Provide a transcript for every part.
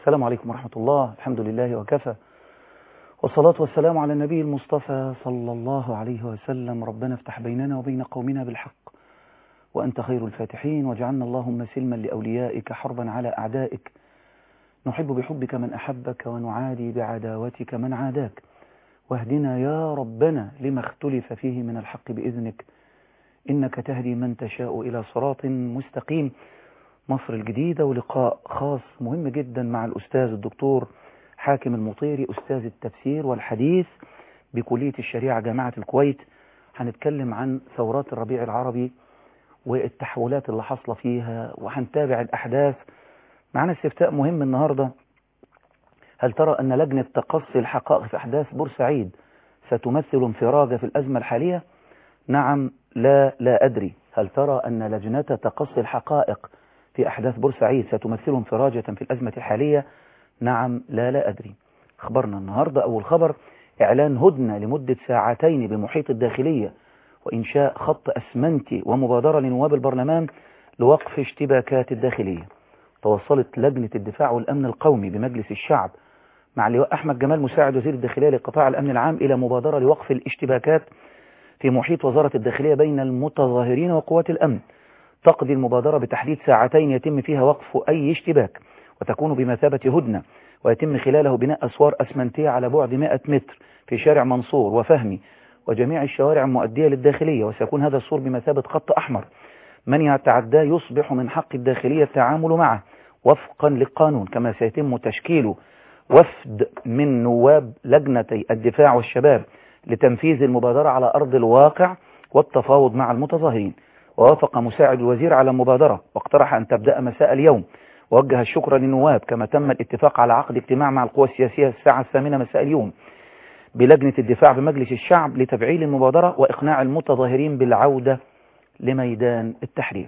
السلام عليكم ورحمة الله الحمد لله وكفى والصلاة والسلام على النبي المصطفى صلى الله عليه وسلم ربنا افتح بيننا وبين قومنا بالحق وأنت خير الفاتحين واجعلنا اللهم سلما لأوليائك حربا على أعدائك نحب بحبك من أحبك ونعادي بعداوتك من عاداك واهدنا يا ربنا لما اختلف فيه من الحق بإذنك إنك تهدي من تشاء إلى صراط مستقيم مصر الجديدة ولقاء خاص مهم جدا مع الأستاذ الدكتور حاكم المطيري أستاذ التفسير والحديث بكلية الشريعة جامعة الكويت هنتكلم عن ثورات الربيع العربي والتحولات اللي حصل فيها وهنتابع الأحداث معنا استفتاء مهم النهاردة هل ترى أن لجنة تقصي الحقائق في أحداث بورسعيد ستمثل انفراجة في الأزمة الحالية؟ نعم لا لا أدري هل ترى أن لجنة تقصي الحقائق في أحداث بورسعيد ستمثل انفراجة في الأزمة الحالية؟ نعم لا لا أدري خبرنا النهاردة أول خبر إعلان هدنة لمدة ساعتين بمحيط الداخلية وإنشاء خط أسمنتي ومبادرة لنواب البرلمان لوقف اشتباكات الداخلية توصلت لجنة الدفاع والأمن القومي بمجلس الشعب مع اللواء أحمد جمال مساعد وزير الداخلية لقطاع الأمن العام إلى مبادرة لوقف الاشتباكات في محيط وزارة الداخلية بين المتظاهرين وقوات الأمن تقضي المبادرة بتحديد ساعتين يتم فيها وقف أي اشتباك وتكون بمثابة هدنة ويتم خلاله بناء أسوار أسمنتية على بعد 100 متر في شارع منصور وفهمي وجميع الشوارع المؤدية للداخلية وسيكون هذا السور بمثابة خط أحمر من يتعداه يصبح من حق الداخلية التعامل معه وفقا للقانون كما سيتم تشكيل وفد من نواب لجنتي الدفاع والشباب لتنفيذ المبادرة على أرض الواقع والتفاوض مع المتظاهرين ووافق مساعد الوزير على المبادرة واقترح أن تبدأ مساء اليوم ووجه الشكر للنواب كما تم الاتفاق على عقد اجتماع مع القوى السياسية الساعة الثامنة مساء اليوم بلجنة الدفاع بمجلس الشعب لتفعيل المبادرة وإقناع المتظاهرين بالعودة لميدان التحرير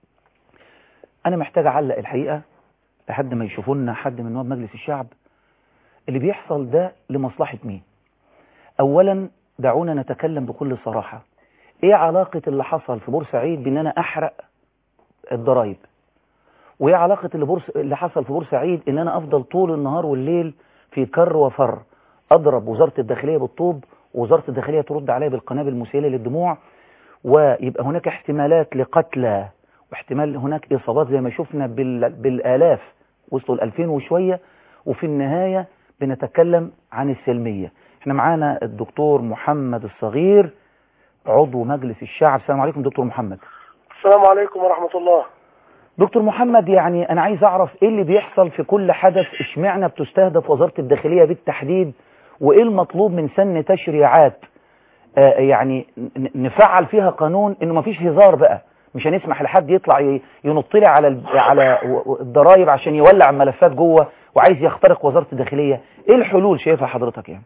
أنا محتاج أعلق الحقيقة لحد ما يشوفونا حد من نواب مجلس الشعب اللي بيحصل ده لمصلحة مين أولا دعونا نتكلم بكل صراحة إيه علاقة اللي حصل في بورسعيد بأن أنا أحرق الضرايب وإيه علاقة اللي, بورس... اللي حصل في بورسعيد إن أنا أفضل طول النهار والليل في كر وفر أضرب وزارة الداخلية بالطوب ووزارة الداخلية ترد عليا بالقنابل المسيلة للدموع ويبقى هناك احتمالات لقتلى واحتمال هناك إصابات زي ما شفنا بال... بالآلاف وصلوا الألفين وشوية وفي النهاية بنتكلم عن السلمية احنا معانا الدكتور محمد الصغير عضو مجلس الشعب السلام عليكم دكتور محمد السلام عليكم ورحمة الله دكتور محمد يعني أنا عايز أعرف إيه اللي بيحصل في كل حدث إشمعنا بتستهدف وزارة الداخلية بالتحديد وإيه المطلوب من سن تشريعات آه يعني نفعل فيها قانون إنه مفيش هزار بقى مش هنسمح لحد يطلع ينط لي على على الضرايب عشان يولع ملفات جوه وعايز يخترق وزارة الداخلية إيه الحلول شايفها حضرتك يعني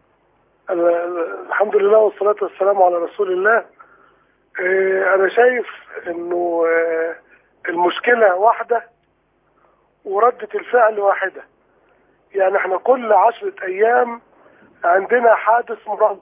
الحمد لله والصلاة والسلام على رسول الله اه أنا شايف إنه اه المشكلة واحدة وردة الفعل واحدة يعني احنا كل عشرة أيام عندنا حادث مرض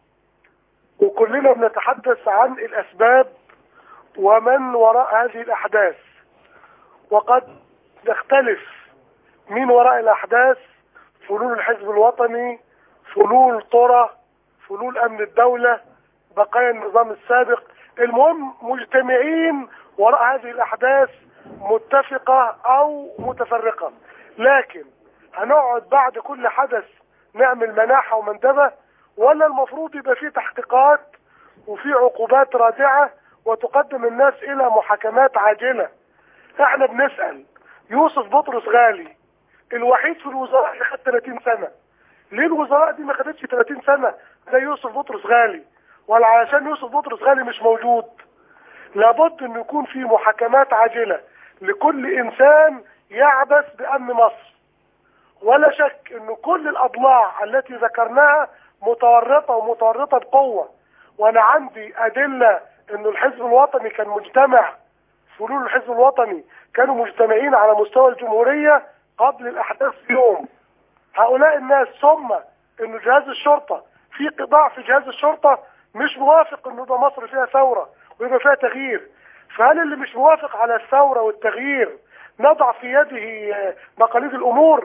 وكلنا بنتحدث عن الأسباب ومن وراء هذه الأحداث وقد نختلف من وراء الأحداث فلول الحزب الوطني فلول طرى فلول أمن الدولة بقايا النظام السابق المهم مجتمعين وراء هذه الأحداث متفقة أو متفرقة لكن هنقعد بعد كل حدث نعمل مناحة ومندبة ولا المفروض يبقى فيه تحقيقات وفي عقوبات رادعة وتقدم الناس إلى محاكمات عاجلة احنا بنسأل يوسف بطرس غالي الوحيد في الوزراء اللي خد 30 سنة ليه الوزراء دي ما خدتش 30 سنة زي يوسف بطرس غالي ولا علشان يوسف بطرس غالي مش موجود لابد ان يكون في محاكمات عاجلة لكل انسان يعبث بامن مصر ولا شك ان كل الاضلاع التي ذكرناها متورطة ومتورطة بقوة وانا عندي ادلة انه الحزب الوطني كان مجتمع فلول الحزب الوطني كانوا مجتمعين على مستوى الجمهورية قبل الاحداث بيوم هؤلاء الناس ثم انه جهاز الشرطة في قطاع في جهاز الشرطة مش موافق انه يبقى مصر فيها ثورة ويبقى فيها تغيير فهل اللي مش موافق على الثورة والتغيير نضع في يده مقاليد الامور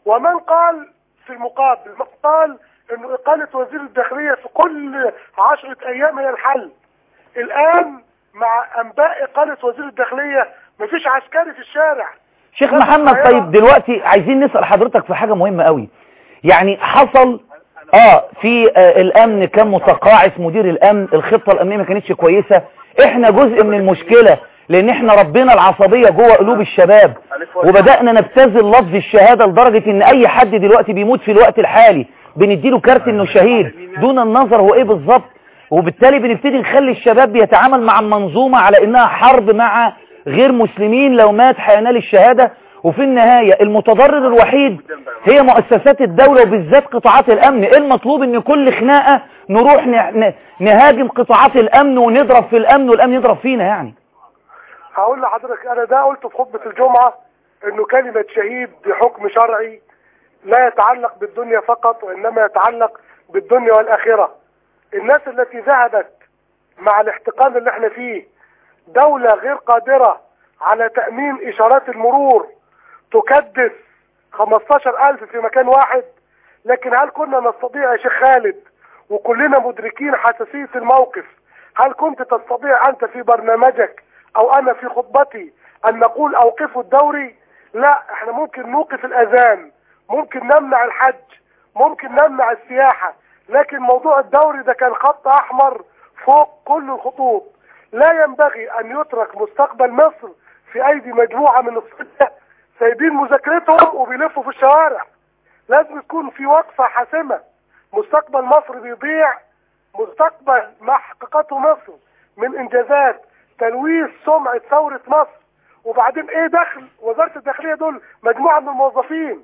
ومن قال في المقابل من قال انه اقالة وزير الداخلية في كل عشرة ايام هي الحل الان مع انباء اقالة وزير الداخلية مفيش عسكري في الشارع شيخ بس محمد الحقيقة- طيب دلوقتي عايزين نسأل حضرتك في حاجة مهمة قوي يعني حصل اه في آه الامن كان متقاعس مدير الامن الخطة الامنية ما كانتش كويسة احنا جزء من المشكلة لان احنا ربنا العصبية جوه قلوب الشباب وبدأنا نبتذل لفظ الشهادة لدرجة ان اي حد دلوقتي بيموت في الوقت الحالي بنديله كارت انه شهيد دون النظر هو ايه بالظبط وبالتالي بنبتدي نخلي الشباب بيتعامل مع المنظومة على انها حرب مع غير مسلمين لو مات هينال الشهادة وفي النهاية المتضرر الوحيد هي مؤسسات الدولة وبالذات قطاعات الامن ايه المطلوب ان كل خناقة نروح ن- ن- نهاجم قطاعات الامن ونضرب في الامن والامن يضرب فينا يعني هقول لحضرتك انا ده قلت في خطبة الجمعة انه كلمة شهيد بحكم شرعي لا يتعلق بالدنيا فقط وانما يتعلق بالدنيا والاخرة الناس التي ذهبت مع الاحتقان اللي احنا فيه دولة غير قادرة على تأمين اشارات المرور تكدس 15000 في مكان واحد لكن هل كنا نستطيع يا شيخ خالد وكلنا مدركين حساسية الموقف هل كنت تستطيع أنت في برنامجك أو أنا في خطبتي أن نقول أوقفوا الدوري لا احنا ممكن نوقف الأذان ممكن نمنع الحج ممكن نمنع السياحة لكن موضوع الدوري ده كان خط أحمر فوق كل الخطوط لا ينبغي أن يترك مستقبل مصر في أيدي مجموعة من الصدة سايبين مذاكرتهم وبيلفوا في الشوارع لازم يكون في وقفة حاسمة مستقبل مصر بيضيع مستقبل ما حققته مصر من انجازات تلويث سمعة ثورة مصر وبعدين ايه دخل وزارة الداخلية دول مجموعة من الموظفين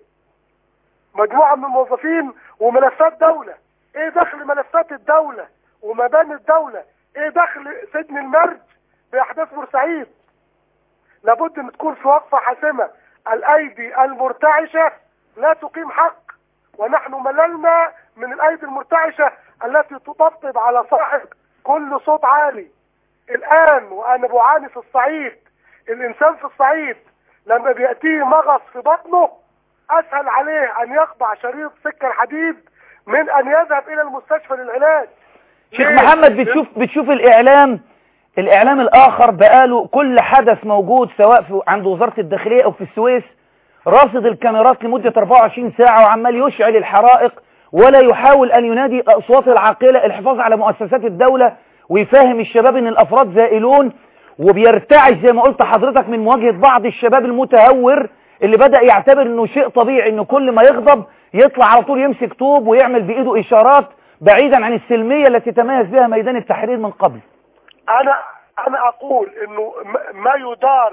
مجموعة من الموظفين وملفات دولة ايه دخل ملفات الدولة ومباني الدولة ايه دخل سجن المرج باحداث بورسعيد لابد ان تكون في وقفة حاسمة الايدي المرتعشة لا تقيم حق ونحن مللنا من الايدي المرتعشة التي تطبطب على صاحب كل صوت عالي الان وانا بعاني في الصعيد الانسان في الصعيد لما بيأتيه مغص في بطنه اسهل عليه ان يخضع شريط سكة الحديد من ان يذهب الى المستشفى للعلاج شيخ ليه؟ محمد بتشوف بتشوف الاعلام الاعلام الاخر بقاله كل حدث موجود سواء في عند وزارة الداخلية او في السويس راصد الكاميرات لمدة 24 ساعة وعمال يشعل الحرائق ولا يحاول ان ينادي اصوات العاقلة الحفاظ على مؤسسات الدولة ويفهم الشباب ان الافراد زائلون وبيرتعش زي ما قلت حضرتك من مواجهة بعض الشباب المتهور اللي بدأ يعتبر انه شيء طبيعي انه كل ما يغضب يطلع على طول يمسك طوب ويعمل بايده اشارات بعيدا عن السلمية التي تميز بها ميدان التحرير من قبل انا انا اقول انه م- ما يدار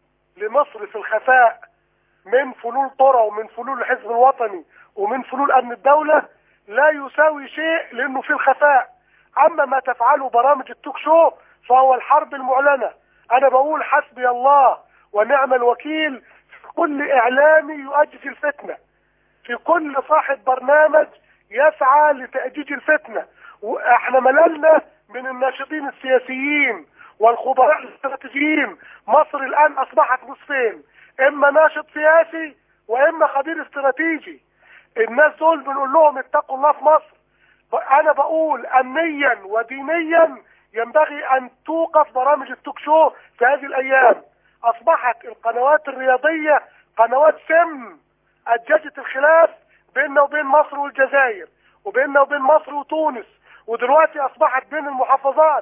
لمصر في الخفاء من فلول طرى ومن فلول الحزب الوطني ومن فلول امن الدولة لا يساوي شيء لانه في الخفاء اما ما تفعله برامج التوك شو فهو الحرب المعلنة انا بقول حسبي الله ونعم الوكيل في كل اعلامي يؤجج الفتنة في كل صاحب برنامج يسعى لتأجيج الفتنة واحنا مللنا من الناشطين السياسيين والخبراء الاستراتيجيين مصر الان اصبحت نصفين اما ناشط سياسي واما خبير استراتيجي الناس دول بنقول لهم اتقوا الله في مصر ب- انا بقول امنيا ودينيا ينبغي ان توقف برامج التوك شو في هذه الايام اصبحت القنوات الرياضية قنوات سم اججت الخلاف بيننا وبين مصر والجزائر وبيننا وبين مصر وتونس ودلوقتي اصبحت بين المحافظات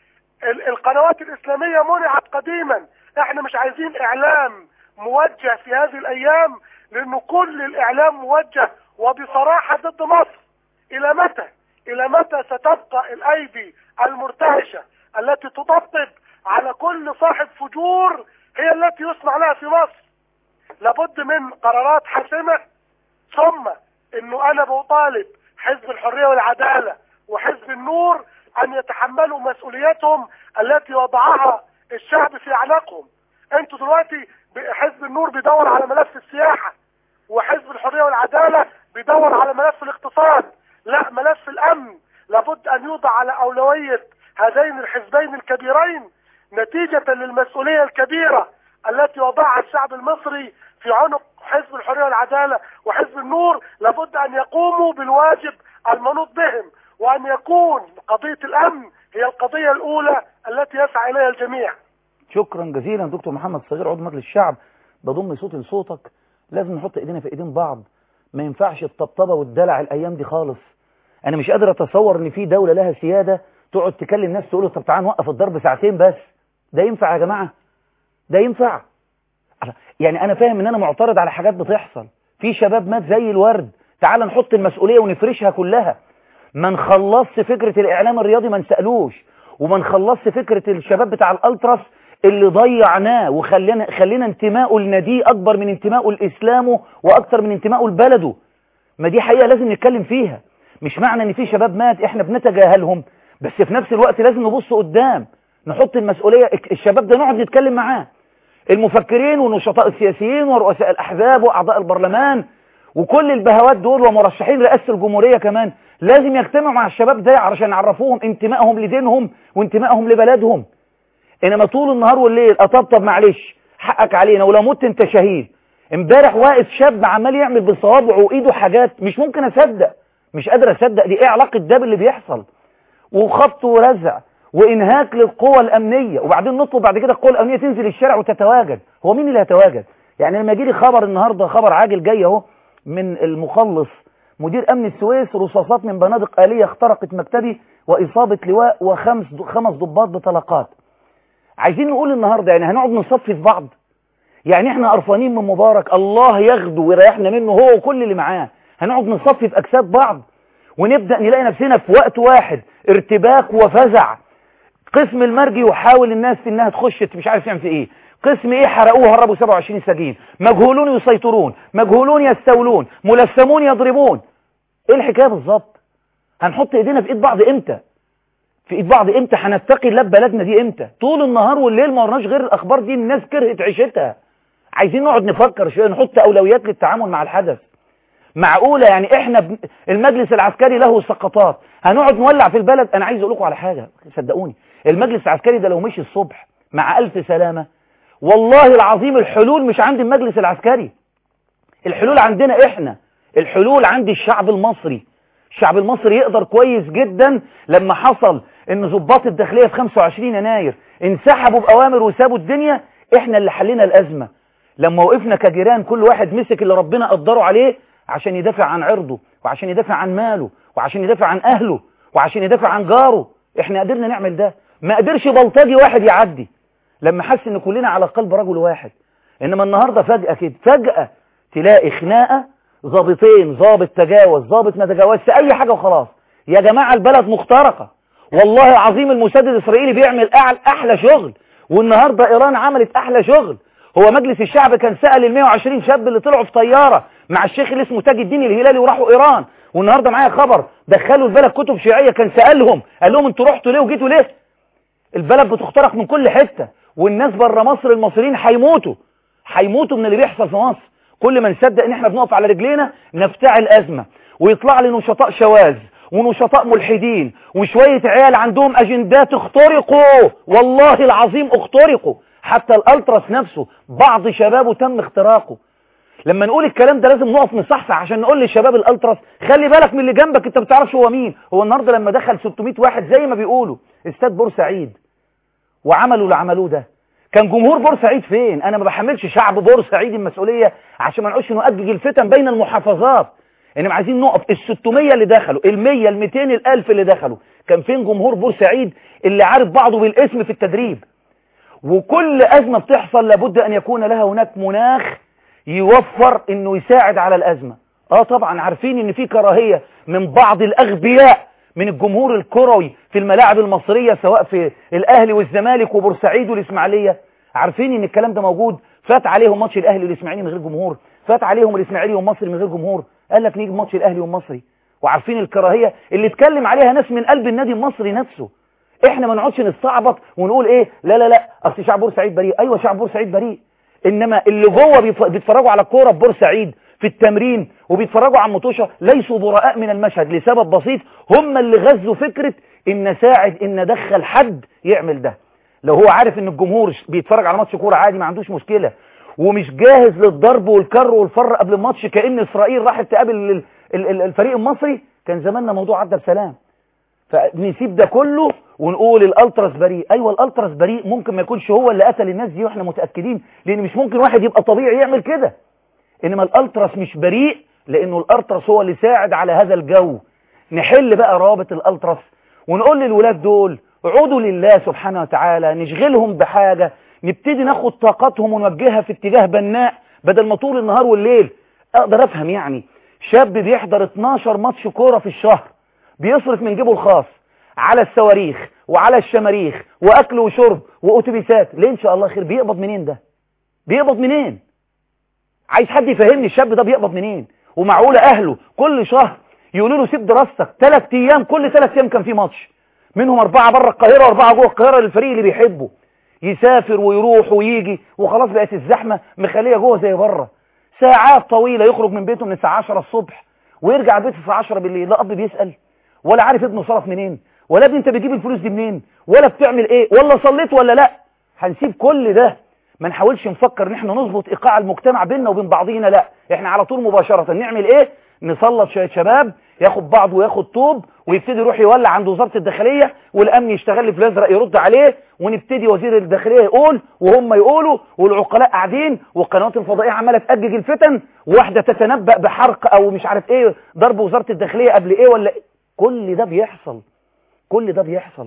ال- القنوات الاسلامية منعت قديما احنا مش عايزين اعلام موجه في هذه الايام لانه كل الاعلام موجه وبصراحة ضد مصر الى متى الى متى ستبقى الايدي المرتعشة التي تطبطب على كل صاحب فجور هي التي يصنع لها في مصر لابد من قرارات حاسمة ثم انه انا بطالب حزب الحرية والعدالة وحزب النور ان يتحملوا مسؤوليتهم التي وضعها الشعب في اعناقهم انتوا دلوقتي ب- حزب النور بيدور على ملف السياحة وحزب الحرية والعدالة بيدور على ملف الاقتصاد لا ملف الامن لابد ان يوضع على اولوية هذين الحزبين الكبيرين نتيجة للمسؤولية الكبيرة التي وضعها الشعب المصري في عنق وحزب الحريه والعداله وحزب النور لابد ان يقوموا بالواجب المنوط بهم وان يكون قضيه الامن هي القضيه الاولى التي يسعى اليها الجميع شكرا جزيلا دكتور محمد صغير عضو مجلس الشعب بضم صوتي لصوتك لازم نحط ايدينا في ايدين بعض ما ينفعش الطبطبه والدلع الايام دي خالص انا مش قادر اتصور ان في دوله لها سياده تقعد تكلم ناس تقول له طب تعال نوقف الضرب ساعتين بس ده ينفع يا جماعه ده ينفع يعني انا فاهم ان انا معترض على حاجات بتحصل في شباب مات زي الورد تعال نحط المسؤوليه ونفرشها كلها ما نخلصش فكره الاعلام الرياضي ما نسالوش وما نخلصش فكره الشباب بتاع الالتراس اللي ضيعناه وخلينا خلينا انتمائه لناديه اكبر من انتمائه لاسلامه واكتر من انتمائه لبلده ما دي حقيقه لازم نتكلم فيها مش معنى ان في شباب مات احنا بنتجاهلهم بس في نفس الوقت لازم نبص قدام نحط المسؤوليه الشباب ده نقعد نتكلم معاه المفكرين والنشطاء السياسيين ورؤساء الاحزاب واعضاء البرلمان وكل البهوات دول ومرشحين رئاسه الجمهوريه كمان لازم يجتمعوا مع الشباب ده علشان يعرفوهم انتمائهم لدينهم وانتمائهم لبلدهم انما طول النهار والليل اطبطب معلش حقك علينا ولو مت انت شهيد امبارح واقف شاب عمال يعمل بصوابعه وايده حاجات مش ممكن اصدق مش قادر اصدق دي ايه علاقه ده باللي بيحصل وخبط ورزع وانهاك للقوى الامنيه وبعدين نطلب بعد كده القوى الامنيه تنزل الشارع وتتواجد هو مين اللي هيتواجد يعني لما يجي لي خبر النهارده خبر عاجل جاي اهو من المخلص مدير امن السويس رصاصات من بنادق آلية اخترقت مكتبي واصابه لواء وخمس خمس ضباط بطلقات عايزين نقول النهارده يعني هنقعد نصفي في بعض يعني احنا قرفانين من مبارك الله ياخده ويريحنا منه هو وكل اللي معاه هنقعد نصفي في اجساد بعض ونبدا نلاقي نفسنا في وقت واحد ارتباك وفزع قسم المرجي يحاول الناس في انها تخش مش عارف يعمل في ايه قسم ايه حرقوه هربوا 27 سجين مجهولون يسيطرون مجهولون يستولون ملثمون يضربون ايه الحكايه بالظبط هنحط ايدينا في ايد بعض امتى في ايد بعض امتى هنتقي الله بلدنا دي امتى طول النهار والليل ما ورناش غير الاخبار دي الناس كرهت عيشتها عايزين نقعد نفكر شويه نحط اولويات للتعامل مع الحدث معقوله يعني احنا ب... المجلس العسكري له سقطات هنقعد نولع في البلد انا عايز اقول لكم على حاجه صدقوني المجلس العسكري ده لو مشي الصبح مع ألف سلامه والله العظيم الحلول مش عند المجلس العسكري الحلول عندنا احنا الحلول عند الشعب المصري الشعب المصري يقدر كويس جدا لما حصل ان ضباط الداخليه في 25 يناير انسحبوا باوامر وسابوا الدنيا احنا اللي حلينا الازمه لما وقفنا كجيران كل واحد مسك اللي ربنا قدره عليه عشان يدافع عن عرضه وعشان يدافع عن ماله وعشان يدافع عن اهله وعشان يدافع عن جاره احنا قدرنا نعمل ده ما قدرش بلطجي واحد يعدي لما حس ان كلنا على قلب رجل واحد انما النهارده فجأة كده فجأة تلاقي خناقة ضابطين ضابط تجاوز ضابط ما تجاوزش اي حاجة وخلاص يا جماعة البلد مخترقة والله العظيم المسدد الاسرائيلي بيعمل احلى شغل والنهاردة ايران عملت احلى شغل هو مجلس الشعب كان سأل ال 120 شاب اللي طلعوا في طيارة مع الشيخ اللي اسمه تاج الدين الهلالي وراحوا ايران والنهارده معايا خبر دخلوا البلد كتب شيعية كان سألهم قال لهم انتوا رحتوا ليه وجيتوا ليه البلد بتخترق من كل حتة والناس بره مصر المصريين هيموتوا هيموتوا من اللي بيحصل في مصر كل ما نصدق ان احنا بنقف على رجلينا نفتعل ازمه ويطلع لي نشطاء شواذ ونشطاء ملحدين وشويه عيال عندهم اجندات اخترقوا والله العظيم اخترقوا حتى الالتراس نفسه بعض شبابه تم اختراقه لما نقول الكلام ده لازم نقف نصحصح عشان نقول للشباب الالتراس خلي بالك من اللي جنبك انت ما بتعرفش هو مين هو النهارده لما دخل 600 واحد زي ما بيقولوا استاد بورسعيد وعملوا اللي عملوه ده كان جمهور بورسعيد فين انا ما بحملش شعب بورسعيد المسؤوليه عشان ما نقعدش نؤجج الفتن بين المحافظات انما عايزين نقف ال 600 اللي دخلوا ال 100 ال 200 ال 1000 اللي دخلوا كان فين جمهور بورسعيد اللي عارف بعضه بالاسم في التدريب وكل ازمه بتحصل لابد ان يكون لها هناك مناخ يوفر انه يساعد على الازمه اه طبعا عارفين ان في كراهيه من بعض الاغبياء من الجمهور الكروي في الملاعب المصرية سواء في الأهلي والزمالك وبورسعيد والإسماعيلية عارفين ان الكلام ده موجود فات عليهم ماتش الأهلي والإسماعيلي من غير جمهور فات عليهم الإسماعيلي والمصري من غير جمهور قال لك نيجي ماتش الأهلي والمصري وعارفين الكراهية اللي اتكلم عليها ناس من قلب النادي المصري نفسه احنا ما نقعدش نستعبط ونقول ايه لا لا لا اصل شعب بورسعيد بريء ايوه شعب بورسعيد بريء انما اللي جوه بيتفرجوا على الكوره في بورسعيد في التمرين وبيتفرجوا على المطوشة ليسوا براء من المشهد لسبب بسيط هم اللي غزوا فكرة ان ساعد ان ادخل حد يعمل ده لو هو عارف ان الجمهور بيتفرج على ماتش كورة عادي ما عندوش مشكلة ومش جاهز للضرب والكر والفر قبل الماتش كأن إسرائيل راحت تقابل ال- ال- ال- الفريق المصري كان زماننا موضوع عدى بسلام فنسيب ده كله ونقول الالتراس بريء ايوه الالتراس بريء ممكن ما يكونش هو اللي قتل الناس دي واحنا متاكدين لان مش ممكن واحد يبقى طبيعي يعمل كده انما الالتراس مش بريء لانه الالتراس هو اللي ساعد على هذا الجو نحل بقى روابط الالتراس ونقول للولاد دول عودوا لله سبحانه وتعالى نشغلهم بحاجه نبتدي ناخد طاقتهم ونوجهها في اتجاه بناء بدل ما طول النهار والليل اقدر افهم يعني شاب بيحضر 12 ماتش كوره في الشهر بيصرف من جيبه الخاص على الصواريخ وعلى الشماريخ واكل وشرب واتوبيسات ليه ان شاء الله خير بيقبض منين ده بيقبض منين عايز حد يفهمني الشاب ده بيقبض منين ومعقوله اهله كل شهر يقولوا له سيب دراستك ثلاث ايام كل ثلاث ايام كان في ماتش منهم اربعه بره القاهره واربعه جوه القاهره للفريق اللي بيحبه يسافر ويروح ويجي وخلاص بقت الزحمه مخليه جوه زي بره ساعات طويله يخرج من بيته من الساعه 10 الصبح ويرجع البيت الساعه 10 بالليل لا اب بيسال ولا عارف ابنه صرف منين ولا ابني انت بتجيب الفلوس دي منين ولا بتعمل ايه ولا صليت ولا لا هنسيب كل ده ما نحاولش نفكر ان احنا نظبط ايقاع المجتمع بيننا وبين بعضينا لا احنا على طول مباشرة نعمل ايه نسلط شوية شباب ياخد بعض وياخد طوب ويبتدي يروح يولع عند وزارة الداخلية والامن يشتغل لي في الازرق يرد عليه ونبتدي وزير الداخلية يقول وهم يقولوا والعقلاء قاعدين والقنوات الفضائية عمالة تأجج الفتن واحدة تتنبأ بحرق او مش عارف ايه ضرب وزارة الداخلية قبل ايه ولا إيه كل ده بيحصل كل ده بيحصل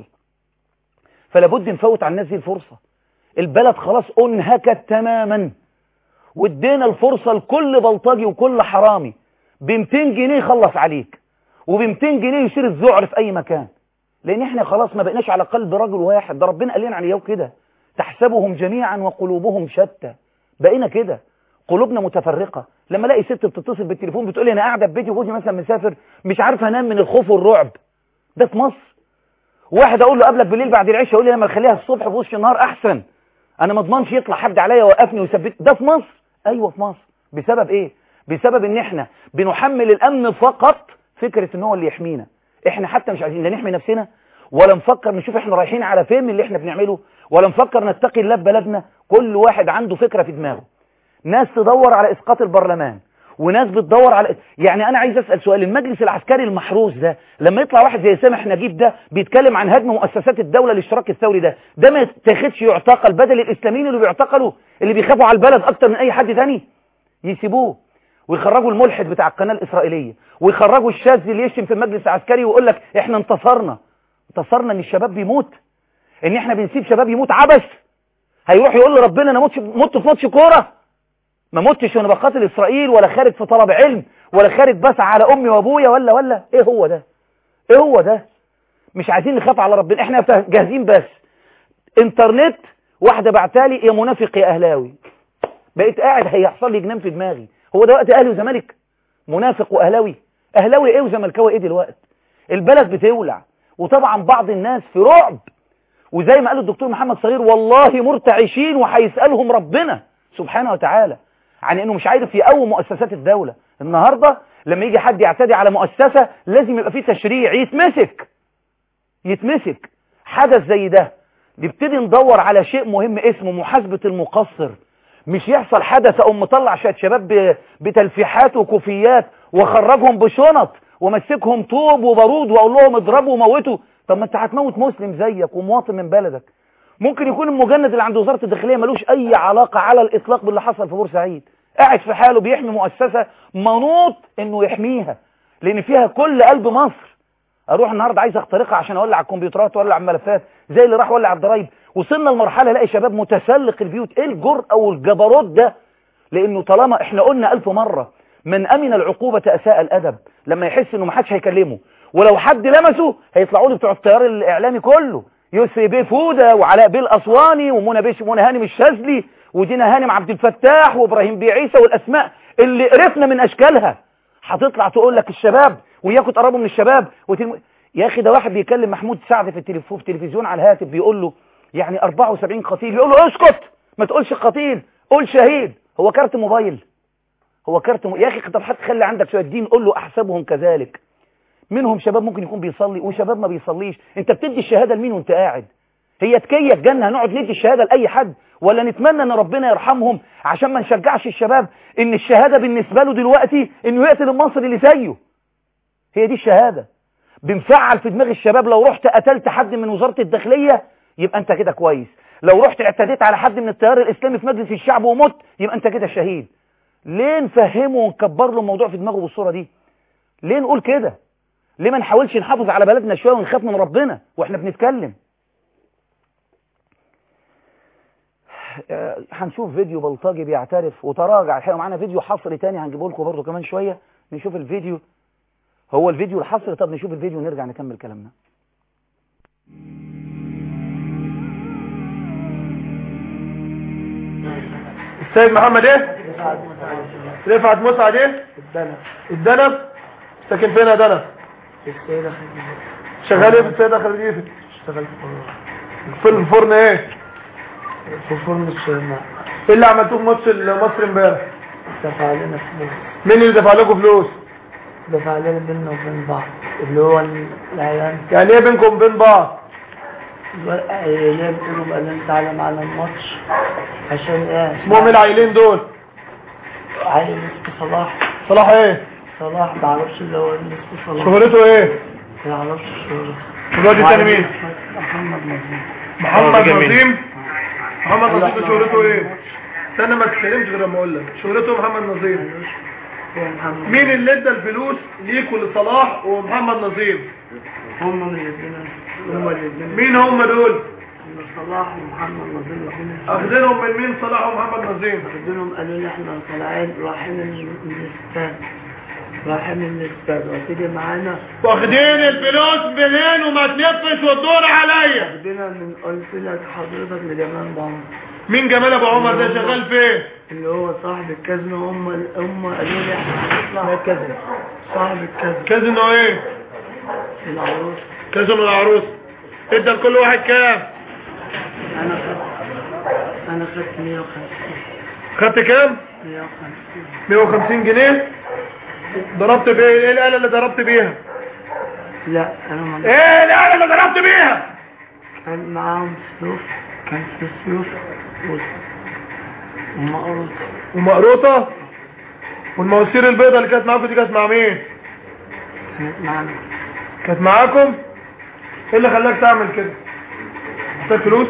فلا بد نفوت على الناس دي الفرصة البلد خلاص انهكت تماما وادينا الفرصة لكل بلطجي وكل حرامي ب 200 جنيه يخلص عليك وب 200 جنيه يشير الذعر في اي مكان لان احنا خلاص ما بقناش على قلب رجل واحد ده ربنا قال لنا عليه كده تحسبهم جميعا وقلوبهم شتى بقينا كده قلوبنا متفرقة لما الاقي ست بتتصل بالتليفون بتقول لي انا قاعده في بيتي وجوزي مثلا مسافر مش عارف انام من الخوف والرعب ده في مصر واحد اقول له قبلك بالليل بعد العشاء يقول لي لما نخليها الصبح في وش النهار احسن انا ما اضمنش يطلع حد عليا يوقفني ويثبت ده في مصر ايوه في مصر بسبب ايه بسبب ان احنا بنحمل الامن فقط فكره ان هو اللي يحمينا احنا حتى مش عايزين لا نحمي نفسنا ولا نفكر نشوف احنا رايحين على فين من اللي احنا بنعمله ولا نفكر نتقي الله في بلدنا كل واحد عنده فكره في دماغه ناس تدور على اسقاط البرلمان وناس بتدور على يعني انا عايز اسال سؤال المجلس العسكري المحروس ده لما يطلع واحد زي سامح نجيب ده بيتكلم عن هدم مؤسسات الدوله الاشتراك الثوري ده ده ما يتاخدش يعتقل بدل الاسلاميين اللي بيعتقلوا اللي بيخافوا على البلد اكتر من اي حد تاني يسيبوه ويخرجوا الملحد بتاع القناه الاسرائيليه ويخرجوا الشاذ اللي يشتم في المجلس العسكري ويقول لك احنا انتصرنا انتصرنا ان الشباب بيموت ان احنا بنسيب شباب يموت عبث هيروح يقول لربنا انا مت مت في ماتش كوره ما متش وانا بقاتل اسرائيل ولا خارج في طلب علم ولا خارج بس على امي وابويا ولا ولا ايه هو ده ايه هو ده مش عايزين نخاف على ربنا احنا جاهزين بس انترنت واحده بعتالي يا منافق يا اهلاوي بقيت قاعد هيحصل لي جنان في دماغي هو ده وقت اهلي وزمالك منافق واهلاوي اهلاوي ايه وزملكاوي ايه دلوقتي البلد بتولع وطبعا بعض الناس في رعب وزي ما قال الدكتور محمد صغير والله مرتعشين وهيسالهم ربنا سبحانه وتعالى عن انه مش عارف يقوم مؤسسات الدولة النهاردة لما يجي حد يعتدي على مؤسسة لازم يبقى فيه تشريع يتمسك يتمسك حدث زي ده نبتدي ندور على شيء مهم اسمه محاسبة المقصر مش يحصل حدث اقوم مطلع شويه شباب بتلفيحات وكوفيات واخرجهم بشنط ومسكهم طوب وبارود واقول لهم اضربوا وموتوا طب ما انت هتموت مسلم زيك ومواطن من بلدك ممكن يكون المجند اللي عند وزارة الداخلية ملوش أي علاقة على الإطلاق باللي حصل في بورسعيد قاعد في حاله بيحمي مؤسسة منوط إنه يحميها لأن فيها كل قلب مصر أروح النهاردة عايز أخترقها عشان أولع الكمبيوترات وأولع الملفات زي اللي راح ولع الضرايب وصلنا لمرحلة الاقي شباب متسلق البيوت إيه الجرأة والجبروت ده لأنه طالما إحنا قلنا ألف مرة من أمن العقوبة أساء الأدب لما يحس إنه محدش هيكلمه ولو حد لمسه هيطلعوا له بتوع التيار الإعلامي كله يسري بيه فودة وعلاء بيه الأسواني ومنى بيه منى هانم الشاذلي ودينا هانم عبد الفتاح وابراهيم بيه عيسى والأسماء اللي قرفنا من أشكالها هتطلع تقول لك الشباب وياكوا تقربوا من الشباب وتلم... يا أخي ده واحد بيكلم محمود سعد في التليفون في التلفزيون على الهاتف بيقول له يعني 74 قتيل يقول له اسكت ما تقولش قتيل قول شهيد هو كارت موبايل هو كارت م... يا أخي طب هتخلي عندك شوية دين قول له أحسبهم كذلك منهم شباب ممكن يكون بيصلي وشباب ما بيصليش انت بتدي الشهادة لمين وانت قاعد هي تكية الجنة هنقعد ندي الشهادة لأي حد ولا نتمنى ان ربنا يرحمهم عشان ما نشجعش الشباب ان الشهادة بالنسبة له دلوقتي انه يقتل المصري اللي زيه هي دي الشهادة بنفعل في دماغ الشباب لو رحت قتلت حد من وزارة الداخلية يبقى انت كده كويس لو رحت اعتديت على حد من التيار الاسلامي في مجلس الشعب ومت يبقى انت كده شهيد ليه نفهمه ونكبر له الموضوع في دماغه بالصورة دي ليه نقول كده ليه ما نحاولش نحافظ على بلدنا شوية ونخاف من ربنا واحنا بنتكلم هنشوف فيديو بلطجي بيعترف وتراجع الحقيقة معانا فيديو حصري تاني هنجيبه لكم برضه كمان شوية نشوف الفيديو هو الفيديو الحصري طب نشوف الفيديو ونرجع نكمل كلامنا السيد محمد ايه رفعت مسعد ايه الدنب الدنب ساكن فين يا دنب السيدة خديجة شغال ايه في السيدة خديجة اشتغل في فرن في الفرن ايه في فرن الشمع ايه اللي عملتوه في ماتش مصر امبارح دفع لنا فلوس مين اللي دفع لكم فلوس دفع لنا بيننا وبين بعض اللي هو العيال يعني ايه بينكم وبين بعض العيال بيقولوا بقى لنا تعالى معانا الماتش عشان ايه اسمهم ايه العيلين دول عيل اسمه صلاح صلاح ايه صلاح معرفش اللي هو اللي اسمه صلاح شهرته ايه معرفش الشهرة الواد التاني مين محمد مظلوم محمد نظيم محمد نظيم ده شهرته ايه استنى ما تتكلمش غير لما اقول لك شهرته محمد نظيم هو محمد مين اللي ادى الفلوس ليك ولصلاح ومحمد نظيم هم اللي ادينا هم اللي ادينا مين هم دول صلاح ومحمد مظلوم ادينا اخدينهم من مين صلاح ومحمد نظيم لهم قالوا لي احنا طالعين رايحين الاستاد رايحين الاستاد وتيجي معانا واخدين الفلوس منين وما تلفش وتدور عليا ادينا من قلت لك حضرتك لجمال بعمر مين جمال ابو عمر ده شغال فين اللي هو صاحب الكازينو هم هم قالوا لي احنا هنطلع الكازينو صاحب الكازينو كازينو ايه العروس كازينو العروس ادى لكل واحد كام انا خدت انا خدت 150 خدت كام 150 150 جنيه ضربت بايه ايه الاله اللي ضربت بيها لا انا ما ايه الاله اللي ضربت بيها كان معاهم سيوف كان في سيوف ومقروط ومقروطه والمواسير البيضاء اللي كانت معاكم دي كانت مع مين كانت معانا كانت معاكم ايه اللي خلاك تعمل كده محتاج فلوس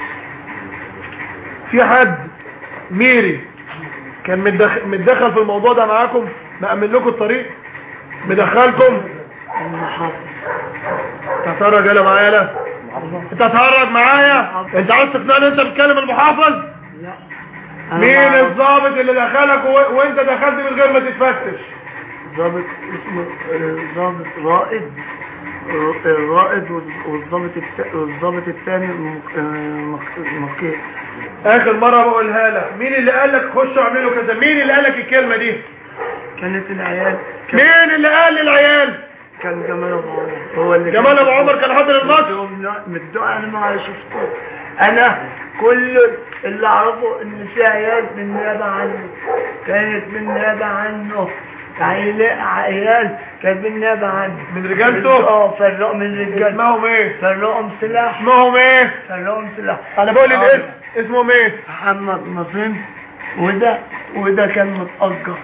في حد ميري كان متدخ- متدخل في الموضوع ده معاكم مأمن لكم الطريق مدخلكم المحافظ انت هتهرج يالا معايا لا انت هتهرج معايا انت عاوز تقنعني انت بتكلم المحافظ لا أنا مين معاهم. الضابط اللي دخلك و... وانت دخلت من غير ما تتفتش ضابط اسمه آه، ضابط رائد آه، الرائد وال- والضابط الت- والضابط الثاني مك- آه، مك- مكير اخر مرة بقولها لك مين اللي قال لك خشوا اعملوا كذا مين اللي قال لك الكلمة دي كانت العيال كان, مين اللي قال للعيال كان جمال ابو عمر هو اللي جمال ابو عمر كان حاضر الماتش مدوع انا ما شفته انا كل اللي اعرفه ان في عيال من نيابه عنه كانت من نيابه عنه عيال عيال كانت من نيابه عنه من رجالته اه فرقوا من رجالته اسمهم ايه فرقهم سلاح اسمهم ايه فرقهم سلاح انا بقول آه. الاسم اسمهم ايه محمد نظيم وده وده كان متأجر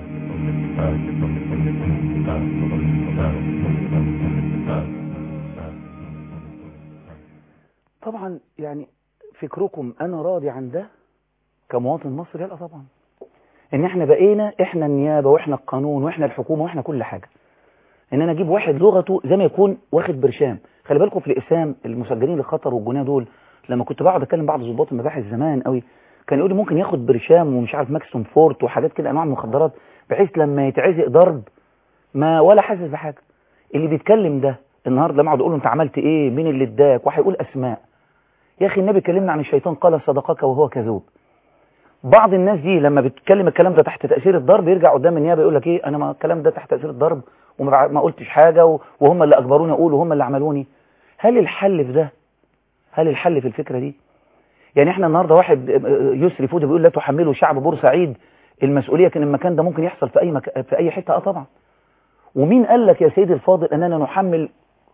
طبعا يعني فكركم انا راضي عن ده كمواطن مصري لا طبعا ان احنا بقينا احنا النيابه واحنا القانون واحنا الحكومه واحنا كل حاجه ان انا اجيب واحد لغته زي ما يكون واخد برشام خلي بالكم في الاقسام المسجلين للخطر والجناه دول لما كنت بقعد اتكلم بعض ضباط المباحث زمان قوي كان يقول لي ممكن ياخد برشام ومش عارف ماكسون فورت وحاجات كده انواع من المخدرات بحيث لما يتعزق ضرب ما ولا حاسس بحاجه اللي بيتكلم ده النهارده لما اقعد اقول له انت عملت ايه مين اللي اداك وهيقول اسماء يا اخي النبي كلمنا عن الشيطان قال صدقك وهو كذوب بعض الناس دي لما بتتكلم الكلام ده تحت تأثير الضرب يرجع قدام النيابة يقول لك ايه انا ما الكلام ده تحت تأثير الضرب وما ما قلتش حاجة و- وهم اللي اجبروني اقول وهم اللي عملوني هل الحل في ده هل الحل في الفكرة دي يعني احنا النهاردة واحد آه، يسري فودي بيقول لا تحملوا شعب بورسعيد المسؤولية كان المكان ده ممكن يحصل في اي مك... في اي حتة اه طبعا ومين قال لك يا سيدي الفاضل اننا نحمل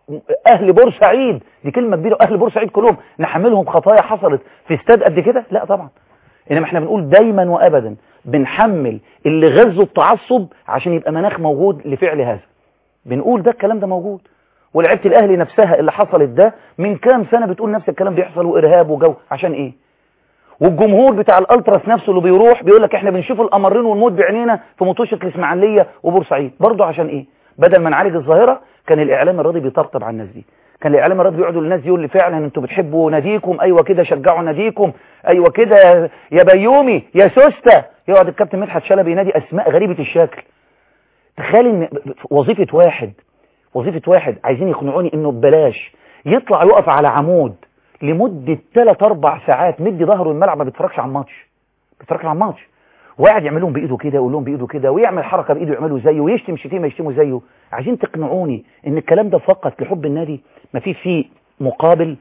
اهل بورسعيد دي كلمه كبيره اهل بورسعيد كلهم نحملهم خطايا حصلت في استاد قد كده لا طبعا انما احنا بنقول دايما وابدا بنحمل اللي غزوا التعصب عشان يبقى مناخ موجود لفعل هذا بنقول ده الكلام ده موجود ولعبه الاهلي نفسها اللي حصلت ده من كام سنه بتقول نفس الكلام بيحصل وارهاب وجو عشان ايه والجمهور بتاع الالتراس نفسه اللي بيروح بيقول لك احنا بنشوف القمرين والموت بعينينا في مطوشه الاسماعيليه وبورسعيد برضه عشان ايه بدل ما نعالج الظاهره كان الاعلام الرياضي بيطبطب على الناس دي كان الاعلام الرياضي بيقعدوا للناس يقول لي فعلا انتوا بتحبوا ناديكم ايوه كده شجعوا ناديكم ايوه كده يا- يا بيومي يا سوسته يقعد الكابتن مدحت شلبي ينادي اسماء غريبه الشكل تخيل ان وظيفه واحد وظيفه واحد عايزين يقنعوني انه ببلاش يطلع يقف على عمود لمده 3 4 ساعات مدي ظهره الملعب ما بيتفرجش على الماتش ما بيتفرجش على الماتش وقاعد يعمل لهم بايده كده يقول لهم بايده كده ويعمل حركه بايده يعملوا زيه ويشتم شتيمه يشتموا زيه عايزين تقنعوني ان الكلام ده فقط لحب النادي ما في فيه مقابل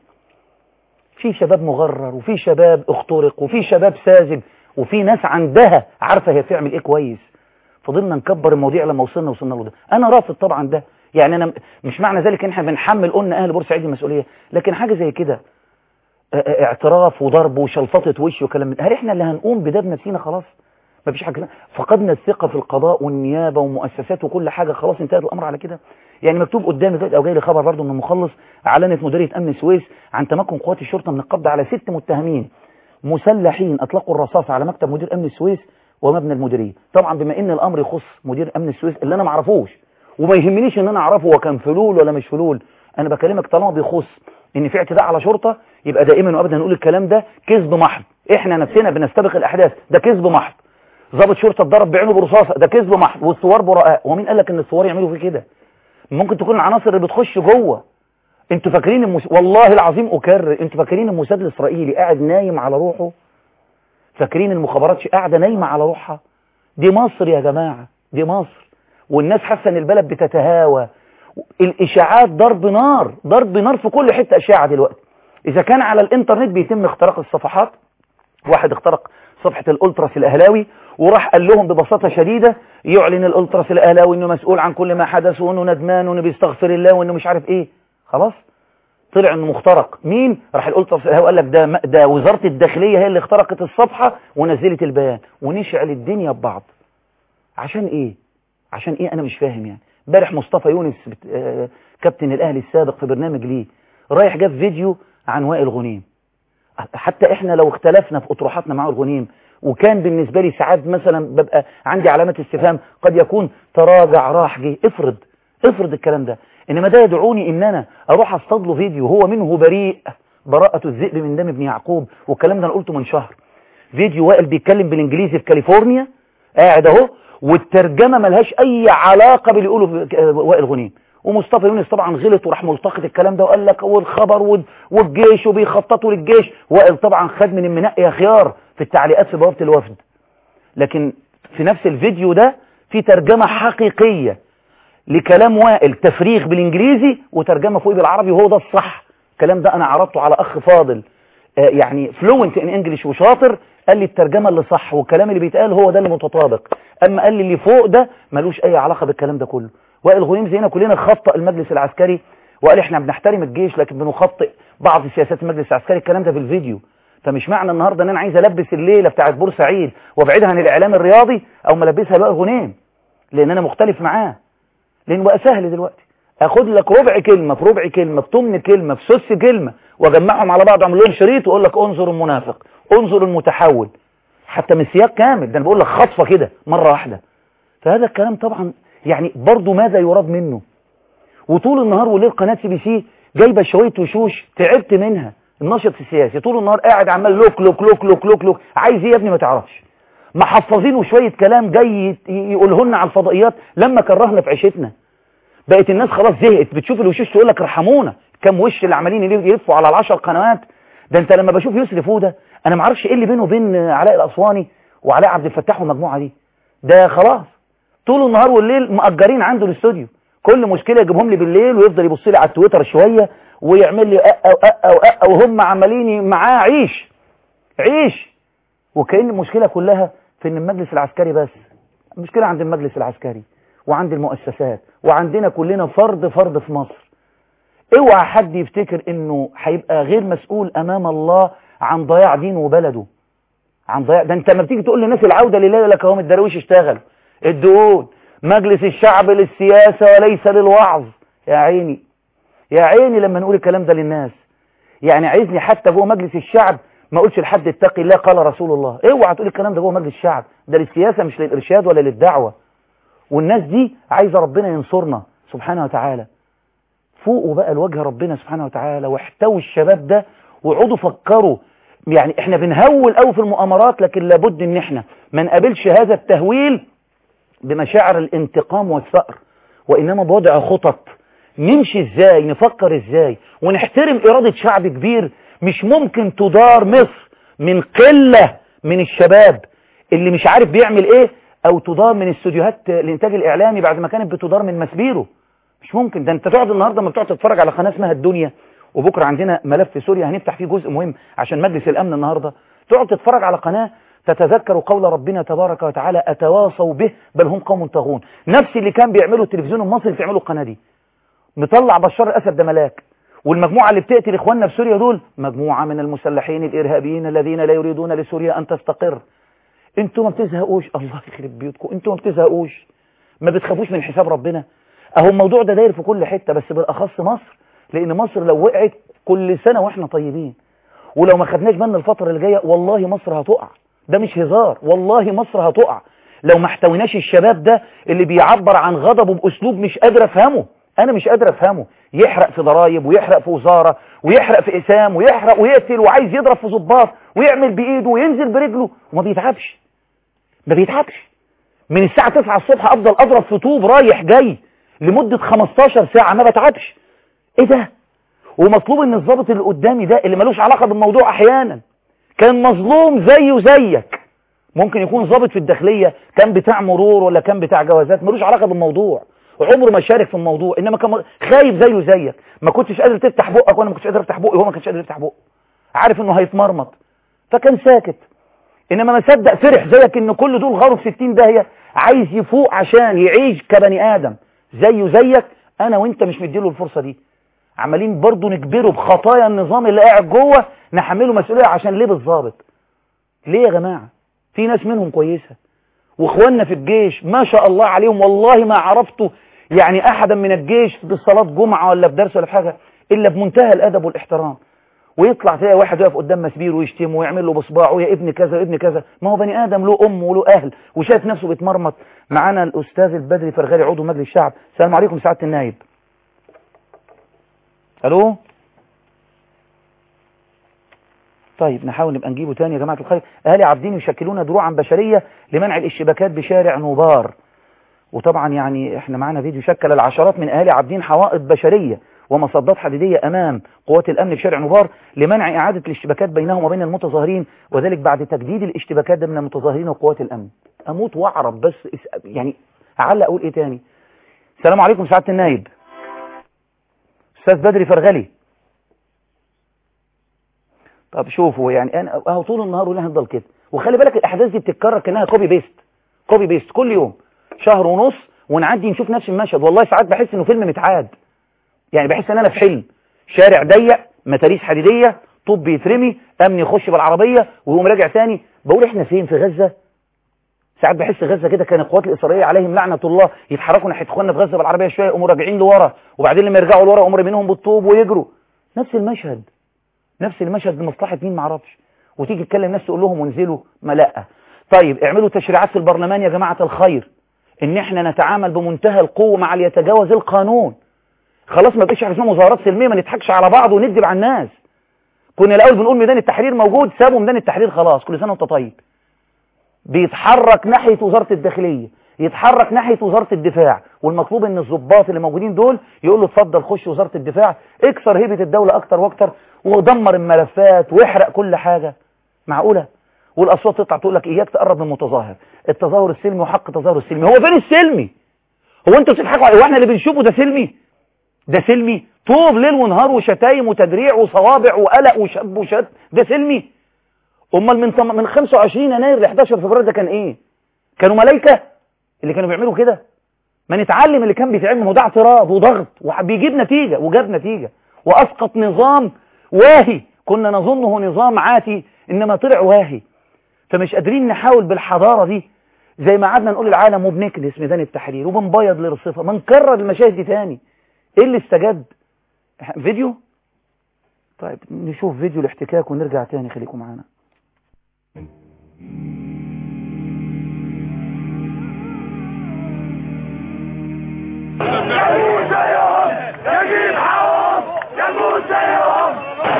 في شباب مغرر وفي شباب اخترق وفي شباب ساذج وفي ناس عندها عارفه هي بتعمل ايه كويس فضلنا نكبر المواضيع لما وصلنا وصلنا له ده انا رافض طبعا ده يعني انا مش معنى ذلك ان احنا بنحمل قلنا اهل بورسعيد المسؤوليه لكن حاجه زي كده اه اه اعتراف وضرب وشلفطه وش وكلام من هل احنا اللي هنقوم بده بنفسنا خلاص ما فيش حاجه كده فقدنا الثقه في القضاء والنيابه ومؤسسات وكل حاجه خلاص انتهت الامر على كده يعني مكتوب قدامي دلوقتي او جاي لي خبر برضه من المخلص اعلنت مديريه امن السويس عن تمكن قوات الشرطه من القبض على ست متهمين مسلحين اطلقوا الرصاص على مكتب مدير امن السويس ومبنى المديريه طبعا بما ان الامر يخص مدير امن السويس اللي انا ما اعرفوش وما يهمنيش ان انا اعرفه هو كان فلول ولا مش فلول انا بكلمك طالما بيخص ان في اعتداء على شرطه يبقى دائما وابدا نقول الكلام ده كذب محض احنا نفسنا بنستبق الاحداث ده كذب محض ضابط شرطه اتضرب بعينه برصاصه ده كذب محض والثوار براء ومين قال لك ان الثوار يعملوا في كده ممكن تكون العناصر اللي بتخش جوه انتوا فاكرين المس... والله العظيم اكرر انتوا فاكرين الموساد الاسرائيلي قاعد نايم على روحه فاكرين المخابرات قاعده نايمه على روحها دي مصر يا جماعه دي مصر والناس حاسه ان البلد بتتهاوى الاشاعات ضرب نار ضرب نار في كل حته اشاعه دلوقتي اذا كان على الانترنت بيتم اختراق الصفحات واحد اخترق صفحة الالتراس الاهلاوي وراح قال لهم ببساطة شديدة يعلن الالتراس الاهلاوي انه مسؤول عن كل ما حدث وانه ندمان وانه بيستغفر الله وانه مش عارف ايه خلاص طلع انه مخترق مين راح الالتراس الاهلاوي قال لك ده ده وزارة الداخلية هي اللي اخترقت الصفحة ونزلت البيان ونشعل الدنيا ببعض عشان ايه عشان ايه انا مش فاهم يعني امبارح مصطفى يونس بت... آه... كابتن الاهلي السابق في برنامج ليه رايح جاب فيديو عن وائل غنيم حتى احنا لو اختلفنا في اطروحاتنا مع الغنيم وكان بالنسبة لي ساعات مثلا ببقى عندي علامة استفهام قد يكون تراجع راح جه افرض افرض الكلام ده انما ده يدعوني ان انا اروح اصطاد له فيديو هو منه بريء براءة الذئب من دم ابن يعقوب والكلام ده انا قلته من شهر فيديو وائل بيتكلم بالانجليزي في كاليفورنيا قاعد اهو والترجمة ملهاش اي علاقة باللي يقوله وائل غنيم ومصطفى يونس طبعا غلط وراح ملتقط الكلام ده وقال لك والخبر والجيش وبيخططوا للجيش وائل طبعا خد من المنقي يا خيار في التعليقات في بوابة الوفد لكن في نفس الفيديو ده في ترجمة حقيقية لكلام وائل تفريغ بالانجليزي وترجمة فوق بالعربي وهو ده الصح الكلام ده انا عرضته على اخ فاضل آه يعني فلوينت ان انجلش وشاطر قال لي الترجمة اللي صح والكلام اللي بيتقال هو ده اللي متطابق اما قال لي اللي فوق ده ملوش اي علاقة بالكلام ده كله وائل غنيم زينا كلنا خطأ المجلس العسكري وقال احنا بنحترم الجيش لكن بنخطئ بعض سياسات المجلس العسكري الكلام ده في الفيديو فمش معنى النهارده ان انا عايز البس الليله بتاعت بورسعيد وابعدها عن الاعلام الرياضي او ملبسها لوائل غنيم لان انا مختلف معاه لان بقى سهل دلوقتي اخد لك ربع كلمه في ربع كلمه في ثمن كلمه في سس كلمه واجمعهم على بعض اعمل لهم شريط واقول لك انظر المنافق انظر المتحول حتى من سياق كامل ده انا بقول لك خطفه كده مره واحده فهذا الكلام طبعا يعني برضه ماذا يراد منه وطول النهار وليل قناة سي بي سي جايبة شوية وشوش تعبت منها الناشط السياسي طول النهار قاعد عمال لوك لوك لوك لوك لوك لوك عايز ايه يا ابني ما تعرفش محفظينه شوية كلام جاي يقولهن على الفضائيات لما كرهنا في عيشتنا بقت الناس خلاص زهقت بتشوف الوشوش تقول لك ارحمونا كم وش اللي عمالين يلفوا على العشر قنوات ده انت لما بشوف يسري فوده انا ما اعرفش ايه اللي بينه وبين علاء الاسواني وعلاء عبد الفتاح والمجموعه دي ده خلاص طول النهار والليل مأجرين عنده الاستوديو كل مشكلة يجيبهم لي بالليل ويفضل يبص لي على التويتر شوية ويعمل لي أقا وأقا وأقا وهم عمالين معاه عيش عيش وكأن المشكلة كلها في ان المجلس العسكري بس المشكلة عند المجلس العسكري وعند المؤسسات وعندنا كلنا فرد فرد في مصر اوعى حد يفتكر انه هيبقى غير مسؤول امام الله عن ضياع دينه وبلده عن ضياع ده انت لما بتيجي تقول للناس العوده لله يقول لك اهو الدراويش اشتغل الدقون مجلس الشعب للسياسه وليس للوعظ يا عيني يا عيني لما نقول الكلام ده للناس يعني عايزني حتى جوه مجلس الشعب ما اقولش لحد اتقي الله قال رسول الله اوعى تقول الكلام ده جوه مجلس الشعب ده للسياسه مش للارشاد ولا للدعوه والناس دي عايزه ربنا ينصرنا سبحانه وتعالى فوقوا بقى لوجه ربنا سبحانه وتعالى واحتووا الشباب ده وقعدوا فكروا يعني احنا بنهول قوي في المؤامرات لكن لابد ان احنا ما نقابلش هذا التهويل بمشاعر الانتقام والثأر وانما بوضع خطط نمشي ازاي نفكر ازاي ونحترم ارادة شعب كبير مش ممكن تدار مصر من قلة من الشباب اللي مش عارف بيعمل ايه او تدار من استوديوهات الانتاج الاعلامي بعد ما كانت بتدار من مسبيرو مش ممكن ده انت تقعد النهارده ما بتقعد تتفرج على قناه اسمها الدنيا وبكره عندنا ملف سوريا هنفتح فيه جزء مهم عشان مجلس الامن النهارده تقعد تتفرج على قناه تتذكر قول ربنا تبارك وتعالى اتواصوا به بل هم قوم طاغون نفس اللي كان بيعمله التلفزيون المصري بيعملوا القناه دي مطلع بشار الاسد ده ملاك والمجموعه اللي بتقتل اخواننا في سوريا دول مجموعه من المسلحين الارهابيين الذين لا يريدون لسوريا ان تستقر انتوا ما بتزهقوش الله يخرب بيوتكم انتوا ما بتزهقوش ما بتخافوش من حساب ربنا اهو الموضوع ده داير في كل حتة بس بالاخص مصر لان مصر لو وقعت كل سنة واحنا طيبين ولو ما خدناش بالنا الفترة اللي جاية والله مصر هتقع ده مش هزار والله مصر هتقع لو ما احتويناش الشباب ده اللي بيعبر عن غضبه باسلوب مش قادر افهمه انا مش قادر افهمه يحرق في ضرايب ويحرق في وزارة ويحرق في اسام ويحرق ويقتل وعايز يضرب في ضباط ويعمل بايده وينزل برجله وما بيتعبش ما بيتعبش من الساعة 9 الصبح افضل اضرب في طوب رايح جاي لمدة 15 ساعة ما بتعبش ايه ده ومطلوب ان الضابط اللي قدامي ده اللي ملوش علاقة بالموضوع احيانا كان مظلوم زيه زيك ممكن يكون ضابط في الداخلية كان بتاع مرور ولا كان بتاع جوازات ملوش علاقة بالموضوع وعمره ما شارك في الموضوع انما كان خايف زيه زيك ما كنتش قادر تفتح بقك وانا ما كنتش قادر افتح بقي وهو ما كانش قادر يفتح بقه عارف انه هيتمرمط فكان ساكت انما ما صدق فرح زيك ان كل دول غاروا في 60 داهية عايز يفوق عشان يعيش كبني ادم زيه زيك انا وانت مش مديله الفرصة دي عمالين برضو نجبره بخطايا النظام اللي قاعد جوه نحمله مسؤولية عشان ليه بالظابط ليه يا جماعة في ناس منهم كويسة واخواننا في الجيش ما شاء الله عليهم والله ما عرفته يعني احدا من الجيش بالصلاة جمعة ولا في درس ولا في حاجة الا بمنتهى الادب والاحترام ويطلع تلاقي واحد واقف قدام مسبير ويشتمه ويعمل له بصباعه يا ابن كذا يا ابن كذا ما هو بني ادم له ام وله اهل وشايف نفسه بيتمرمط معانا الاستاذ البدري فرغالي عضو مجلس الشعب السلام عليكم سعاده النائب الو طيب نحاول نبقى نجيبه تاني يا جماعه الخير اهالي عابدين يشكلون دروعا بشريه لمنع الاشتباكات بشارع نوبار وطبعا يعني احنا معانا فيديو شكل العشرات من اهالي عابدين حوائط بشريه ومصدات حديدية أمام قوات الأمن في شارع نوبار لمنع إعادة الاشتباكات بينهم وبين المتظاهرين وذلك بعد تجديد الاشتباكات ده من المتظاهرين وقوات الأمن أموت وأعرف بس يعني أعلق أقول إيه تاني السلام عليكم سعادة النايب أستاذ بدري فرغلي طب شوفوا يعني أنا أهو طول النهار ولا هنفضل كده وخلي بالك الأحداث دي بتتكرر كأنها كوبي بيست كوبي بيست كل يوم شهر ونص ونعدي نشوف نفس المشهد والله ساعات بحس إنه فيلم متعاد يعني بحس ان انا في حلم شارع ضيق متاريس حديدية طوب بيترمي امن يخش بالعربية ويقوم راجع تاني بقول احنا فين في غزة ساعات بحس غزة كده كان القوات الاسرائيليه عليهم لعنة الله يتحركوا ناحية اخواننا في غزة بالعربية شوية يقوموا راجعين لورا وبعدين لما يرجعوا لورا يقوموا منهم بالطوب ويجروا نفس المشهد نفس المشهد لمصلحة مين معرفش وتيجي تكلم ناس تقول لهم وانزلوا ما لا طيب اعملوا تشريعات في البرلمان يا جماعة الخير ان احنا نتعامل بمنتهى القوة مع اللي يتجاوز القانون خلاص ما بقيش حاجه اسمها مظاهرات سلميه ما نضحكش على بعض وندب على الناس كنا الاول بنقول ميدان التحرير موجود سابوا ميدان التحرير خلاص كل سنه وانت طيب بيتحرك ناحيه وزاره الداخليه يتحرك ناحيه وزاره الدفاع والمطلوب ان الضباط اللي موجودين دول يقول له اتفضل خش وزاره الدفاع اكسر هيبه الدوله اكتر واكتر ودمر الملفات واحرق كل حاجه معقوله والاصوات تطلع تقول لك اياك تقرب من المتظاهر التظاهر السلمي وحق التظاهر السلمي هو فين السلمي هو انتوا بتضحكوا عليه واحنا اللي بنشوفه ده سلمي ده سلمي طوب ليل ونهار وشتايم وتدريع وصوابع وقلق وشب وشد ده سلمي امال من طم... من 25 يناير ل 11 فبراير ده كان ايه كانوا ملائكه اللي كانوا بيعملوا كده ما نتعلم اللي كان بيتعمل هو ده اعتراض وضغط وبيجيب نتيجه وجاب نتيجه وأسقط نظام واهي كنا نظنه نظام عاتي إنما طلع واهي فمش قادرين نحاول بالحضارة دي زي ما قعدنا نقول العالم وبنكنس ميدان التحرير وبنبيض لرصفة ما نكرر المشاهد دي تاني ايه اللي استجد فيديو طيب نشوف فيديو الاحتكاك ونرجع تاني خليكم معانا يجيب حقهم يموت زيهم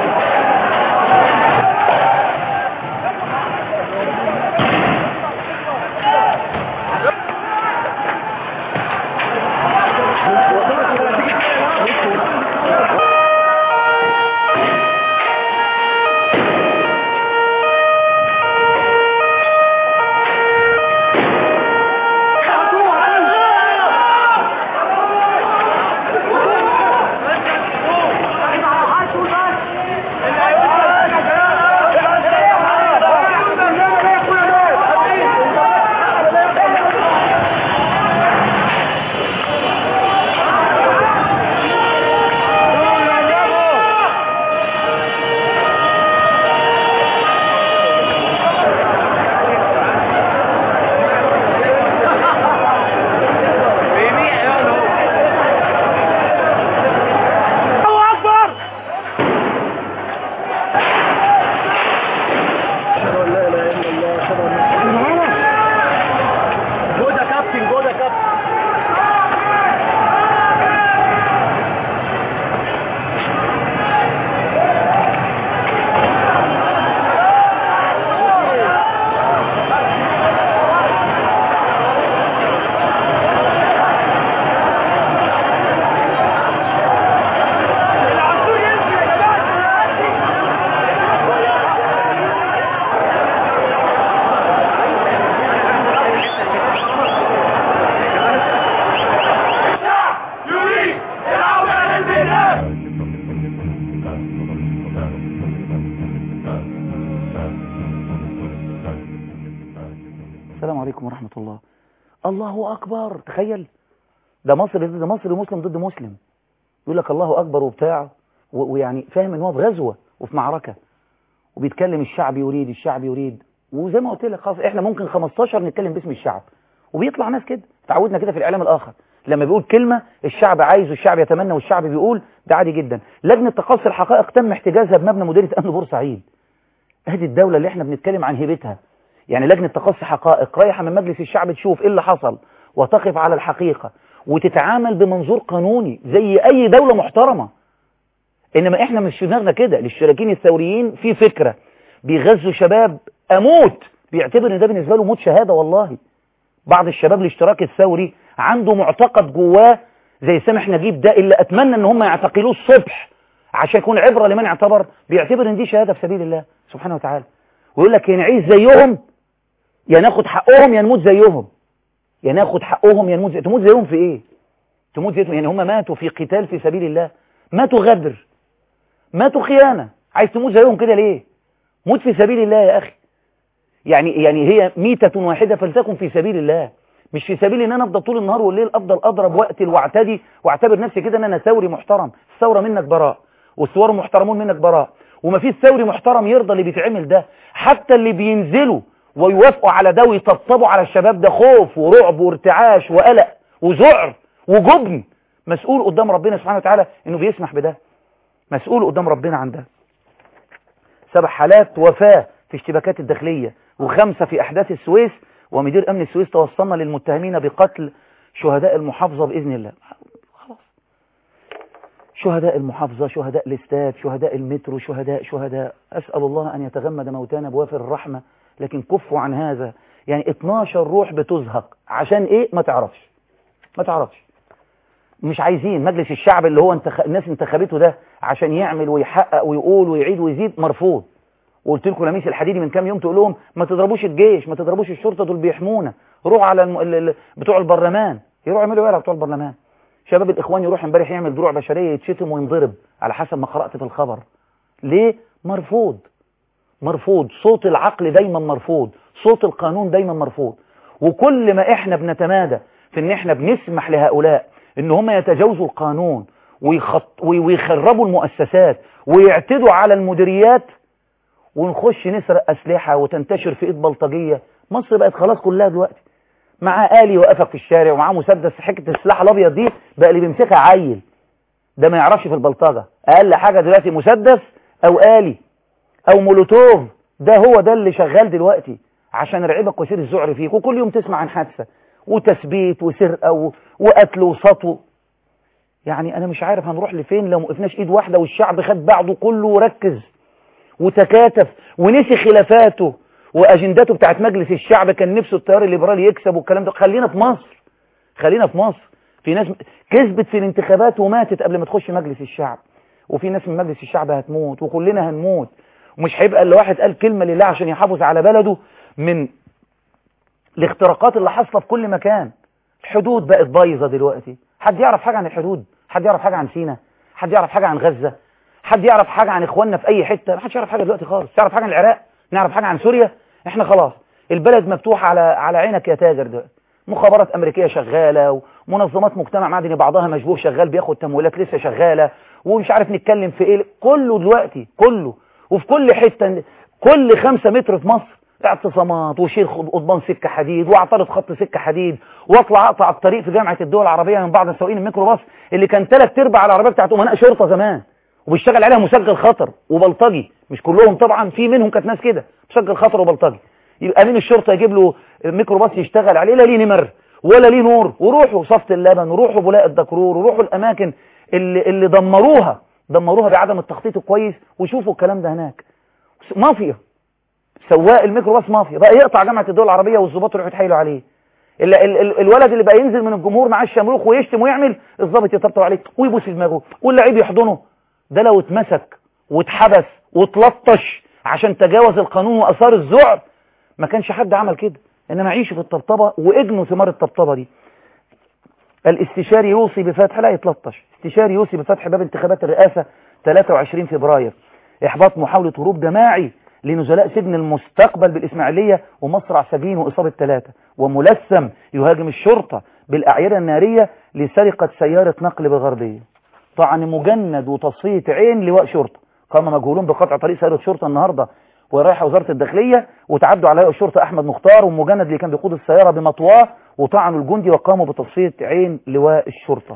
السلام عليكم ورحمة الله الله أكبر تخيل ده مصر ضد مصر ومسلم ضد مسلم يقول لك الله أكبر وبتاع و- ويعني فاهم ان هو في غزوة وفي معركة وبيتكلم الشعب يريد الشعب يريد وزي ما قلت لك خلاص احنا ممكن 15 نتكلم باسم الشعب وبيطلع ناس كده تعودنا كده في الإعلام الآخر لما بيقول كلمة الشعب عايز والشعب يتمنى والشعب بيقول ده عادي جدا لجنة تقصي الحقائق تم احتجازها بمبنى مديرية أمن بورسعيد هذه الدولة اللي احنا بنتكلم عن هيبتها يعني لجنة تقصي حقائق رايحة من مجلس الشعب تشوف ايه اللي حصل وتقف على الحقيقة وتتعامل بمنظور قانوني زي اي دولة محترمة انما احنا مش في دماغنا كده للشراكين الثوريين في فكرة بيغزوا شباب اموت بيعتبر ان ده بالنسبة له موت شهادة والله بعض الشباب الاشتراك الثوري عنده معتقد جواه زي سامح نجيب ده اللي اتمنى ان هم يعتقلوه الصبح عشان يكون عبرة لمن اعتبر بيعتبر ان دي شهادة في سبيل الله سبحانه وتعالى ويقول لك يا نعيش زيهم يا ناخد حقهم يا نموت زيهم يا ناخد حقهم يا نموت زي... تموت زيهم في ايه تموت زيهم يعني هم ماتوا في قتال في سبيل الله ماتوا غدر ماتوا خيانة عايز تموت زيهم كده ليه موت في سبيل الله يا اخي يعني يعني هي ميتة واحدة فلتكن في سبيل الله مش في سبيل ان انا افضل طول النهار والليل افضل اضرب واقتل واعتدي واعتبر نفسي كده ان انا ثوري محترم الثوره منك براء والثوار محترمون منك براء وما فيش ثوري محترم يرضى اللي بيتعمل ده حتى اللي بينزلوا ويوافقوا على ده ويطبطبوا على الشباب ده خوف ورعب وارتعاش وقلق وذعر وجبن مسؤول قدام ربنا سبحانه وتعالى انه بيسمح بده مسؤول قدام ربنا عن ده سبع حالات وفاة في اشتباكات الداخلية وخمسة في أحداث السويس ومدير أمن السويس توصلنا للمتهمين بقتل شهداء المحافظة بإذن الله خلاص شهداء المحافظة شهداء الاستاد شهداء المترو شهداء شهداء أسأل الله أن يتغمد موتانا بوافر الرحمة لكن كفوا عن هذا يعني 12 روح بتزهق عشان إيه ما تعرفش ما تعرفش مش عايزين مجلس الشعب اللي هو انتخ... الناس انتخبته ده عشان يعمل ويحقق ويقول ويعيد ويزيد مرفوض وقلت لكم لميس الحديدي من كام يوم تقول لهم ما تضربوش الجيش ما تضربوش الشرطة دول بيحمونا روحوا على الم... ال... ال... بتوع البرلمان يروحوا يعملوا ايه على بتوع البرلمان شباب الاخوان يروح امبارح يعمل دروع بشرية يتشتم وينضرب على حسب ما قرأت في الخبر ليه مرفوض مرفوض صوت العقل دايما مرفوض صوت القانون دايما مرفوض وكل ما احنا بنتمادى في ان احنا بنسمح لهؤلاء ان هم يتجاوزوا القانون ويخط ويخربوا المؤسسات ويعتدوا على المديريات ونخش نسرق أسلحة وتنتشر في إيد بلطجية مصر بقت خلاص كلها دلوقتي معاه آلي يوقفك في الشارع ومعاه مسدس حكة السلاح الأبيض دي بقى اللي بيمسكها عيل ده ما يعرفش في البلطجة أقل حاجة دلوقتي مسدس أو آلي أو مولوتوف ده هو ده اللي شغال دلوقتي عشان يرعبك ويصير الذعر فيك وكل يوم تسمع عن حادثة وتثبيت وسرقة و... وقتل وسطو يعني أنا مش عارف هنروح لفين لو مقفناش إيد واحدة والشعب خد بعضه كله وركز وتكاتف ونسي خلافاته واجنداته بتاعت مجلس الشعب كان نفسه التيار الليبرالي يكسب والكلام ده خلينا في مصر خلينا في مصر في ناس كسبت في الانتخابات وماتت قبل ما تخش مجلس الشعب وفي ناس من مجلس الشعب هتموت وكلنا هنموت ومش هيبقى الا واحد قال كلمة لله عشان يحافظ على بلده من الاختراقات اللي حاصله في كل مكان الحدود بقت بايظه دلوقتي حد يعرف حاجه عن الحدود حد يعرف حاجه عن سينا حد يعرف حاجه عن غزه حد يعرف حاجه عن اخواننا في اي حته ما حدش يعرف حاجه دلوقتي خالص تعرف حاجه عن العراق نعرف حاجه عن سوريا احنا خلاص البلد مفتوحه على على عينك يا تاجر دلوقتي مخابرات امريكيه شغاله ومنظمات مجتمع مدني بعضها مشبوه شغال بياخد تمويلات لسه شغاله ومش عارف نتكلم في ايه كله دلوقتي كله وفي كل حته كل خمسة متر في مصر اعتصامات وشيل قضبان سكة حديد واعترض خط سكة حديد واطلع اقطع الطريق في جامعة الدول العربية من بعض سواقين الميكروباص اللي كان ثلاث ارباع العربية بتاعت امناء شرطة زمان وبيشتغل عليها مسجل خطر وبلطجي مش كلهم طبعا في منهم كانت ناس كده مسجل خطر وبلطجي يبقى امين الشرطة يجيب له ميكروباص يشتغل عليه لا ليه نمر ولا ليه نور وروحوا صفت اللبن وروحوا بولاء الدكرور وروحوا الاماكن اللي, اللي دمروها دمروها بعدم التخطيط الكويس وشوفوا الكلام ده هناك مافيا سواق الميكروباص مافيا بقى يقطع جامعة الدول العربية والظباط يروحوا يتحايلوا عليه ال ال ال الولد اللي بقى ينزل من الجمهور معاه الشمروخ ويشتم ويعمل الظابط يطبطب عليه ويبوس دماغه واللعيب يحضنه ده لو اتمسك واتحبس واتلطش عشان تجاوز القانون واثار الذعر ما كانش حد عمل كده انما عيشوا في الطبطبه واجنوا ثمار الطبطبه دي الاستشاري يوصي بفتح لا يتلطش استشاري يوصي بفتح باب انتخابات الرئاسه 23 فبراير احباط محاوله هروب جماعي لنزلاء سجن المستقبل بالإسماعيلية ومصرع سجين وإصابة ثلاثة وملثم يهاجم الشرطة بالأعيرة النارية لسرقة سيارة نقل بالغربية طعن مجند وتصفية عين لواء شرطة قام مجهولون بقطع طريق سيارة شرطة النهاردة ورايحة وزارة الداخلية وتعدوا على لواء الشرطة أحمد مختار والمجند اللي كان بيقود السيارة بمطواه وطعنوا الجندي وقاموا بتصفية عين لواء الشرطة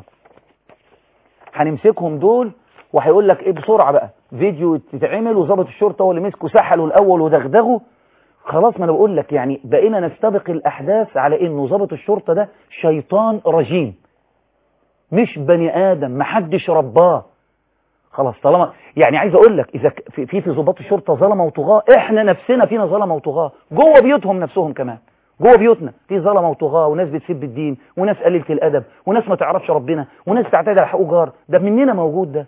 هنمسكهم دول وهيقول لك ايه بسرعة بقى فيديو تتعمل وظابط الشرطة هو اللي مسكه سحله الأول ودغدغه خلاص ما انا بقول لك يعني بقينا نستبق الأحداث على انه ظابط الشرطة ده شيطان رجيم مش بني آدم محدش رباه خلاص طالما يعني عايز اقول لك اذا في في ضباط الشرطه ظلمه وطغاه احنا نفسنا فينا ظلمه وطغاه جوه بيوتهم نفسهم كمان جوه بيوتنا في ظلمه وطغاه وناس بتسب الدين وناس قليله الادب وناس ما تعرفش ربنا وناس تعتدي على حقوق جار ده مننا موجود ده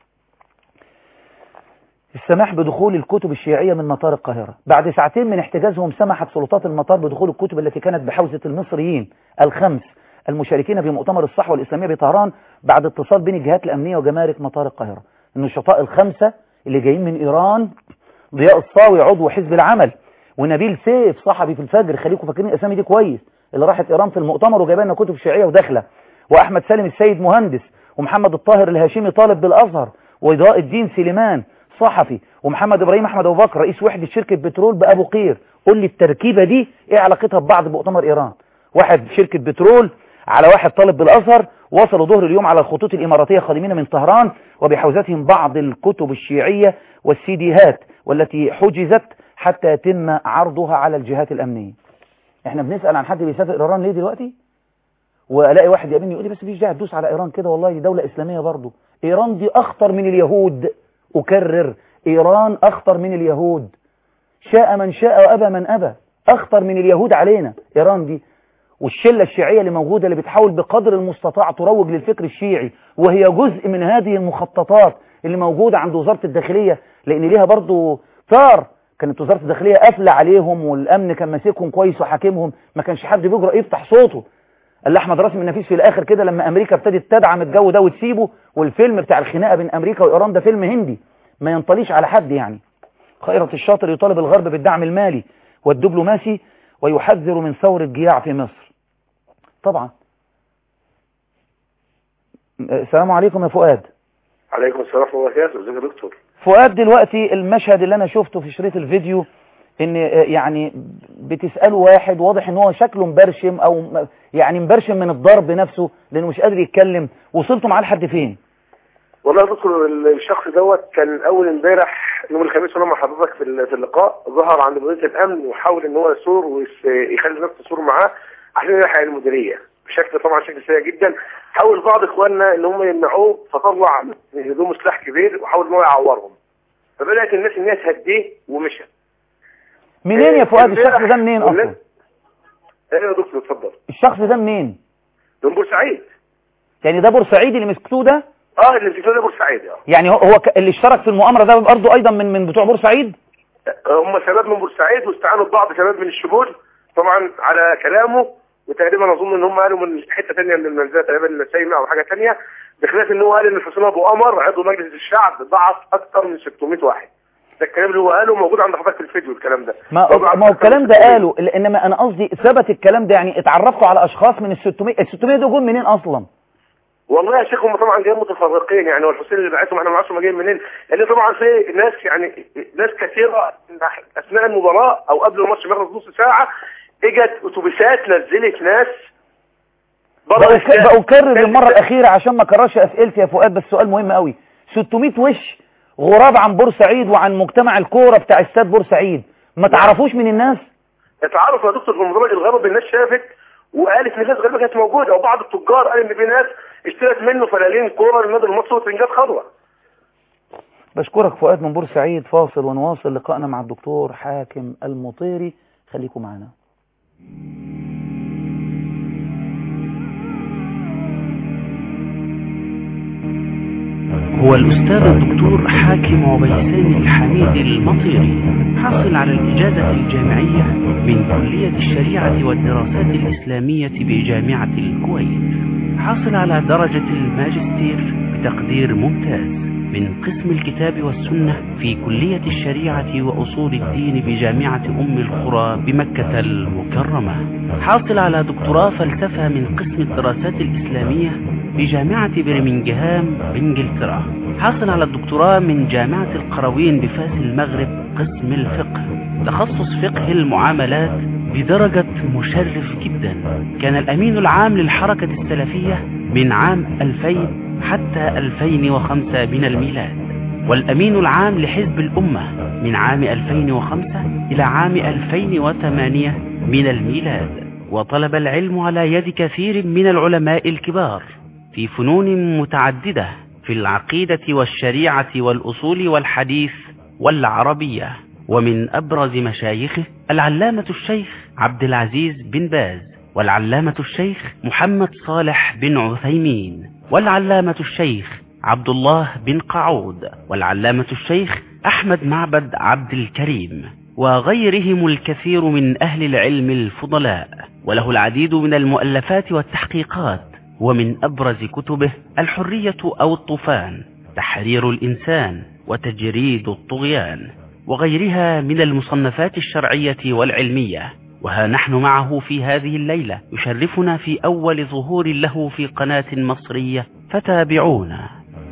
السماح بدخول الكتب الشيعية من مطار القاهرة بعد ساعتين من احتجازهم سمحت سلطات المطار بدخول الكتب التي كانت بحوزة المصريين الخمس المشاركين في مؤتمر الصحوة الإسلامية بطهران بعد اتصال بين الجهات الأمنية وجمارك مطار القاهرة النشطاء الخمسة اللي جايين من إيران ضياء الصاوي عضو حزب العمل ونبيل سيف صحفي في الفجر خليكم فاكرين الأسامي دي كويس اللي راحت إيران في المؤتمر وجايبه لنا كتب شيعية وداخلة وأحمد سالم السيد مهندس ومحمد الطاهر الهاشمي طالب بالأزهر وضاء الدين سليمان صحفي ومحمد ابراهيم احمد ابو بكر رئيس وحده شركه بترول بابو قير قول لي التركيبه دي ايه علاقتها ببعض بمؤتمر ايران واحد شركه بترول على واحد طالب بالازهر وصلوا ظهر اليوم على الخطوط الاماراتيه خادمين من طهران وبحوزتهم بعض الكتب الشيعيه والسيديهات والتي حجزت حتى يتم عرضها على الجهات الامنيه احنا بنسال عن حد بيسافر ايران ليه دلوقتي والاقي واحد يقابلني يقول لي بس مفيش داعي تدوس على ايران كده والله دي دوله اسلاميه برضه ايران دي اخطر من اليهود أكرر إيران أخطر من اليهود شاء من شاء وأبى من أبى أخطر من اليهود علينا إيران دي والشلة الشيعية اللي موجودة اللي بتحاول بقدر المستطاع تروج للفكر الشيعي وهي جزء من هذه المخططات اللي موجودة عند وزارة الداخلية لأن ليها برضو طار كانت وزارة الداخلية قافلة عليهم والأمن كان ماسكهم كويس وحاكمهم ما كانش حد بيجرأ يفتح صوته قال احمد راسم النفيس في الاخر كده لما امريكا ابتدت تدعم الجو ده وتسيبه والفيلم بتاع الخناقه بين امريكا وايران ده فيلم هندي ما ينطليش على حد يعني خيرت الشاطر يطالب الغرب بالدعم المالي والدبلوماسي ويحذر من ثورة جياع في مصر طبعا السلام عليكم يا فؤاد عليكم السلام ورحمه الله وبركاته ازيك يا دكتور فؤاد دلوقتي المشهد اللي انا شفته في شريط الفيديو ان آه، يعني بتسأله واحد واضح ان هو شكله مبرشم او م- يعني مبرشم من الضرب نفسه لانه مش قادر يتكلم وصلتوا معاه لحد فين والله يا دكتور الشخص دوت كان اول امبارح يوم الخميس وانا مع حضرتك في ال- في اللقاء ظهر عند مديريه الامن وحاول ان هو يثور ويخلي الناس تصور معاه عشان يلحق المديريه بشكل طبعا شكل سيء جدا حاول بعض اخواننا ان هم يمنعوه فطلع من هدومه سلاح كبير وحاول ان هو يعورهم فبدات الناس ان هي تهديه ومشى منين يا فؤاد امبارح الشخص ده منين والناس- اصلا ايوه يا دكتور اتفضل الشخص ده منين من بورسعيد يعني ده بورسعيدي اللي مسكتوه ده اه اللي في ده بورسعيد اه يعني هو- هو ك- اللي اشترك في المؤامرة ده برضه ايضا من من بتوع بورسعيد هم شباب من بورسعيد واستعانوا ببعض شباب من الشمول طبعا على كلامه وتقريبا اظن ان هم قالوا من حته ثانيه من المنزله تقريبا سيمه او حاجه ثانيه بخلاف ان هو قال ان حسين ابو قمر عضو مجلس الشعب ضعف اكثر من 600 واحد ده الكلام اللي هو قاله موجود عند حضرتك في الفيديو الكلام ده ما طبعاً ما هو أكثر الكلام من ده 600. قاله انما انا قصدي ثبت الكلام ده يعني اتعرفتوا على اشخاص من ال 600 ال 600 دول جم منين اصلا والله يا شيخ هم طبعا جايين متفرقين يعني والحسين اللي بعتهم احنا ما نعرفش هم جايين منين لان طبعا في ناس يعني ناس كثيره اثناء المباراه او قبل الماتش بيخلص نص ساعه اجت اتوبيسات نزلت ناس بره بأك- الاستاد. بأكرر المرة الأخيرة عشان ما كررش أسئلتي يا فؤاد بس سؤال مهم قوي 600 وش غراب عن بورسعيد وعن مجتمع الكورة بتاع استاد بورسعيد ما تعرفوش من الناس اتعرف يا دكتور في المدرج الغرب الناس شافت وقالت ان الناس غالبا كانت موجوده وبعض التجار قال ان في ناس اشترت منه فلالين كوره للنادي المصري وتنجات خضراء بشكرك فؤاد من بورسعيد فاصل ونواصل لقائنا مع الدكتور حاكم المطيري خليكم معنا هو الأستاذ الدكتور حاكم عبيسان الحميد المطيري حاصل على الإجازة الجامعية من كلية الشريعة والدراسات الإسلامية بجامعة الكويت حاصل على درجة الماجستير بتقدير ممتاز من قسم الكتاب والسنة في كلية الشريعة وأصول الدين بجامعة أم القرى بمكة المكرمة حاصل على دكتوراه فلسفة من قسم الدراسات الإسلامية بجامعة برمنجهام بإنجلترا حاصل على الدكتوراه من جامعة القرويين بفاس المغرب قسم الفقه تخصص فقه المعاملات بدرجة مشرف جدا كان الأمين العام للحركة السلفية من عام 2000 حتى 2005 من الميلاد والأمين العام لحزب الأمة من عام 2005 إلى عام 2008 من الميلاد وطلب العلم على يد كثير من العلماء الكبار في فنون متعددة في العقيدة والشريعة والأصول والحديث والعربية ومن أبرز مشايخه العلامة الشيخ عبد العزيز بن باز والعلامة الشيخ محمد صالح بن عثيمين والعلامة الشيخ عبد الله بن قعود والعلامة الشيخ أحمد معبد عبد الكريم وغيرهم الكثير من أهل العلم الفضلاء وله العديد من المؤلفات والتحقيقات ومن أبرز كتبه الحرية أو الطوفان تحرير الإنسان وتجريد الطغيان وغيرها من المصنفات الشرعية والعلمية وها نحن معه في هذه الليلة يشرفنا في أول ظهور له في قناة مصرية فتابعونا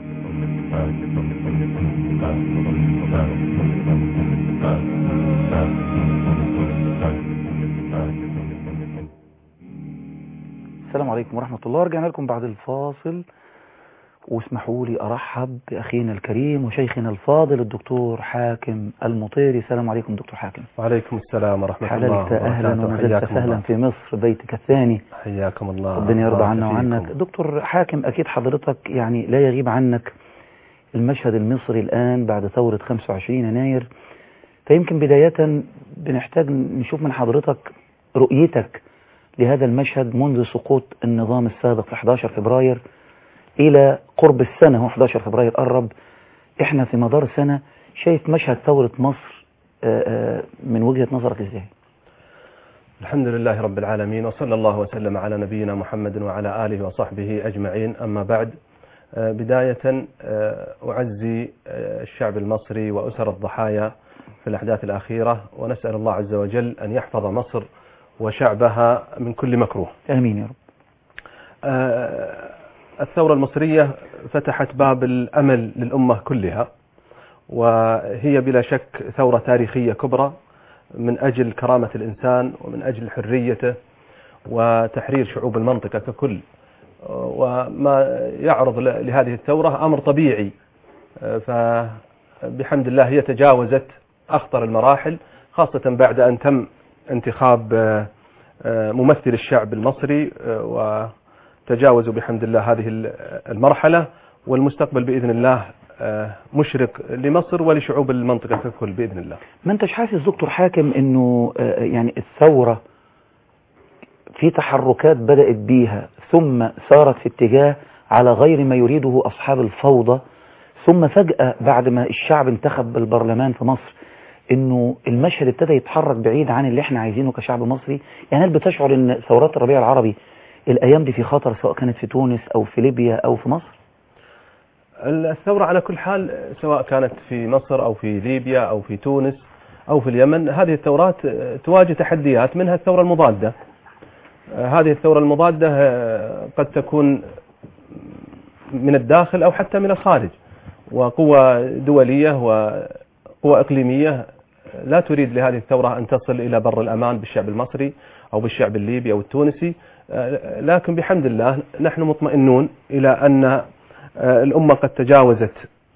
السلام عليكم ورحمة الله رجعنا لكم بعد الفاصل واسمحوا لي أرحب بأخينا الكريم وشيخنا الفاضل الدكتور حاكم المطيري السلام عليكم دكتور حاكم وعليكم السلام ورحمة الله حللت أهلا وبركاته ونزلت حياكم سهلا الله في مصر بيتك الثاني حياكم الله ربنا يرضى بارك عنا وعنك فيكم. دكتور حاكم أكيد حضرتك يعني لا يغيب عنك المشهد المصري الآن بعد ثورة 25 يناير فيمكن بداية بنحتاج نشوف من حضرتك رؤيتك لهذا المشهد منذ سقوط النظام السابق في 11 فبراير إلى قرب السنة هو 11 فبراير قرب إحنا في مدار سنة شايف مشهد ثورة مصر آه، آه، من وجهة نظرك إزاي الحمد لله رب العالمين وصلى الله وسلم على نبينا محمد وعلى آله وصحبه أجمعين أما بعد آه، بداية آه، أعزي آه، الشعب المصري وأسر الضحايا في الأحداث الأخيرة ونسأل الله عز وجل أن يحفظ مصر وشعبها من كل مكروه آمين يا رب آه، الثورة المصرية فتحت باب الأمل للأمة كلها وهي بلا شك ثورة تاريخية كبرى من أجل كرامة الإنسان ومن أجل حريته وتحرير شعوب المنطقة ككل وما يعرض ل- لهذه الثورة أمر طبيعي فبحمد الله هي تجاوزت أخطر المراحل خاصة بعد أن تم انتخاب آه، آه، ممثل الشعب المصري آه، وتجاوزوا بحمد الله هذه ال- المرحلة والمستقبل بإذن الله آه، مشرق لمصر ولشعوب المنطقة ككل بإذن الله ما انتش حاسس دكتور حاكم انه آه، يعني الثورة في تحركات بدأت بيها ثم سارت في اتجاه على غير ما يريده أصحاب الفوضى ثم فجأة بعد ما الشعب انتخب البرلمان في مصر انه المشهد ابتدى يتحرك بعيد عن اللي احنا عايزينه كشعب مصري يعني هل بتشعر ان ثورات الربيع العربي الايام دي في خطر سواء كانت في تونس او في ليبيا او في مصر الثورة على كل حال سواء كانت في مصر أو في ليبيا أو في تونس أو في اليمن هذه الثورات تواجه تحديات منها الثورة المضادة هذه الثورة المضادة قد تكون من الداخل أو حتى من الخارج وقوى دولية وقوى إقليمية لا تريد لهذه الثورة أن تصل إلى بر الأمان بالشعب المصري أو بالشعب الليبي أو التونسي لكن بحمد الله نحن مطمئنون إلى أن الأمة قد تجاوزت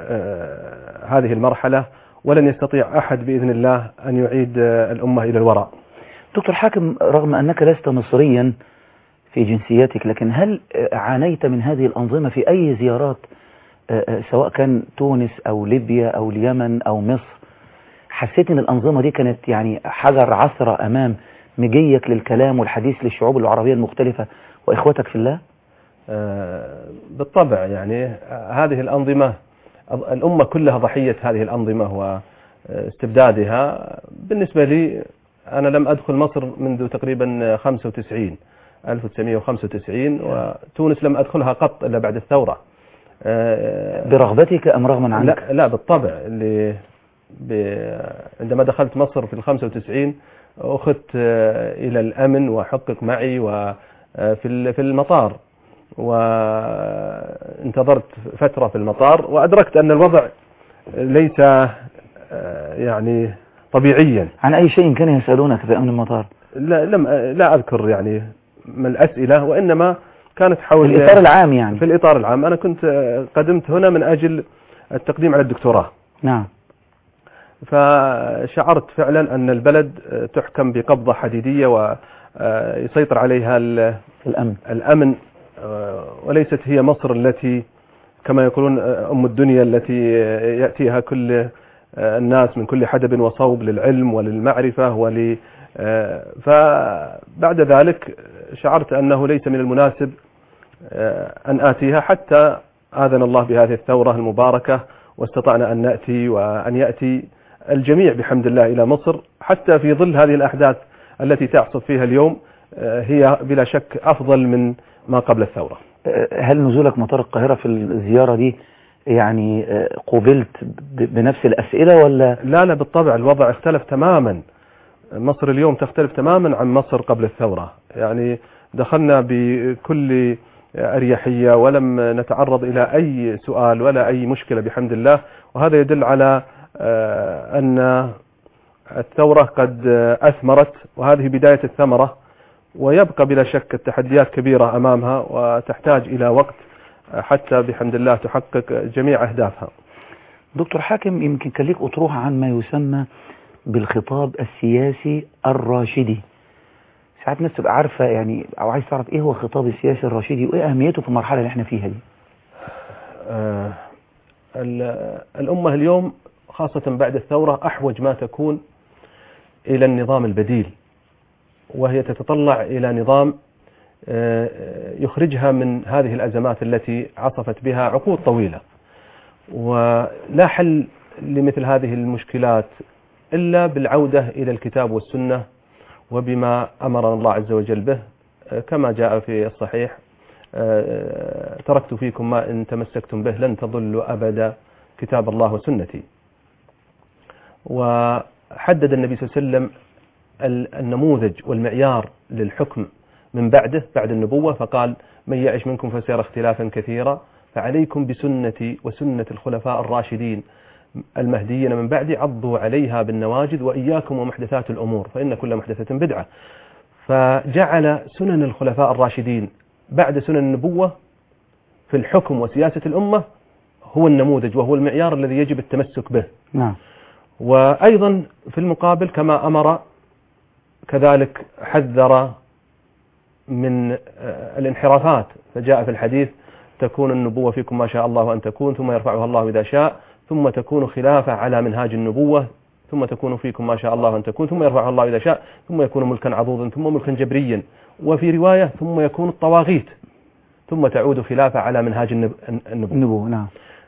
هذه المرحلة ولن يستطيع أحد بإذن الله أن يعيد الأمة إلى الوراء دكتور حاكم رغم أنك لست مصريا في جنسيتك لكن هل عانيت من هذه الأنظمة في أي زيارات سواء كان تونس أو ليبيا أو اليمن أو مصر حسيت أن الأنظمة دي كانت يعني حجر عثرة أمام مجيك للكلام والحديث للشعوب العربية المختلفة وإخوتك في الله بالطبع يعني هذه الأنظمة الأمة كلها ضحية هذه الأنظمة واستبدادها بالنسبة لي أنا لم أدخل مصر منذ تقريبا 95 1995 وتونس لم أدخلها قط إلا بعد الثورة برغبتك أم رغما عنك؟ لا, لا بالطبع اللي ب... عندما دخلت مصر في ال 95 أخذت إلى الأمن وحقق معي وفي في المطار وانتظرت فترة في المطار وأدركت أن الوضع ليس يعني طبيعيا عن أي شيء كانوا يسألونك في أمن المطار لا لم لا أذكر يعني من الأسئلة وإنما كانت حول في الإطار العام يعني في الإطار العام أنا كنت قدمت هنا من أجل التقديم على الدكتوراه نعم فشعرت فعلا أن البلد تحكم بقبضة حديدية ويسيطر عليها الأمن الأمن وليست هي مصر التي كما يقولون أم الدنيا التي يأتيها كل الناس من كل حدب وصوب للعلم وللمعرفة ول فبعد ذلك شعرت أنه ليس من المناسب أن آتيها حتى آذن الله بهذه الثورة المباركة واستطعنا أن نأتي وأن يأتي الجميع بحمد الله إلى مصر حتى في ظل هذه الأحداث التي تعصف فيها اليوم هي بلا شك أفضل من ما قبل الثورة هل نزولك مطار القاهرة في الزيارة دي يعني قبلت بنفس الأسئلة ولا لا لا بالطبع الوضع اختلف تماما مصر اليوم تختلف تماما عن مصر قبل الثورة يعني دخلنا بكل أريحية ولم نتعرض إلى أي سؤال ولا أي مشكلة بحمد الله وهذا يدل على أن الثورة قد أثمرت وهذه بداية الثمرة ويبقى بلا شك التحديات كبيرة أمامها وتحتاج إلى وقت حتى بحمد الله تحقق جميع أهدافها دكتور حاكم يمكن كان ليك أطروحة عن ما يسمى بالخطاب السياسي الراشدي ساعات الناس تبقى عارفة يعني أو عايز تعرف إيه هو الخطاب السياسي الراشدي وإيه أهميته في المرحلة اللي احنا فيها دي آه الأمة اليوم خاصة بعد الثورة أحوج ما تكون إلى النظام البديل وهي تتطلع إلى نظام يخرجها من هذه الأزمات التي عصفت بها عقود طويلة ولا حل لمثل هذه المشكلات إلا بالعودة إلى الكتاب والسنة وبما أمرنا الله عز وجل به كما جاء في الصحيح تركت فيكم ما إن تمسكتم به لن تضلوا أبدا كتاب الله وسنتي وحدد النبي صلى الله عليه وسلم النموذج والمعيار للحكم من بعده بعد النبوة فقال من يعش منكم فسيرى اختلافا كثيرا فعليكم بسنتي وسنة الخلفاء الراشدين المهديين من بعدي عضوا عليها بالنواجذ وإياكم ومحدثات الأمور فإن كل محدثة بدعة فجعل سنن الخلفاء الراشدين بعد سنن النبوة في الحكم وسياسة الأمة هو النموذج وهو المعيار الذي يجب التمسك به نعم وأيضا في المقابل كما أمر كذلك حذر من آه، الانحرافات فجاء في الحديث تكون النبوة فيكم ما شاء الله أن تكون ثم يرفعها الله إذا شاء ثم تكون خلافة على منهاج النبوة ثم تكون فيكم ما شاء الله أن تكون ثم يرفعها الله إذا شاء ثم يكون ملكا عضوضا ثم ملكا جبريا وفي رواية ثم يكون الطواغيت ثم تعود خلافة على منهاج النب- النبوة النبوة نعم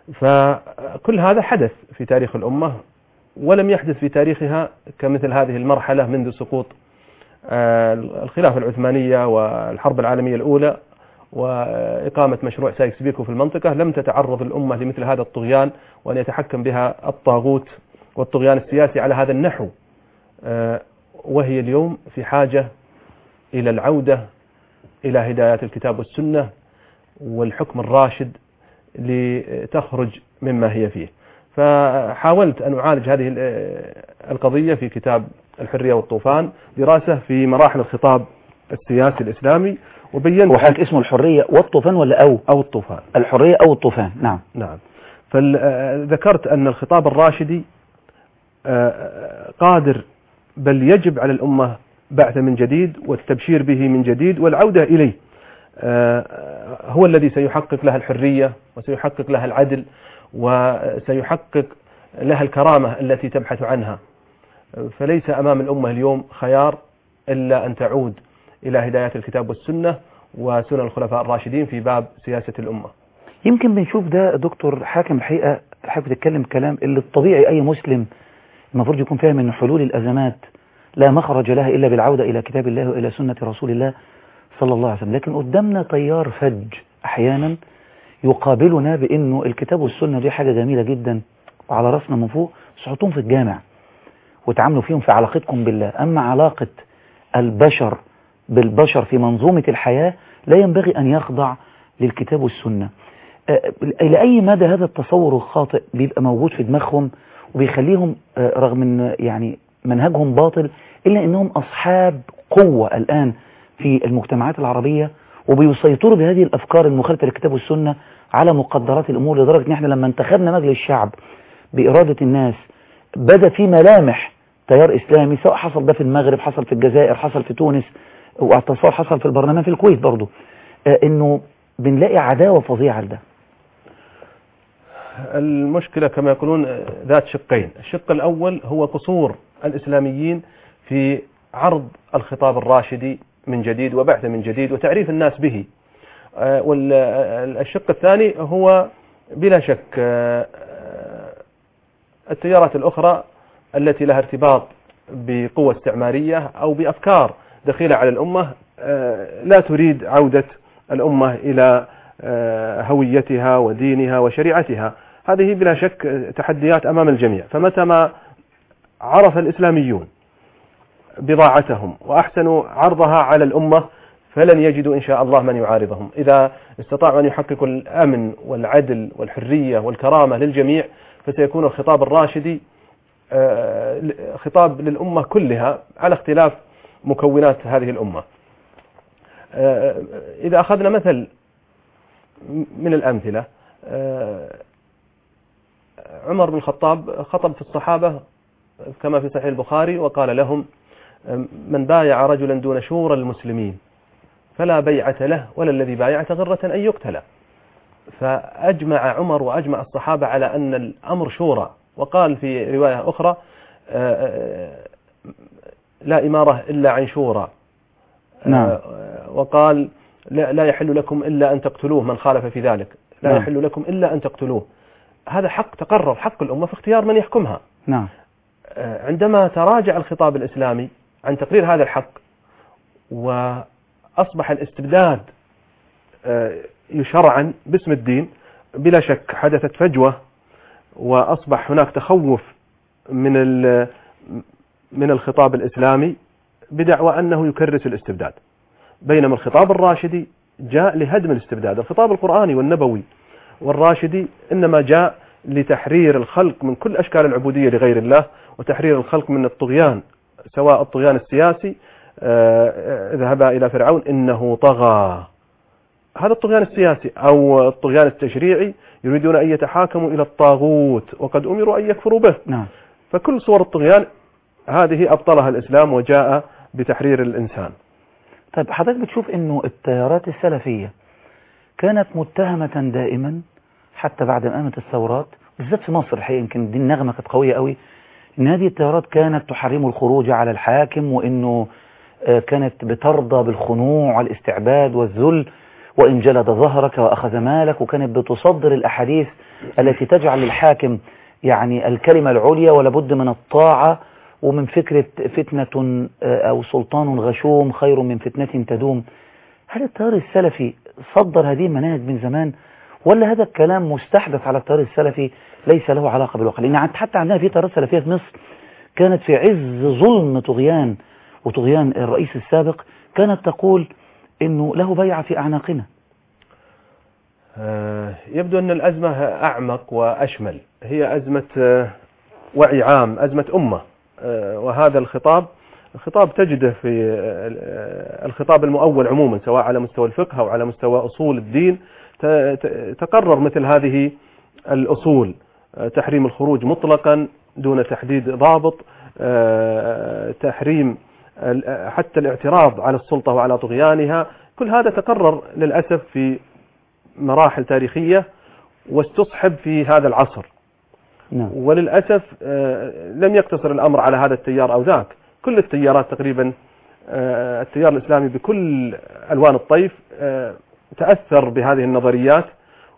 فكل هذا حدث في تاريخ الأمة ولم يحدث في تاريخها كمثل هذه المرحلة منذ سقوط آه، الخلافة العثمانية والحرب العالمية الأولى وإقامة مشروع سايكس بيكو في المنطقة لم تتعرض الأمة لمثل هذا الطغيان وأن يتحكم بها الطاغوت والطغيان السياسي على هذا النحو آه، وهي اليوم في حاجة إلى العودة إلى هدايات الكتاب والسنة والحكم الراشد لتخرج مما هي فيه فحاولت أن أعالج هذه ال- القضية في كتاب الحرية والطوفان دراسة في مراحل الخطاب السياسي الإسلامي وبينت وحضرتك اسمه الحرية والطوفان ولا أو أو الطوفان الحرية أو الطوفان نعم نعم فذكرت أن الخطاب الراشدي آه، قادر بل يجب على الأمة بعث من جديد والتبشير به من جديد والعودة إليه آه، هو الذي سيحقق لها الحرية وسيحقق لها العدل وسيحقق لها الكرامة التي تبحث عنها فليس أمام الأمة اليوم خيار إلا أن تعود إلى هدايات الكتاب والسنة وسنن الخلفاء الراشدين في باب سياسة الأمة يمكن بنشوف ده دكتور حاكم الحقيقة حضرتك بتتكلم كلام اللي الطبيعي أي مسلم المفروض يكون فاهم أن حلول الأزمات لا مخرج لها إلا بالعودة إلى كتاب الله وإلى سنة رسول الله صلى الله عليه وسلم لكن قدامنا تيار فج أحيانا يقابلنا بأنه الكتاب والسنة دي حاجة جميلة جدا وعلى رأسنا من فوق بس حطوهم في الجامع وتعاملوا فيهم في علاقتكم بالله أما علاقة البشر بالبشر في منظومة الحياة لا ينبغي أن يخضع للكتاب والسنة آه، إلى أي مدى هذا التصور الخاطئ بيبقى موجود في دماغهم وبيخليهم آه، رغم أن يعني منهجهم باطل إلا أنهم أصحاب قوة الآن في المجتمعات العربية وبيسيطروا بهذه الأفكار المخالفة للكتاب والسنة على مقدرات الأمور لدرجة أن احنا لما انتخبنا مجلس الشعب بإرادة الناس بدا في ملامح تيار إسلامي سواء حصل ده في المغرب حصل في الجزائر حصل في تونس واتصال حصل في البرلمان في الكويت برضو آه، انه بنلاقي عداوة فظيعة لده المشكلة كما يقولون ذات شقين الشق الأول هو قصور الإسلاميين في عرض الخطاب الراشدي من جديد وبعثه من جديد وتعريف الناس به آه، والشق الثاني هو بلا شك آه، التيارات الأخرى التي لها ارتباط بقوة استعمارية أو بأفكار دخيلة على الأمة آه، لا تريد عودة الأمة إلى آه، هويتها ودينها وشريعتها هذه بلا شك تحديات أمام الجميع فمتى ما عرف الإسلاميون بضاعتهم وأحسنوا عرضها على الأمة فلن يجدوا إن شاء الله من يعارضهم إذا استطاعوا أن يحققوا الأمن والعدل والحرية والكرامة للجميع فسيكون الخطاب الراشدي آه، خطاب للأمة كلها على اختلاف مكونات هذه الأمة آه، إذا أخذنا مثل من الأمثلة آه، عمر بن الخطاب خطب في الصحابة كما في صحيح البخاري وقال لهم من بايع رجلا دون شورى المسلمين فلا بيعة له ولا الذي بايعة غرة أن يقتل فأجمع عمر وأجمع الصحابة على أن الأمر شورى وقال في رواية أخرى آه، آه، لا إمارة إلا عن شورى نعم. آه، وقال لا لا يحل لكم إلا أن تقتلوه من خالف في ذلك لا نعم. يحل لكم إلا أن تقتلوه هذا حق تقرر حق الأمة في اختيار من يحكمها نعم آه، عندما تراجع الخطاب الإسلامي عن تقرير هذا الحق وأصبح الاستبداد آه، يشرعا باسم الدين بلا شك حدثت فجوة وأصبح هناك تخوف من ال- من الخطاب الإسلامي بدعوى أنه يكرس الاستبداد بينما الخطاب الراشدي جاء لهدم الاستبداد الخطاب القرآني والنبوي والراشدي إنما جاء لتحرير الخلق من كل أشكال العبودية لغير الله وتحرير الخلق من الطغيان سواء الطغيان السياسي آه، ذهب إلى فرعون إنه طغى هذا الطغيان السياسي أو الطغيان التشريعي يريدون أن يتحاكموا إلى الطاغوت وقد أمروا أن يكفروا به نعم فكل صور الطغيان هذه أبطلها الإسلام وجاء بتحرير الإنسان طيب حضرتك بتشوف انه التيارات السلفية كانت متهمة دائما حتى بعد ما قامت الثورات بالذات في مصر الحقيقة يمكن دي النغمة كانت قوية قوي ان هذه التيارات كانت تحرم الخروج على الحاكم وانه آه، كانت بترضى بالخنوع والاستعباد والذل وإن جلد ظهرك وأخذ مالك وكانت بتصدر الأحاديث التي تجعل للحاكم يعني الكلمة العليا ولابد من الطاعة ومن فكرة فتنة آه، أو سلطان غشوم خير من فتنة تدوم هل التيار السلفي صدر هذه المناهج من زمان ولا هذا الكلام مستحدث على التيار السلفي ليس له علاقة بالواقع لأن عند- حتى عندنا في تيارات سلفية في مصر كانت في عز ظلم طغيان وطغيان الرئيس السابق كانت تقول انه له بيعة في اعناقنا آه، يبدو أن الأزمة أعمق وأشمل هي أزمة آه، وعي عام أزمة أمة آه، وهذا الخطاب الخطاب تجده في آه، الخطاب المؤول عموما سواء على مستوى الفقه أو على مستوى أصول الدين ت- ت- تقرر مثل هذه الأصول آه، تحريم الخروج مطلقا دون تحديد ضابط آه، تحريم ال- حتى الاعتراض على السلطة وعلى طغيانها كل هذا تقرر للأسف في مراحل تاريخية واستصحب في هذا العصر نعم وللأسف آه، لم يقتصر الأمر على هذا التيار أو ذاك كل التيارات تقريبا آه، التيار الإسلامي بكل ألوان الطيف آه، تأثر بهذه النظريات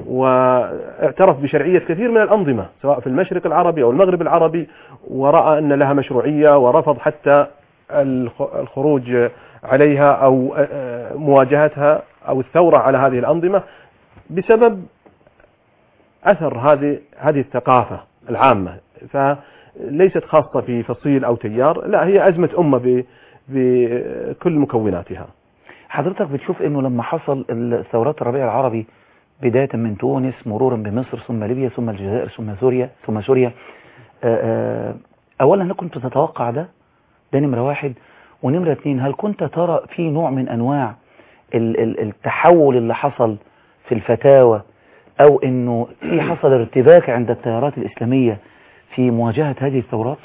واعترف بشرعية كثير من الأنظمة سواء في المشرق العربي أو المغرب العربي ورأى أن لها مشروعية ورفض حتى الخ- الخروج عليها أو آه، مواجهتها أو الثورة على هذه الأنظمة بسبب أثر هذه هذه الثقافة العامة فليست خاصة في فصيل أو تيار لا هي أزمة أمة ب- بكل مكوناتها حضرتك بتشوف انه لما حصل الثورات الربيع العربي بداية من تونس مرورا بمصر ثم ليبيا ثم الجزائر ثم سوريا ثم سوريا آه، آه، اولا هل كنت تتوقع ده ده نمرة واحد ونمرة اتنين هل كنت ترى في نوع من انواع ال- ال- التحول اللي حصل في الفتاوى او انه في حصل ارتباك عند التيارات الاسلامية في مواجهة هذه الثورات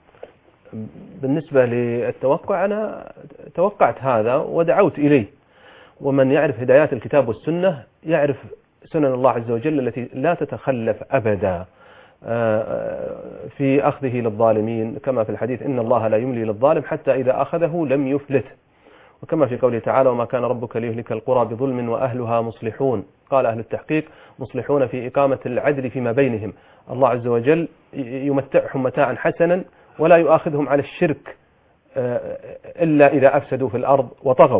بالنسبة للتوقع أنا توقعت هذا ودعوت إليه ومن يعرف هدايات الكتاب والسنة يعرف سنن الله عز وجل التي لا تتخلف أبدا آه، في أخذه للظالمين كما في الحديث إن الله لا يملي للظالم حتى إذا أخذه لم يفلته وكما في قوله تعالى وما كان ربك ليهلك القرى بظلم وأهلها مصلحون قال أهل التحقيق مصلحون في إقامة العدل فيما بينهم الله عز وجل يمتعهم متاعا حسنا ولا يؤاخذهم على الشرك آه، إلا إذا أفسدوا في الأرض وطغوا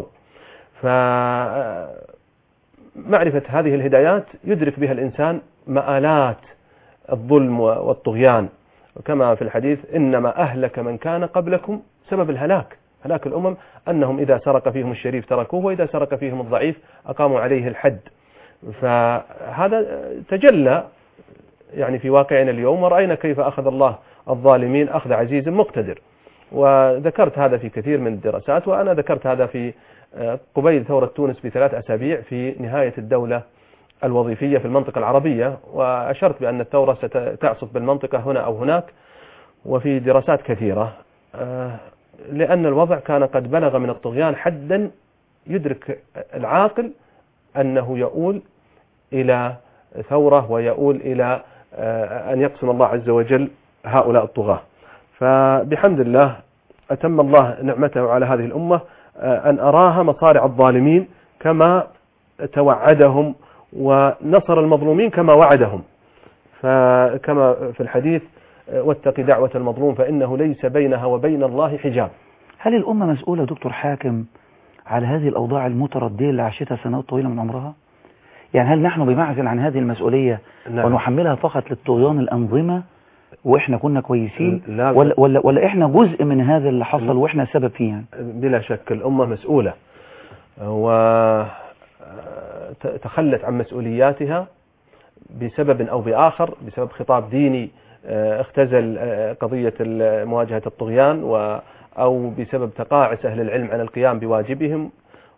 فمعرفة هذه الهدايات يدرك بها الإنسان مآلات الظلم والطغيان وكما في الحديث إنما أهلك من كان قبلكم سبب الهلاك هلاك الأمم أنهم إذا سرق فيهم الشريف تركوه وإذا سرق فيهم الضعيف أقاموا عليه الحد فهذا تجلى يعني في واقعنا اليوم ورأينا كيف أخذ الله الظالمين أخذ عزيز مقتدر وذكرت هذا في كثير من الدراسات وأنا ذكرت هذا في قبيل ثورة تونس بثلاث أسابيع في نهاية الدولة الوظيفية في المنطقة العربية وأشرت بأن الثورة ستعصف بالمنطقة هنا أو هناك وفي دراسات كثيرة لأن الوضع كان قد بلغ من الطغيان حدا يدرك العاقل أنه يؤول إلى ثورة ويؤول إلى أن يقسم الله عز وجل هؤلاء الطغاة فبحمد الله أتم الله نعمته على هذه الأمة أن أراها مصارع الظالمين كما توعدهم ونصر المظلومين كما وعدهم فكما في الحديث واتق دعوة المظلوم فإنه ليس بينها وبين الله حجاب هل الأمة مسؤولة دكتور حاكم على هذه الأوضاع المتردية اللي عاشتها سنوات طويلة من عمرها يعني هل نحن بمعزل عن هذه المسؤولية نعم. ونحملها فقط للطغيان الأنظمة وإحنا كنا كويسين لا ولا, ولا, ولا إحنا جزء من هذا اللي حصل وإحنا سبب فيه يعني بلا شك الأمة مسؤولة وتخلت عن مسؤولياتها بسبب أو بآخر بسبب خطاب ديني آه، اختزل آه، قضية ال- مواجهة الطغيان و أو بسبب تقاعس أهل العلم عن القيام بواجبهم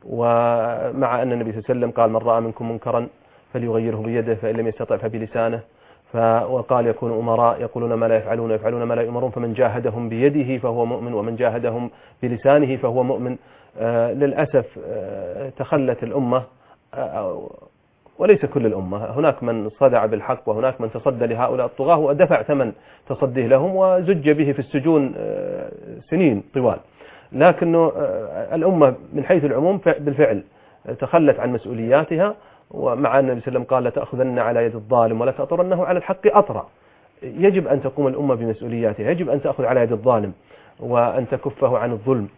ومع أن النبي صلى الله عليه وسلم قال من رأى منكم منكرا فليغيره بيده فإن لم يستطع فبلسانه ف وقال يكون أمراء يقولون ما لا يفعلون ويفعلون ما لا يؤمرون فمن جاهدهم بيده فهو مؤمن ومن جاهدهم بلسانه فهو مؤمن آه، للأسف آه، تخلت الأمة آه، وليس كل الأمة هناك من صدع بالحق وهناك من تصدى لهؤلاء الطغاة ودفع ثمن تصديه لهم وزج به في السجون آه، سنين طوال لكنه آه، الأمة من حيث العموم ف- بالفعل تخلت عن مسؤولياتها ومع أن النبي صلى الله عليه وسلم قال لتأخذن على يد الظالم ولا تأطرنه على الحق أطرا يجب أن تقوم الأمة بمسؤولياتها يجب أن تأخذ على يد الظالم وأن تكفه عن الظلم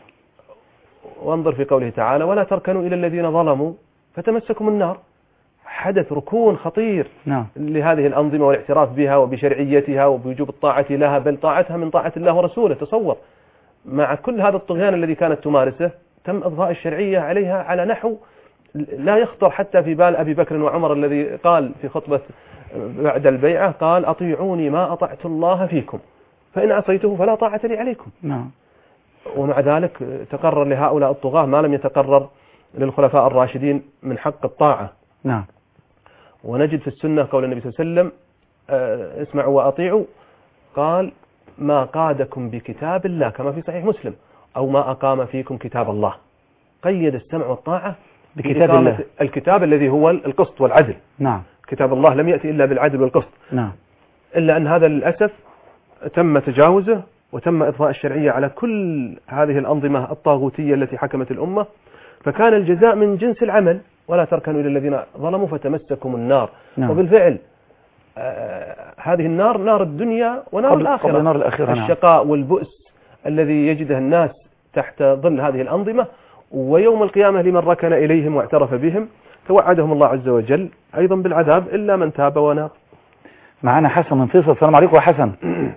وانظر في قوله تعالى ولا تركنوا إلى الذين ظلموا فتمسكم النار حدث ركون خطير نعم لهذه الأنظمة والاعتراف بها وبشرعيتها وبوجوب الطاعة لها بل طاعتها من طاعة الله ورسوله تصور مع كل هذا الطغيان الذي كانت تمارسه تم إضفاء الشرعية عليها على نحو لا يخطر حتى في بال أبي بكر وعمر الذي قال في خطبة بعد البيعة قال أطيعوني ما أطعت الله فيكم فإن عصيته فلا طاعة لي عليكم نعم ومع ذلك تقرر لهؤلاء الطغاة ما لم يتقرر للخلفاء الراشدين من حق الطاعة نعم ونجد في السنة قول النبي صلى الله عليه وسلم آه، اسمعوا وأطيعوا قال ما قادكم بكتاب الله كما في صحيح مسلم أو ما أقام فيكم كتاب الله قيد السمع والطاعة بكتاب بإقامة الله. الكتاب الذي هو القسط والعدل نعم كتاب الله لم يأتي إلا بالعدل والقسط نعم إلا أن هذا للأسف تم تجاوزه وتم إضفاء الشرعية على كل هذه الأنظمة الطاغوتية التي حكمت الأمة فكان الجزاء من جنس العمل ولا تركنوا إلى الذين ظلموا فتمسكم النار نعم. وبالفعل آه هذه النار نار الدنيا ونار قبل- الآخرة قبل نار الآخرة، نعم. الشقاء والبؤس الذي يجده الناس تحت ظل هذه الأنظمة ويوم القيامة لمن ركن إليهم واعترف بهم توعدهم الله عز وجل أيضا بالعذاب إلا من تاب وناب معانا حسن من فيصل السلام عليكم يا حسن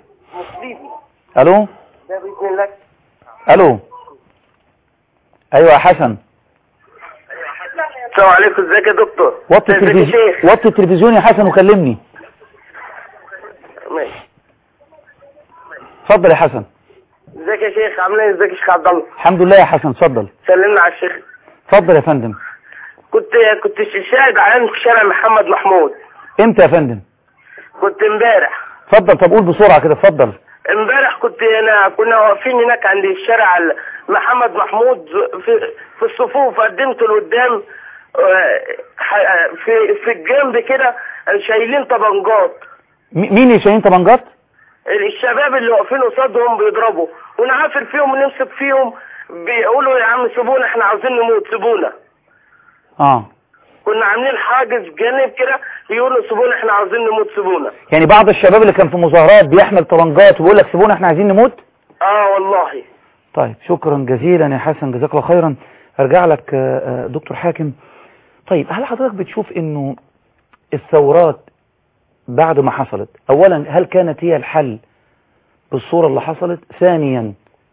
الو بإذن الله الو ايوه يا حسن السلام عليكم ازيك يا دكتور وطي ازيك يا التلفزيون شيخ وطي التلفزيون يا حسن وكلمني ماشي اتفضل يا حسن ازيك يا شيخ عامل ايه ازيك يا شيخ عبد الله الحمد لله يا حسن اتفضل سلمنا على الشيخ اتفضل يا فندم كنت كنت شاهد على في شارع محمد محمود امتى يا فندم كنت امبارح اتفضل طب قول بسرعة كده اتفضل امبارح كنت انا كنا واقفين هناك عند الشارع ال- محمد محمود في في الصفوف قدمت لقدام آه، ح- في في الجنب كده شايلين طبنجات م- مين اللي شايلين طبنجات الشباب اللي واقفين قصادهم بيضربوا ونعافر فيهم ونمسك فيهم بيقولوا يا عم سيبونا احنا عاوزين نموت سيبونا اه كنا عاملين حاجز جانب كده يقولوا سيبونا احنا عاوزين نموت سيبونا يعني بعض الشباب اللي كان في مظاهرات بيحمل طبنجات وبيقول لك سيبونا احنا عايزين نموت اه والله طيب شكرا جزيلا يا حسن جزاك الله خيرا ارجع لك آه، آه، دكتور حاكم طيب هل حضرتك بتشوف انه الثورات بعد ما حصلت اولا هل كانت هي الحل بالصورة اللي حصلت ثانيا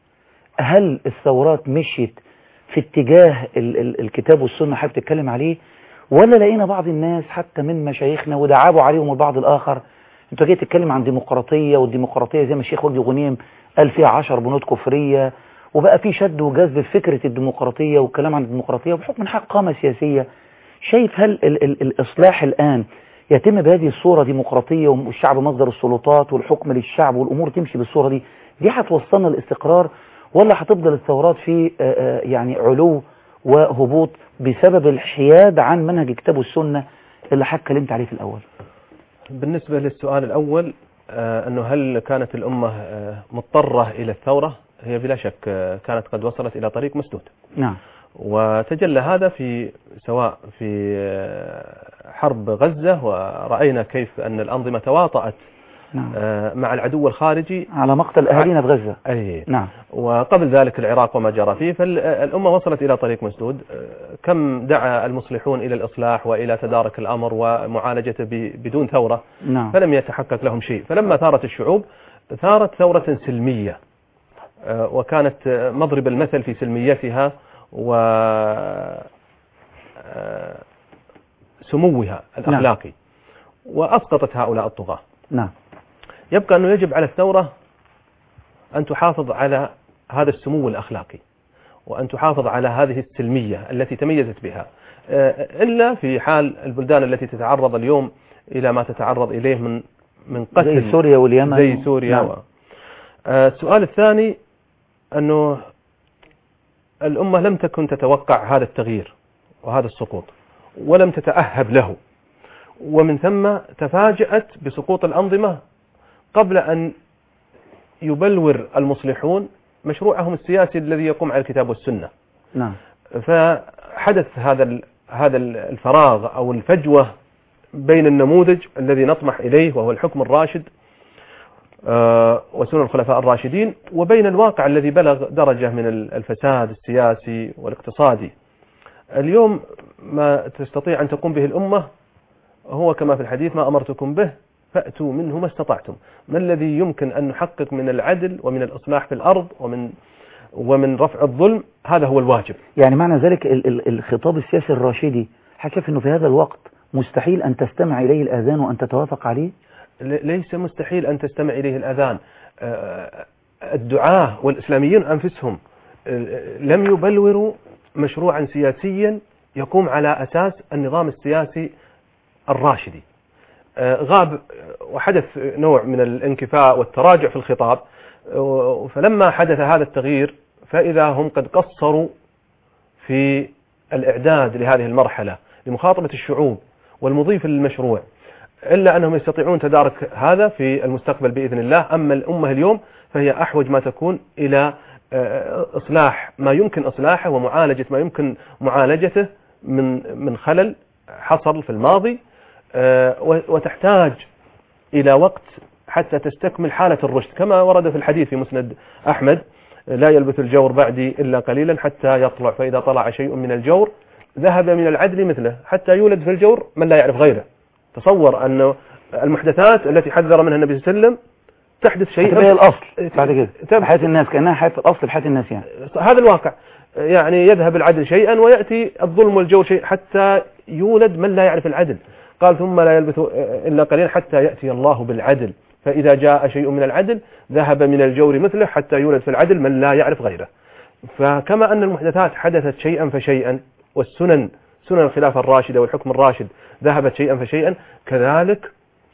هل الثورات مشيت في اتجاه ال ال الكتاب والسنة حابب تتكلم عليه ولا لقينا بعض الناس حتى من مشايخنا ودعابوا عليهم البعض الآخر انت جاي تتكلم عن ديمقراطية والديمقراطية زي ما الشيخ وجدي غنيم قال فيها عشر بنود كفرية وبقى في شد وجذب في فكرة الديمقراطية والكلام عن الديمقراطية وبحكم انها قامة سياسية شايف هل ال ال الإصلاح الآن يتم بهذه الصورة ديمقراطية والشعب مصدر السلطات والحكم للشعب والأمور تمشي بالصورة دي دي هتوصلنا الاستقرار ولا هتفضل الثورات في آه، آه، يعني علو وهبوط بسبب الحياد عن منهج كتاب السنة اللي حضرتك اتكلمت عليه في الأول بالنسبة للسؤال الأول آه، أنه هل كانت الأمة آه، مضطرة إلى الثورة هي بلا شك آه، كانت قد وصلت إلى طريق مسدود نعم وتجلى هذا في سواء في آه، حرب غزة ورأينا كيف أن الأنظمة تواطأت نعم آه، مع العدو الخارجي على مقتل أهالينا في غزة أي نعم وقبل ذلك العراق وما جرى فيه فالأمة وصلت إلى طريق مسدود آه، كم دعا المصلحون إلى الإصلاح وإلى تدارك الأمر ومعالجته ب- بدون ثورة نعم فلم يتحقق لهم شيء فلما ثارت الشعوب ثارت ثورة سلمية آه، وكانت آه، مضرب المثل في سلميتها و آه، سموها الأخلاقي وأسقطت هؤلاء الطغاة نعم يبقى أنه يجب على الثورة أن تحافظ على هذا السمو الأخلاقي وأن تحافظ على هذه السلمية التي تميزت بها آه، إلا في حال البلدان التي تتعرض اليوم إلى ما تتعرض إليه من من قتل زي سوريا واليمن زي سوريا نعم. و... آه، السؤال الثاني أنه الأمة لم تكن تتوقع هذا التغيير وهذا السقوط ولم تتأهب له ومن ثم تفاجأت بسقوط الأنظمة قبل أن يبلور المصلحون مشروعهم السياسي الذي يقوم على الكتاب والسنة نعم فحدث هذا ال- هذا ال- الفراغ أو الفجوة بين النموذج الذي نطمح إليه وهو الحكم الراشد آه، وسنن الخلفاء الراشدين وبين الواقع الذي بلغ درجة من ال- الفساد السياسي والاقتصادي اليوم ما تستطيع أن تقوم به الأمة هو كما في الحديث ما أمرتكم به فأتوا منه ما استطعتم ما الذي يمكن أن نحقق من العدل ومن الإصلاح في الأرض ومن ومن رفع الظلم هذا هو الواجب يعني معنى ذلك ال- ال- الخطاب السياسي الراشدي حكف انه في هذا الوقت مستحيل ان تستمع اليه الاذان وان تتوافق عليه ل- ليس مستحيل أن تستمع إليه الأذان آه، الدعاة والإسلاميين أنفسهم آه، لم يبلوروا مشروعا سياسيا يقوم على أساس النظام السياسي الراشدي آه، غاب آه، وحدث نوع من الانكفاء والتراجع في الخطاب آه، فلما حدث هذا التغيير فإذا هم قد قصروا في الإعداد لهذه المرحلة لمخاطبة الشعوب والمضي في المشروع إلا أنهم يستطيعون تدارك هذا في المستقبل بإذن الله أما الأمة اليوم فهي أحوج ما تكون إلى آه، إصلاح ما يمكن إصلاحه ومعالجة ما يمكن معالجته من من خلل حصل في الماضي آه، و- وتحتاج إلى وقت حتى تستكمل حالة الرشد كما ورد في الحديث في مسند أحمد لا يلبث الجور بعدي إلا قليلا حتى يطلع فإذا طلع شيء من الجور ذهب من العدل مثله حتى يولد في الجور من لا يعرف غيره تصور أن المحدثات التي حذر منها النبي صلى الله عليه وسلم تحدث شيء هتبقى هي الاصل بعد كده تب- حياه الناس كانها حياه الاصل في حياه الناس يعني هذا الواقع يعني يذهب العدل شيئا ويأتي الظلم والجور شيء حتى يولد من لا يعرف العدل قال ثم لا يلبث إلا قليلا حتى يأتي الله بالعدل فإذا جاء شيء من العدل ذهب من الجور مثله حتى يولد في العدل من لا يعرف غيره فكما أن المحدثات حدثت شيئا فشيئا والسنن سنن الخلافة الراشدة والحكم الراشد ذهبت شيئا فشيئا كذلك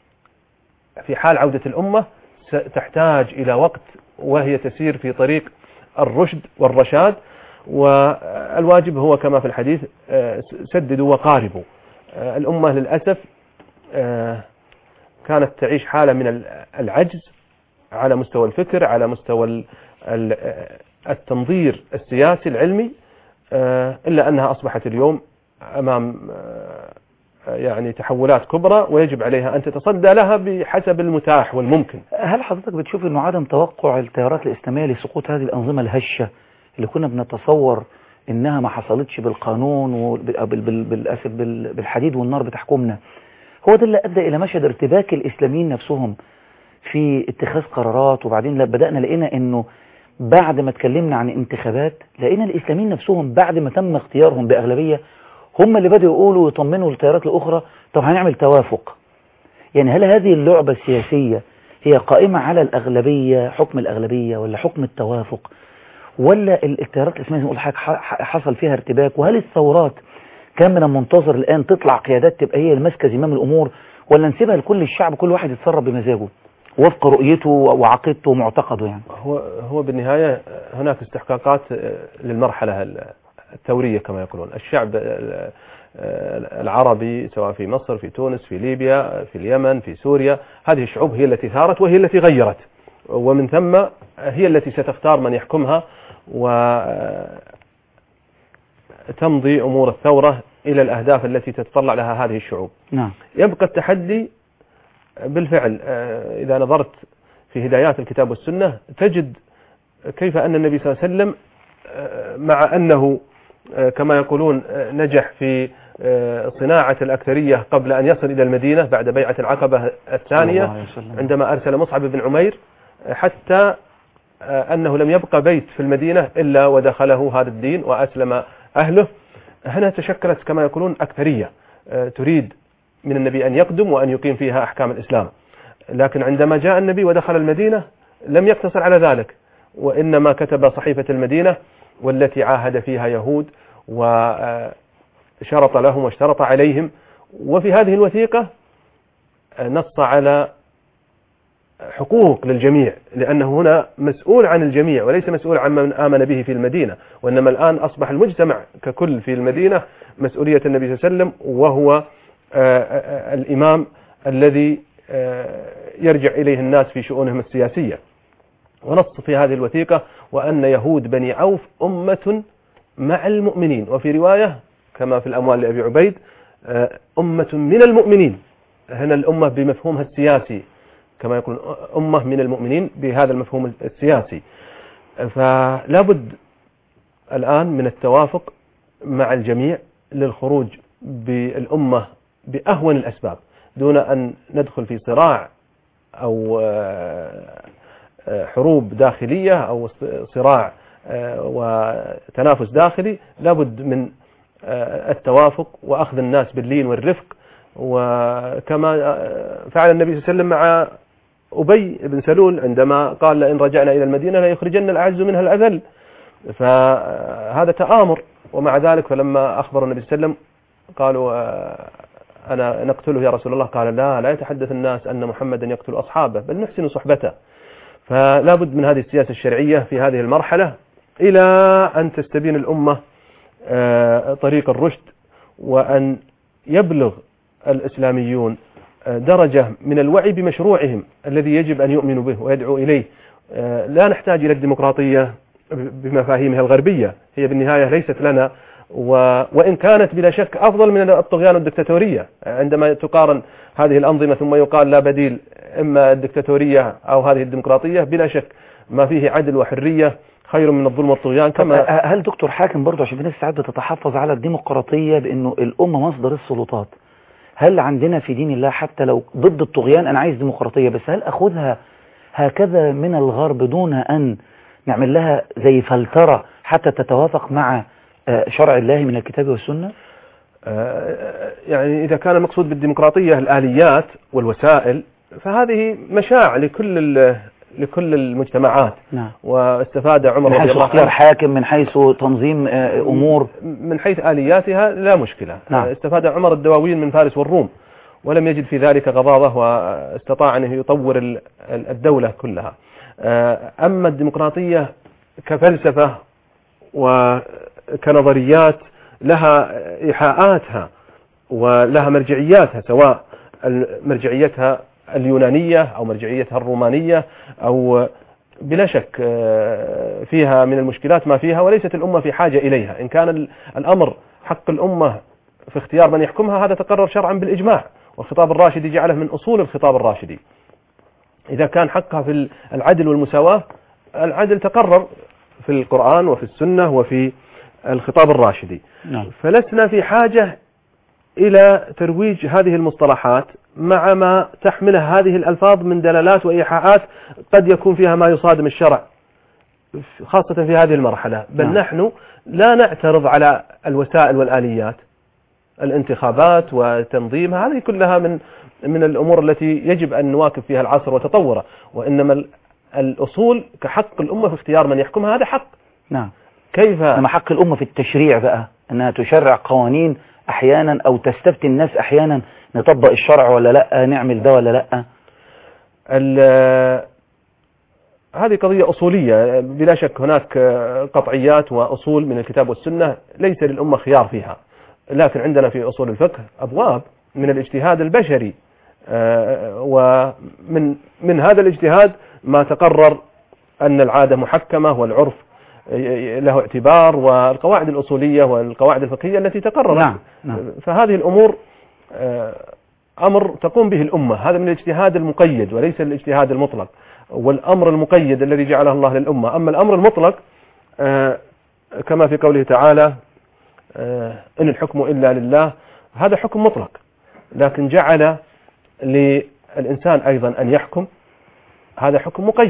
في حال عودة الأمة تحتاج إلى وقت وهي تسير في طريق الرشد والرشاد والواجب هو كما في الحديث آه، سددوا وقاربوا آه، الأمة للأسف آه، كانت تعيش حالة من ال- العجز على مستوى الفكر على مستوى ال- ال- آه، التنظير السياسي العلمي آه، إلا أنها أصبحت اليوم أمام آه، يعني تحولات كبرى ويجب عليها أن تتصدى لها بحسب المتاح والممكن هل حضرتك بتشوف انه عدم توقع التيارات الاسلاميه لسقوط هذه الانظمه الهشه اللي كنا بنتصور انها ما حصلتش بالقانون وبالاسف بالحديد والنار بتحكمنا هو ده اللي ادى الى مشهد ارتباك الاسلاميين نفسهم في اتخاذ قرارات وبعدين لا- بدانا لقينا انه بعد ما اتكلمنا عن انتخابات لقينا الاسلاميين نفسهم بعد ما تم اختيارهم باغلبيه هم اللي بدأوا يقولوا ويطمنوا التيارات الاخرى طب هنعمل توافق يعني هل هذه اللعبة السياسية هي قائمة على الأغلبية حكم الأغلبية ولا حكم التوافق ولا ال- التيارات الإسلامية زي ما قلت لحضرتك ح- ح- حصل فيها ارتباك وهل الثورات كان من المنتظر الآن تطلع قيادات تبقى هي الماسكة زمام الأمور ولا نسيبها لكل الشعب كل واحد يتصرف بمزاجه وفق رؤيته وعقيدته ومعتقده يعني هو هو بالنهاية هناك استحقاقات للمرحلة الثورية كما يقولون الشعب العربي سواء في مصر في تونس في ليبيا في اليمن في سوريا هذه الشعوب هي التي ثارت وهي التي غيرت ومن ثم هي التي ستختار من يحكمها وتمضي أمور الثورة إلى الأهداف التي تتطلع لها هذه الشعوب نعم يبقى التحدي بالفعل آه، إذا نظرت في هدايات الكتاب والسنة تجد كيف أن النبي صلى الله عليه وسلم آه، مع أنه آه، كما يقولون آه، نجح في آه، صناعة الأكثرية قبل أن يصل إلى المدينة بعد بيعة العقبة صلى الله الثانية عليه وسلم. عندما أرسل مصعب بن عمير آه، حتى آه، أنه لم يبقى بيت في المدينة إلا ودخله هذا الدين وأسلم أهله هنا تشكلت كما يقولون أكثرية آه، تريد من النبي أن يقدم وأن يقيم فيها أحكام الإسلام لكن عندما جاء النبي ودخل المدينة لم يقتصر على ذلك وإنما كتب صحيفة المدينة والتي عاهد فيها يهود وشرط لهم واشترط عليهم وفي هذه الوثيقة نص على حقوق للجميع لأنه هنا مسؤول عن الجميع وليس مسؤول عن من آمن به في المدينة وإنما الآن أصبح المجتمع ككل في المدينة مسؤولية النبي صلى الله عليه وسلم وهو آه، آه، الإمام الذي آه، يرجع إليه الناس في شؤونهم السياسية ونص في هذه الوثيقة وأن يهود بني عوف أمة مع المؤمنين وفي رواية كما في الأموال لأبي عبيد أمة من المؤمنين هنا الأمة بمفهومها السياسي كما يقول أمة من المؤمنين بهذا المفهوم السياسي فلا بد الآن من التوافق مع الجميع للخروج بالأمة بأهون الأسباب دون أن ندخل في صراع أو حروب داخلية أو صراع وتنافس داخلي لابد من التوافق وأخذ الناس باللين والرفق وكما فعل النبي صلى الله عليه وسلم مع أبي بن سلول عندما قال لئن رجعنا إلى المدينة ليخرجن الأعز منها الأذل فهذا تآمر ومع ذلك فلما أخبر النبي صلى الله عليه وسلم قالوا أنا نقتله يا رسول الله قال لا لا يتحدث الناس أن محمدا يقتل أصحابه بل نحسن صحبته فلا بد من هذه السياسة الشرعية في هذه المرحلة إلى أن تستبين الأمة طريق الرشد وأن يبلغ الإسلاميون درجة من الوعي بمشروعهم الذي يجب أن يؤمنوا به ويدعو إليه لا نحتاج إلى الديمقراطية بمفاهيمها الغربية هي بالنهاية ليست لنا و... وإن كانت بلا شك أفضل من الطغيان والدكتاتورية عندما تقارن هذه الأنظمة ثم يقال لا بديل إما الدكتاتورية أو هذه الديمقراطية بلا شك ما فيه عدل وحرية خير من الظلم والطغيان كما هل دكتور حاكم برضه عشان في ناس ساعات بتتحفظ على الديمقراطية بأنه الأمة مصدر السلطات هل عندنا في دين الله حتى لو ضد الطغيان أنا عايز ديمقراطية بس هل أخذها هكذا من الغرب دون أن نعمل لها زي فلترة حتى تتوافق مع شرع الله من الكتاب والسنة يعني إذا كان المقصود بالديمقراطية الآليات والوسائل فهذه مشاع لكل لكل المجتمعات نعم. واستفاد عمر من حيث رضي الله اختيار عنه حاكم من حيث تنظيم أمور من حيث آلياتها لا مشكلة نعم. استفاد عمر الدواوين من فارس والروم ولم يجد في ذلك غضاضة واستطاع أن يطور ال- ال- الدولة كلها أما الديمقراطية كفلسفة وكنظريات لها إيحاءاتها ولها مرجعياتها سواء مرجعيتها اليونانية أو مرجعيتها الرومانية أو بلا شك آه، فيها من المشكلات ما فيها وليست الأمة في حاجة إليها إن كان ال- الأمر حق الأمة في اختيار من يحكمها هذا تقرر شرعا بالإجماع والخطاب الراشدي جعله من أصول الخطاب الراشدي إذا كان حقها في العدل والمساواة العدل تقرر في القرآن وفي السنة وفي الخطاب الراشدي نعم فلسنا في حاجة إلى ترويج هذه المصطلحات مع ما تحمله هذه الألفاظ من دلالات وإيحاءات قد يكون فيها ما يصادم الشرع خاصة في هذه المرحلة بل نعم. نحن لا نعترض على الوسائل والآليات الانتخابات وتنظيمها هذه كلها من من الأمور التي يجب أن نواكب فيها العصر وتطوره وإنما ال- الأصول كحق الأمة في اختيار من يحكمها هذا حق نعم كيف أما حق الأمة في التشريع بقى أنها تشرع قوانين أحيانا أو تستفتي الناس أحيانا نطبق الشرع ولا لا نعمل ده ولا لا ال- هذه قضية أصولية بلا شك هناك قطعيات وأصول من الكتاب والسنة ليس للأمة خيار فيها لكن عندنا في أصول الفقه أبواب من الاجتهاد البشري آه، ومن من هذا الاجتهاد ما تقرر أن العادة محكمة والعرف له اعتبار والقواعد الأصولية والقواعد الفقهية التي تقررت نعم نعم فهذه الأمور آه، أمر تقوم به الأمة هذا من الاجتهاد المقيد وليس الاجتهاد المطلق والأمر المقيد الذي جعله الله للأمة أما الأمر المطلق آه، كما في قوله تعالى آه، إن الحكم إلا لله هذا حكم مطلق لكن جعل للإنسان أيضا أن يحكم هذا حكم مقيد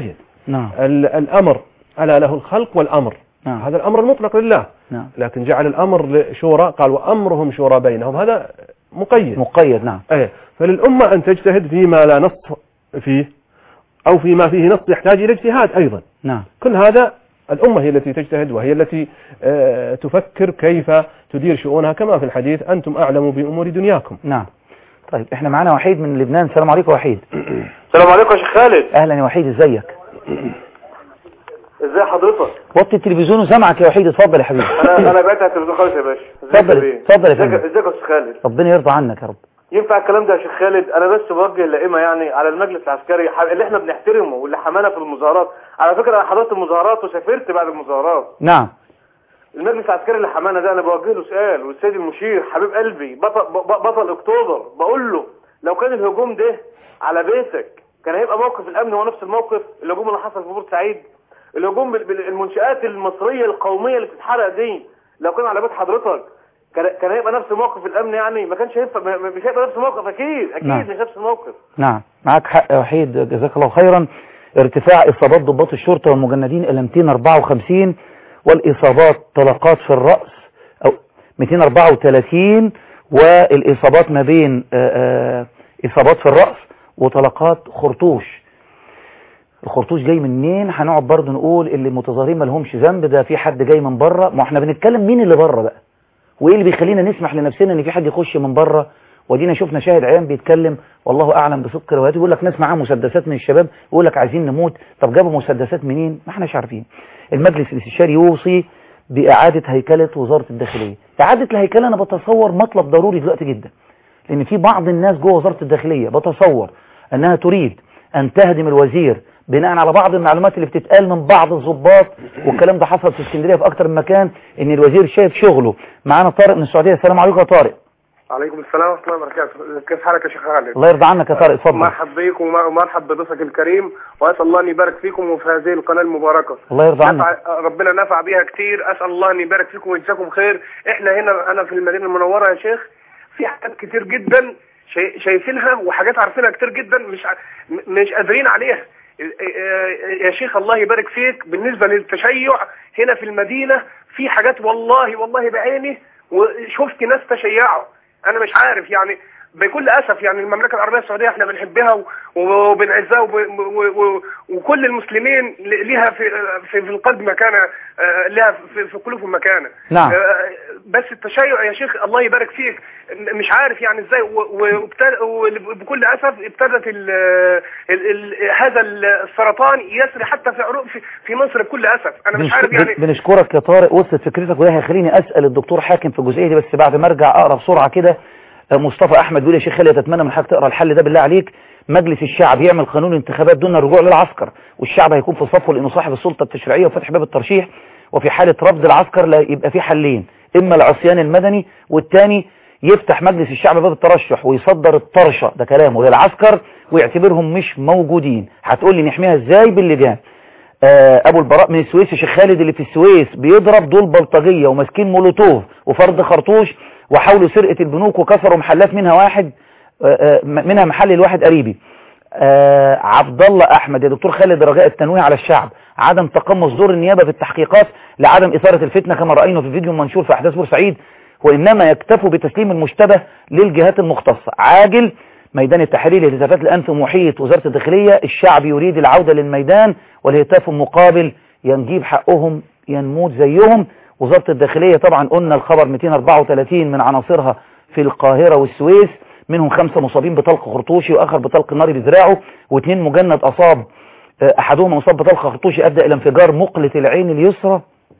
نعم ال- الأمر ألا له الخلق والأمر نعم هذا الأمر المطلق لله نعم لكن جعل الأمر لشورى قال وأمرهم شورى بينهم هذا مقيد مقيد نعم ايه فللأمة أن تجتهد فيما لا نص فيه أو فيما فيه نص يحتاج إلى اجتهاد أيضا نعم كل هذا الأمة هي التي تجتهد وهي التي آه، تفكر كيف تدير شؤونها كما في الحديث أنتم أعلم بأمور دنياكم نعم طيب احنا معانا وحيد من لبنان السلام عليكم وحيد السلام عليكم يا شيخ خالد اهلا يا وحيد ازيك ازي حضرتك وطي التلفزيون وسامعك يا وحيد اتفضل يا حبيبي انا انا بعت على التلفزيون خالص يا باشا ازيك اتفضل يا بيه؟ اتفضل يا ازيك فندم ازيك يا استاذ خالد ربنا يرضى عنك يا رب ينفع الكلام ده يا شيخ خالد انا بس بوجه الائمه يعني على المجلس العسكري ح- اللي احنا بنحترمه واللي حمانا في المظاهرات على فكره انا حضرت المظاهرات وسافرت بعد المظاهرات نعم المجلس العسكري اللي حمانا ده انا بوجه له سؤال والسيد المشير حبيب قلبي بطل, ب- بطل اكتوبر بقول له لو كان الهجوم ده على بيتك كان هيبقى موقف الامن هو نفس الموقف الهجوم اللي حصل في بورسعيد الهجوم بال- بالمنشآت المصرية القومية اللي بتتحرق دي لو كان على بيت حضرتك كان كان هيبقى نفس موقف الامن يعني ما كانش هيبقى ما- مش هيبقى نفس الموقف اكيد اكيد نعم. مش نفس الموقف نعم معاك حق يا وحيد جزاك الله خيرا ارتفاع إصابات ضباط الشرطة والمجندين إلى 254 والإصابات طلقات في الرأس أو 234 والإصابات ما بين آه، آه، إصابات في الرأس وطلقات خرطوش الخرطوش جاي منين هنقعد برضه نقول اللي المتظاهرين ما لهمش ذنب ده في حد جاي من بره ما احنا بنتكلم مين اللي بره بقى وايه اللي بيخلينا نسمح لنفسنا ان في حد يخش من بره ودينا شفنا شاهد عيان بيتكلم والله اعلم بصدق رواياته يقول لك ناس معاه مسدسات من الشباب يقول لك عايزين نموت طب جابوا مسدسات منين ما احناش عارفين المجلس الاستشاري يوصي باعاده هيكله وزاره الداخليه اعاده الهيكله انا بتصور مطلب ضروري دلوقتي جدا لان في بعض الناس جوه وزاره الداخليه بتصور انها تريد ان تهدم الوزير بناء على بعض المعلومات اللي بتتقال من بعض الضباط والكلام ده حصل في اسكندريه في اكتر من مكان ان الوزير شايف شغله معانا طارق من السعوديه السلام عليكم يا طارق عليكم السلام ورحمة الله وبركاته كيف حالك يا شيخ خالد الله يرضى عنك يا طارق اتفضل مرحب بكم ومرحب بضيفك الكريم واسال الله ان يبارك فيكم وفي هذه القناه المباركه الله يرضى عنك نفع ربنا نفع بها كتير اسال الله ان يبارك فيكم ويجزاكم خير احنا هنا انا في المدينه المنوره يا شيخ في حاجات كتير جدا شاي- شايفينها وحاجات عارفينها كتير جدا مش ع- م- مش قادرين عليها يا شيخ الله يبارك فيك بالنسبه للتشيع هنا في المدينه في حاجات والله والله بعيني وشفت ناس تشيعوا انا مش عارف يعني بكل اسف يعني المملكه العربيه السعوديه احنا بنحبها و- وبنعزها وب- و- و- وكل المسلمين ل- ليها في في, في القلب مكانه آه، لها في, في قلوبهم مكانه نعم. آه، بس التشيع يا شيخ الله يبارك فيك م- مش عارف يعني ازاي و- وابتد- وبكل اسف ابتدت ال ال ال هذا السرطان يسري حتى في عروق في, في مصر بكل اسف انا مش بنش- عارف يعني بن- بنشكرك يا طارق وصلت فكرتك وده هيخليني اسال الدكتور حاكم في الجزئيه دي بس بعد ما ارجع اقرا بسرعه كده آه، مصطفى احمد بيقول يا شيخ خالد اتمنى من حضرتك تقرا الحل ده بالله عليك مجلس الشعب يعمل قانون انتخابات دون الرجوع للعسكر والشعب هيكون في صفه لانه صاحب السلطه التشريعيه وفتح باب الترشيح وفي حاله رفض العسكر لا يبقى في حلين اما العصيان المدني والثاني يفتح مجلس الشعب باب الترشح ويصدر الطرشه ده كلامه للعسكر ويعتبرهم مش موجودين هتقول لي نحميها ازاي باللجان آه، ابو البراء من السويس يا شيخ خالد اللي في السويس بيضرب دول بلطجيه وماسكين مولوتوف وفرد خرطوش وحاولوا سرقه البنوك وكسروا محلات منها واحد آه، آه، م- منها محل الواحد قريبي آه، عبد الله احمد يا دكتور خالد رجاء التنويه على الشعب عدم تقمص دور النيابه في التحقيقات لعدم اثاره الفتنه كما راينا في فيديو منشور في احداث بورسعيد وانما يكتفوا بتسليم المشتبه للجهات المختصه عاجل ميدان التحرير للهتافات الأنف محيط وزارة الداخلية الشعب يريد العودة للميدان والهتاف مقابل ينجيب حقهم ينموت زيهم وزارة الداخلية طبعا قلنا الخبر 234 من عناصرها في القاهرة والسويس منهم خمسة مصابين بطلق خرطوشي وآخر بطلق ناري بذراعه واثنين مجند أصاب آه، أحدهم مصاب بطلق خرطوشي أدى إلى انفجار مقلة العين اليسرى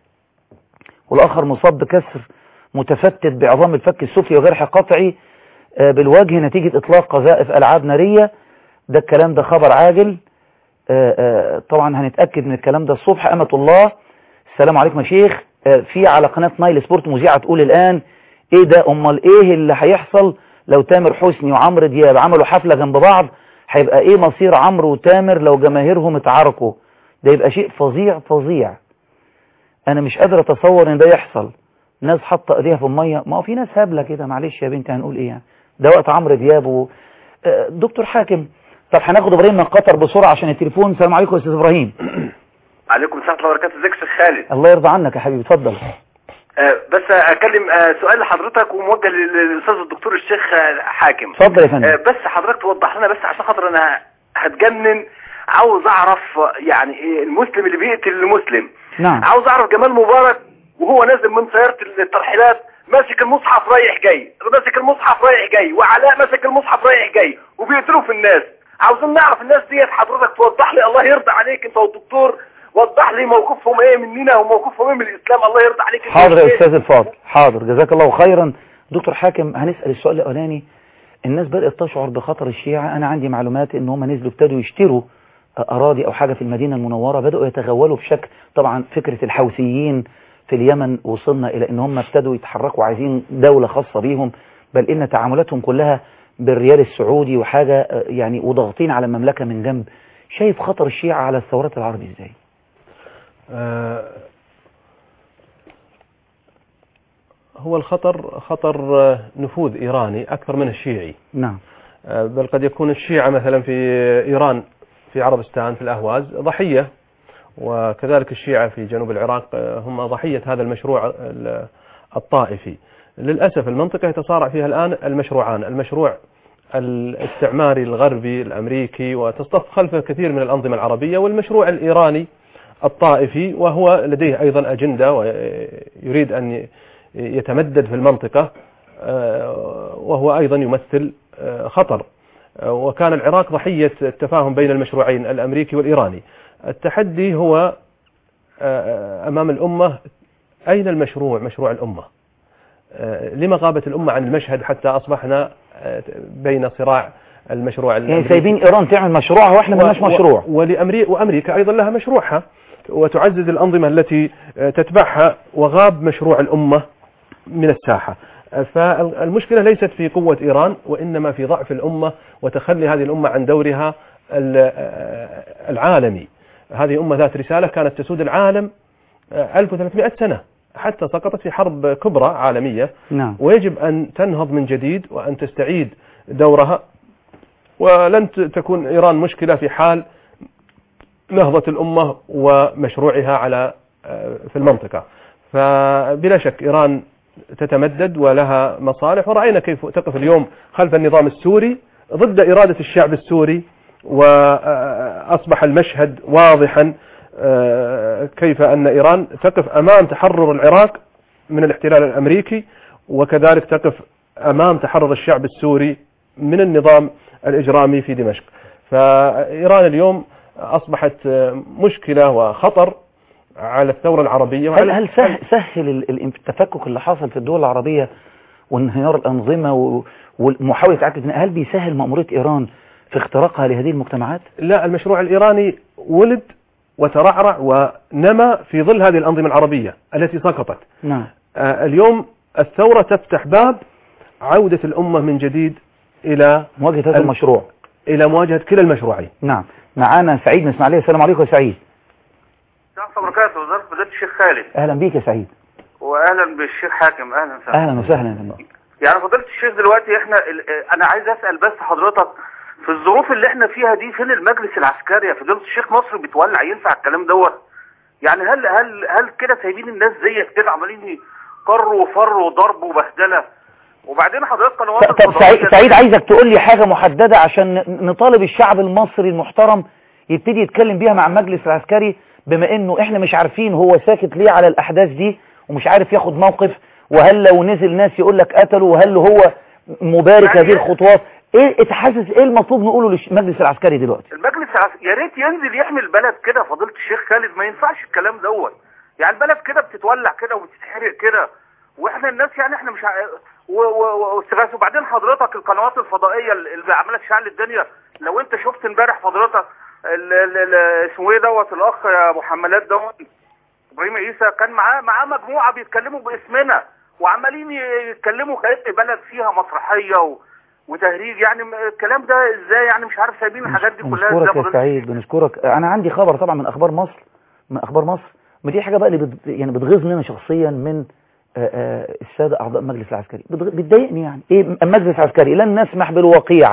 والآخر مصاب بكسر متفتت بعظام الفك السفلي وجرح قطعي آه، بالوجه نتيجة إطلاق قذائف ألعاب نارية ده الكلام ده خبر عاجل آه، آه، طبعا هنتأكد من الكلام ده الصبح أمة الله السلام عليكم يا شيخ آه، في على قناة نايل سبورت مذيعة تقول الآن إيه ده أمال إيه اللي هيحصل لو تامر حسني وعمرو دياب عملوا حفلة جنب بعض هيبقى إيه مصير عمرو وتامر لو جماهيرهم اتعاركوا ده يبقى شيء فظيع فظيع أنا مش قادر أتصور إن ده يحصل ناس حاطه ايديها في الميه ما هو في ناس هبله كده معلش يا بنتي هنقول ايه يعني ده وقت عمرو دياب و... آه، دكتور حاكم طب هناخد ابراهيم من قطر بسرعه عشان التليفون السلام عليكم يا استاذ ابراهيم عليكم السلام ورحمه الله وبركاته ازيك يا شيخ خالد الله يرضى عنك يا حبيبي اتفضل آه، بس اكلم آه، سؤال لحضرتك وموجه لل- للاستاذ الدكتور الشيخ آه، حاكم اتفضل يا فندم آه، بس حضرتك توضح لنا بس عشان خاطر انا هتجنن عاوز اعرف آه، يعني إيه المسلم اللي بيقتل المسلم نعم عاوز اعرف جمال مبارك وهو نازل من سيارة الترحيلات ماسك المصحف رايح جاي ماسك المصحف رايح جاي وعلاء ماسك المصحف رايح جاي وبيقتلوا في الناس عاوزين نعرف الناس ديت حضرتك توضح لي الله يرضى عليك انت والدكتور وضح لي موقفهم ايه مننا وموقفهم ايه من الاسلام الله يرضى عليك انت حاضر يا إيه؟ استاذ الفاضل حاضر جزاك الله خيرا دكتور حاكم هنسال السؤال الاولاني الناس بدات تشعر بخطر الشيعه انا عندي معلومات ان هم نزلوا ابتدوا يشتروا اراضي او حاجه في المدينه المنوره بداوا يتغولوا بشكل طبعا فكره الحوثيين في اليمن وصلنا الى ان هم ابتدوا يتحركوا عايزين دوله خاصه بيهم بل ان تعاملاتهم كلها بالريال السعودي وحاجه آه، يعني وضاغطين على المملكه من جنب شايف خطر الشيعه على الثورات العربي ازاي آه، هو الخطر خطر آه، نفوذ إيراني أكثر من الشيعي نعم آه، بل قد يكون الشيعة مثلا في إيران في عربستان في الأهواز ضحية وكذلك الشيعة في جنوب العراق آه، هم ضحية هذا المشروع ال- الطائفي للأسف المنطقة يتصارع فيها الآن المشروعان المشروع الاستعماري الغربي الأمريكي وتصطف خلفه كثير من الأنظمة العربية والمشروع الإيراني الطائفي وهو لديه أيضا أجندة ويريد أن يتمدد في المنطقة آه، وهو أيضا يمثل آه، خطر آه، وكان العراق ضحية التفاهم بين المشروعين الأمريكي والإيراني التحدي هو آه، أمام الأمة أين المشروع مشروع الأمة آه، لما غابت الأمة عن المشهد حتى أصبحنا آه، بين صراع المشروع يعني الأمريكي سايبين ايران تعمل مشروعها واحنا ملناش و- و- مشروع ولأمريكا وأمريكا أيضا لها مشروعها وتعزز الأنظمة التي آه، تتبعها وغاب مشروع الأمة من الساحة آه، فالمشكلة ليست في قوة إيران وإنما في ضعف الأمة وتخلي هذه الأمة عن دورها ال- آه، العالمي هذه أمة ذات رسالة كانت تسود العالم آه، 1300 سنة حتى سقطت في حرب كبرى عالمية نعم ويجب أن تنهض من جديد وأن تستعيد دورها ولن ت- تكون إيران مشكلة في حال نهضة الأمة ومشروعها على آه، في المنطقة فبلا شك إيران تتمدد ولها مصالح ورأينا كيف تقف اليوم خلف النظام السوري ضد إرادة الشعب السوري وأصبح المشهد واضحا آه، كيف أن إيران تقف أمام تحرر العراق من الاحتلال الأمريكي وكذلك تقف أمام تحرر الشعب السوري من النظام الإجرامي في دمشق فإيران اليوم أصبحت آه، مشكلة وخطر على الثورة العربية هل وعلى هل سهل, سهل ال- ال- التفكك اللي حصل في الدول العربية وانهيار الأنظمة و- ومحاولة إعادة بناء هل بيسهل مأمورية إيران في اختراقها لهذه المجتمعات؟ لا المشروع الإيراني ولد وترعرع ونمى في ظل هذه الأنظمة العربية التي سقطت نعم آه، اليوم الثورة تفتح باب عودة الأمة من جديد إلى مواجهة هذا ال- المشروع إلى مواجهة كلا المشروعين نعم معانا سعيد من إسماعيلية السلام عليكم يا سعيد السلام عليكم وبركاته وزارة فضيلة الشيخ خالد أهلا بيك يا سعيد واهلا بالشيخ حاكم اهلا وسهلا أهلا وسهلا يا فندم يعني فضيلة الشيخ دلوقتي احنا ال- انا عايز اسال بس حضرتك في الظروف اللي احنا فيها دي فين المجلس العسكري يا فضيلة الشيخ مصر بتولع ينفع الكلام دوت يعني هل هل هل كده سايبين الناس زيك كده عمالين يقروا وفروا وضرب وبهدله وبعدين حضرتك قنوات طب الفضائية سعيد, سعيد عايزك تقول لي حاجة محددة عشان ن- نطالب الشعب المصري المحترم يبتدي يتكلم بيها مع المجلس العسكري بما انه احنا مش عارفين هو ساكت ليه على الاحداث دي ومش عارف ياخد موقف وهل لو نزل ناس يقول لك قتلوا وهل هو مبارك يعني هذه الخطوات ايه اتحسس ايه المطلوب نقوله للمجلس العسكري دلوقتي المجلس العس- يا ريت ينزل يحمي البلد كده فضيلة الشيخ خالد ما ينفعش الكلام دوت يعني البلد كده بتتولع كده وبتتحرق كده واحنا الناس يعني احنا مش ع... و... و... واستغاثة وبعدين حضرتك القنوات الفضائية اللي عماله تشعل الدنيا لو انت شفت امبارح حضرتك ال... ال... ال... اسمه ايه دوت الاخ يا محملات دوت ابراهيم عيسى كان معاه معاه مجموعه بيتكلموا باسمنا وعمالين يتكلموا كأن بلد فيها مسرحيه و... وتهريج يعني م- الكلام ده ازاي يعني مش عارف سايبين الحاجات دي كلها ازاي بنشكرك يا فضيلة سعيد بنشكرك انا عندي خبر طبعا من اخبار مصر من اخبار مصر ما دي حاجه بقى اللي بت... يعني بتغيظني انا شخصيا من آه، آه، الساده اعضاء المجلس العسكري بتغ- بتضايقني يعني ايه المجلس العسكري لن نسمح بالوقيعه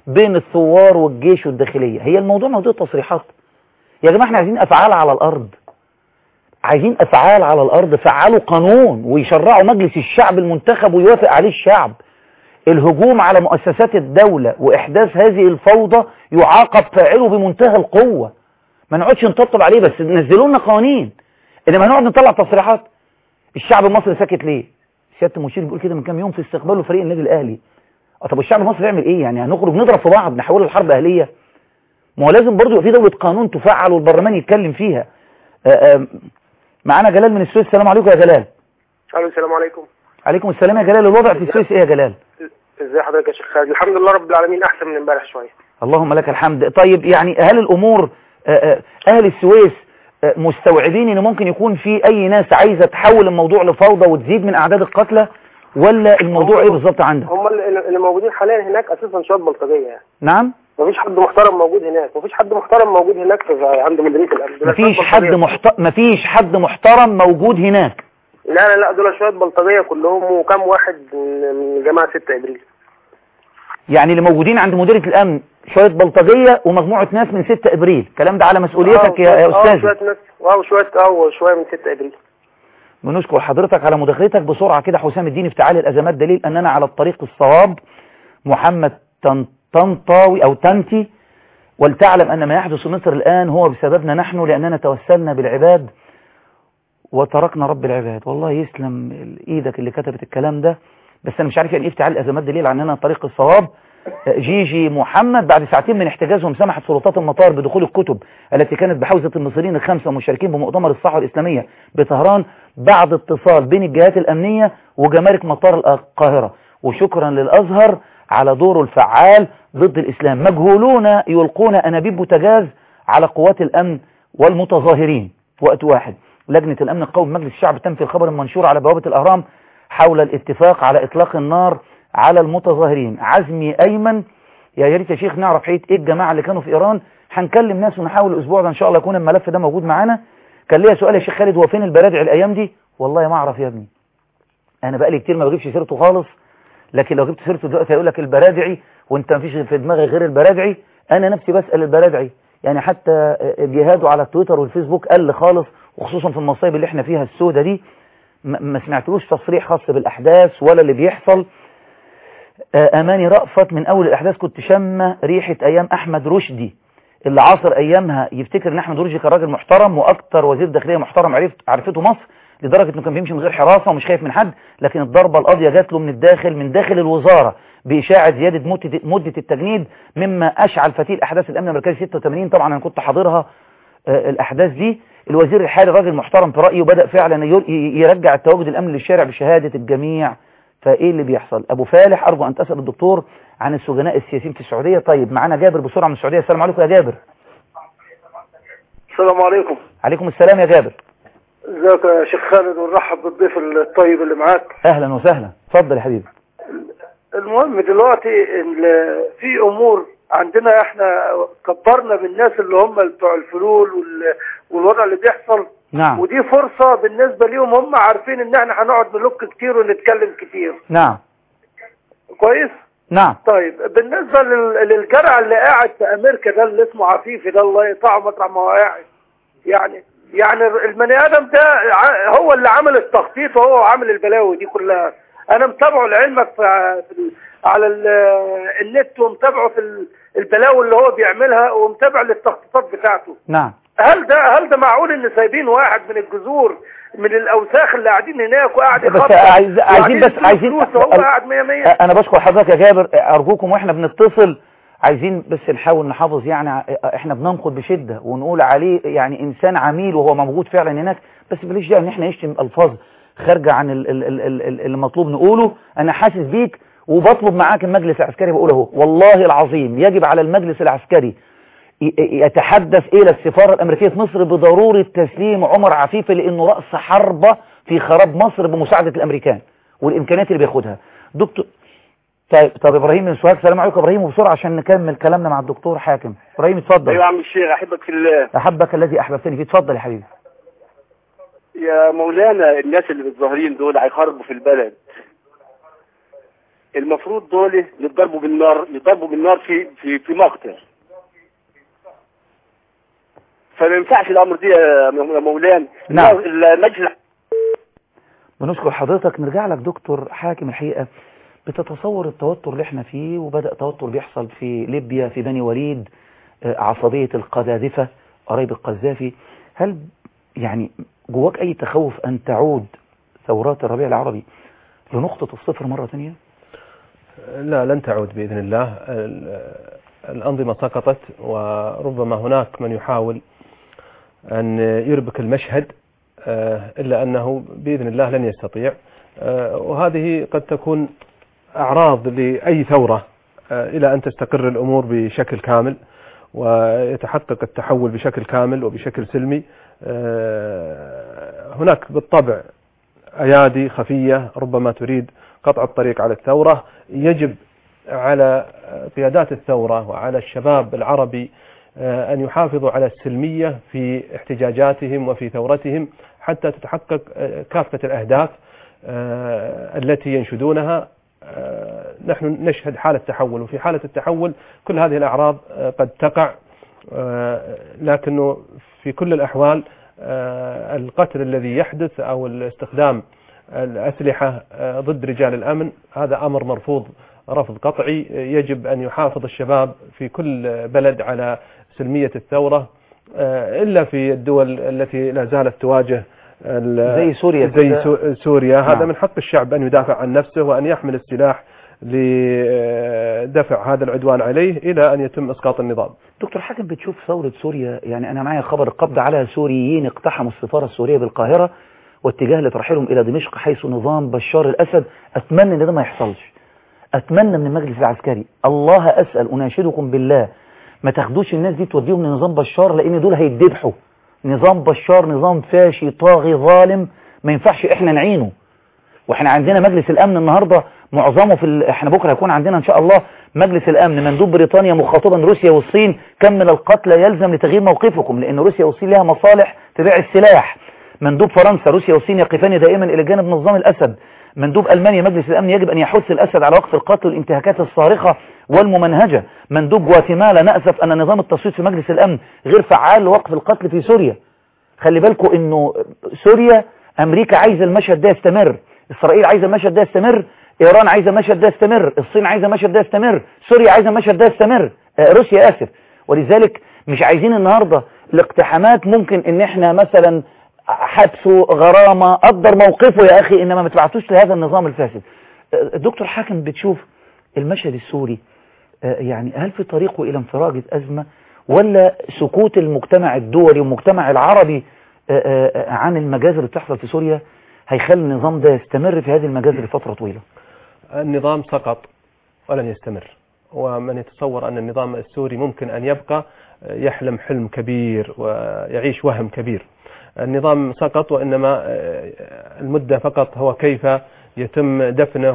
بين الثوار والجيش والداخلية هي الموضوع موضوع تصريحات يا جماعة احنا عايزين افعال على الارض عايزين افعال على الارض فعلوا قانون ويشرعوا مجلس الشعب المنتخب ويوافق عليه الشعب الهجوم على مؤسسات الدولة واحداث هذه الفوضى يعاقب فاعله بمنتهى القوة ما نقعدش نطبطب عليه بس نزلوا لنا قوانين انما هنقعد نطلع تصريحات الشعب المصري ساكت ليه سياده المشير بيقول كده من كام يوم في استقباله فريق النادي الاهلي اه طب الشعب المصري يعمل ايه يعني هنخرج نضرب في بعض نحولها لحرب اهليه ما هو لازم برضه يبقى في دوله قانون تفعل والبرلمان يتكلم فيها آآ آآ معانا جلال من السويس السلام عليكم يا جلال الو السلام عليكم عليكم السلام يا جلال الوضع في السويس ايه يا جلال ازي حضرتك يا شيخ خالد الحمد لله رب العالمين احسن من امبارح شويه اللهم لك الحمد طيب يعني هل الامور آآ اهل السويس مستوعبين ان ممكن يكون في اي ناس عايزه تحول الموضوع لفوضى وتزيد من اعداد القتلى ولا الموضوع ايه بالظبط عندك هم اللي اللي موجودين حاليا هناك اساسا شويه بلطجيه يعني نعم مفيش حد محترم موجود هناك مفيش حد محترم موجود هناك في عند مديريه الامن دول شوية مفيش حد بلطجية. محت... مفيش حد محترم موجود هناك لا لا لا دول شويه بلطجيه كلهم وكم واحد من من جماعه 6 ابريل يعني اللي موجودين عند مديريه الامن شويه بلطجيه ومجموعه ناس من 6 ابريل الكلام ده على مسؤوليتك يا, يا اه استاذ شويه ناس اه شويه اه شويه من 6 ابريل بنشكر حضرتك على مداخلتك بسرعة كده حسام الدين افتعال الأزمات دليل أننا على الطريق الصواب محمد تن- طنطاوي أو تنتي ولتعلم أن ما يحدث في مصر الآن هو بسببنا نحن لأننا توسلنا بالعباد وتركنا رب العباد والله يسلم إيدك اللي كتبت الكلام ده بس أنا مش عارف يعني إيه افتعال الأزمات دليل عننا طريق الصواب جيجي محمد بعد ساعتين من احتجازهم سمحت سلطات المطار بدخول الكتب التي كانت بحوزة المصريين الخمسة المشاركين بمؤتمر الصحوة الإسلامية بطهران بعد اتصال بين الجهات الأمنية وجمارك مطار القاهرة وشكرا للأزهر على دوره الفعال ضد الإسلام مجهولون يلقون أنابيب بوتجاز على قوات الأمن والمتظاهرين في وقت واحد لجنة الأمن القومي بمجلس الشعب تنفي الخبر المنشور على بوابة الأهرام حول الاتفاق على إطلاق النار على المتظاهرين عزمي أيمن يا ريت يا شيخ نعرف حقيقة إيه الجماعة اللي كانوا في إيران هنكلم ناس ونحاول الأسبوع ده إن شاء الله يكون الملف ده موجود معانا كان ليا سؤال يا شيخ خالد هو فين البرادع الأيام دي والله ما أعرف يا ابني أنا بقالي كتير ما بجيبش سيرته خالص لكن لو جبت سيرته دلوقتي هيقول لك البرادعي وأنت ما فيش في دماغي غير البرادعي أنا نفسي بسأل البرادعي يعني حتى جهاده على التويتر والفيسبوك قل خالص وخصوصا في المصايب اللي احنا فيها السودة دي ما ما سمعتلوش تصريح خاص بالأحداث ولا اللي بيحصل آه، أماني رأفت من أول الأحداث كنت شامة ريحة أيام أحمد رشدي اللي عاصر أيامها يفتكر إن أحمد رشدي كان راجل محترم وأكتر وزير داخلية محترم عرفت عرفته مصر لدرجة إنه كان بيمشي من غير حراسة ومش خايف من حد لكن الضربة القاضية جات له من الداخل من داخل الوزارة بإشاعة زيادة مدة مدة التجنيد مما أشعل فتيل أحداث الأمن الأمريكي 86 طبعا أنا كنت حاضرها آه، الأحداث دي الوزير الحالي راجل محترم في رأيه وبدأ فعلا ير- يرجع التواجد الأمن للشارع بشهادة الجميع فايه اللي بيحصل ابو فالح ارجو ان تسال الدكتور عن السجناء السياسيين في السعوديه طيب معانا جابر بسرعه من السعوديه السلام عليكم يا جابر السلام عليكم عليكم السلام يا جابر ازيك يا شيخ خالد ونرحب بالضيف الطيب اللي معاك اهلا وسهلا اتفضل يا حبيبي المهم دلوقتي ال- في امور عندنا احنا كبرنا بالناس اللي هم بتوع الفلول وال- والوضع اللي بيحصل نعم ودي فرصة بالنسبة ليهم هم عارفين ان احنا هنقعد نلوك كتير ونتكلم كتير نعم كويس نعم طيب بالنسبة لل- للجرع اللي قاعد في امريكا ده اللي اسمه عفيفي ده الله يقطعه مطرح ما هو قاعد يعني يعني البني ادم ده ع- هو اللي عمل التخطيط وهو عامل البلاوي دي كلها انا متابعه لعلمك في في ال- على ال- النت ومتابعه في ال- البلاوي اللي هو بيعملها ومتابع للتخطيطات بتاعته نعم هل ده هل ده معقول ان سايبين واحد من الجذور من الاوساخ اللي قاعدين هناك وقاعد بس يخطط عايز- عايزين وقاعدين بس- يديله عايزين- فلوس وهو ال- قاعد 100 100 انا بشكر حضرتك يا جابر ارجوكم واحنا بنتصل عايزين بس نحاول نحافظ يعني ع- احنا بننقد بشده ونقول عليه يعني انسان عميل وهو موجود فعلا هناك بس بلاش داعي ان احنا نشتم الفاظ خارجه عن ال- ال- ال- ال- ال- اللي مطلوب نقوله انا حاسس بيك وبطلب معاك المجلس العسكري بقول اهو والله العظيم يجب على المجلس العسكري ي- يتحدث الى السفاره الامريكيه في مصر بضروره تسليم عمر عفيفي لانه راس حربه في خراب مصر بمساعده الامريكان والامكانيات اللي بياخدها دكتور طيب طب ابراهيم من سوهاج السلام عليكم يا ابراهيم وبسرعه عشان نكمل كلامنا مع الدكتور حاكم ابراهيم اتفضل ايوه يا عم الشيخ احبك في الله احبك الذي احببتني فيه اتفضل يا حبيبي يا مولانا الناس اللي متظاهرين دول هيخربوا في البلد المفروض دول يتضربوا بالنار يتضربوا بالنار في في في مقتل فما ينفعش الامر دي يا مولانا نعم. المجلس بنشكر حضرتك نرجع لك دكتور حاكم الحقيقة بتتصور التوتر اللي احنا فيه وبدأ توتر بيحصل في ليبيا في بني وليد آه، عصبية القذاذفة قرايب القذافي هل يعني جواك أي تخوف أن تعود ثورات الربيع العربي لنقطة الصفر مرة ثانية؟ لا لن تعود بإذن الله ال- الأنظمة سقطت وربما هناك من يحاول أن يربك المشهد آه، إلا أنه بإذن الله لن يستطيع آه، وهذه قد تكون أعراض لأي ثورة آه، إلى أن تستقر الأمور بشكل كامل ويتحقق التحول بشكل كامل وبشكل سلمي آه، هناك بالطبع أيادي خفية ربما تريد قطع الطريق على الثورة يجب على قيادات الثورة وعلى الشباب العربي آه، أن يحافظوا على السلمية في احتجاجاتهم وفي ثورتهم حتى تتحقق آه، كافة الأهداف آه، التي ينشدونها آه، نحن نشهد حالة تحول وفي حالة التحول كل هذه الأعراض آه، قد تقع آه، لكنه في كل الأحوال آه، القتل الذي يحدث أو الاستخدام الأسلحة آه، ضد رجال الأمن هذا أمر مرفوض رفض قطعي يجب أن يحافظ الشباب في كل بلد على سلمية الثورة آه، إلا في الدول التي لا زالت تواجه ال- زي سوريا زي كده. سو- سوريا هذا نعم. من حق الشعب أن يدافع عن نفسه وأن يحمل السلاح لدفع هذا العدوان عليه إلى أن يتم إسقاط النظام دكتور حاتم بتشوف ثورة سوريا يعني أنا معايا خبر القبض على سوريين اقتحموا السفارة السورية بالقاهرة واتجاه لترحيلهم إلى دمشق حيث نظام بشار الأسد أتمنى إن ده ما يحصلش أتمنى من المجلس العسكري الله أسأل أناشدكم بالله ما تاخدوش الناس دي توديهم لنظام بشار لأن دول هيتذبحوا نظام بشار نظام فاشي طاغي ظالم ما ينفعش إحنا نعينه واحنا عندنا مجلس الامن النهارده معظمه في ال... احنا بكره هيكون عندنا ان شاء الله مجلس الامن مندوب بريطانيا مخاطبا روسيا والصين كم من القتلى يلزم لتغيير موقفكم لان روسيا والصين لها مصالح في بيع السلاح مندوب فرنسا روسيا والصين يقفان دائما الى جانب نظام الاسد مندوب المانيا مجلس الامن يجب ان يحث الاسد على وقف القتل والانتهاكات الصارخه والممنهجه مندوب جواتيمالا ناسف ان نظام التصويت في مجلس الامن غير فعال لوقف القتل في سوريا خلي بالكم انه سوريا امريكا عايزه المشهد ده يستمر اسرائيل عايزه المشهد ده يستمر ايران عايزه المشهد ده يستمر الصين عايزه المشهد ده يستمر سوريا عايزه المشهد ده يستمر آه، روسيا اسف ولذلك مش عايزين النهارده الاقتحامات ممكن ان احنا مثلا حبسه غرامه قدر موقفه يا اخي انما ما تبعتوش لهذا النظام الفاسد آه، دكتور حاكم بتشوف المشهد السوري آه، يعني هل في طريقه الى انفراجة ازمه ولا سكوت المجتمع الدولي والمجتمع العربي آه، آه، آه، عن المجازر اللي بتحصل في سوريا هيخلي النظام ده يستمر في هذه المجازر لفترة طويلة النظام سقط ولن يستمر ومن يتصور أن النظام السوري ممكن أن يبقى يحلم حلم كبير ويعيش وهم كبير النظام سقط وإنما المدة فقط هو كيف يتم دفنه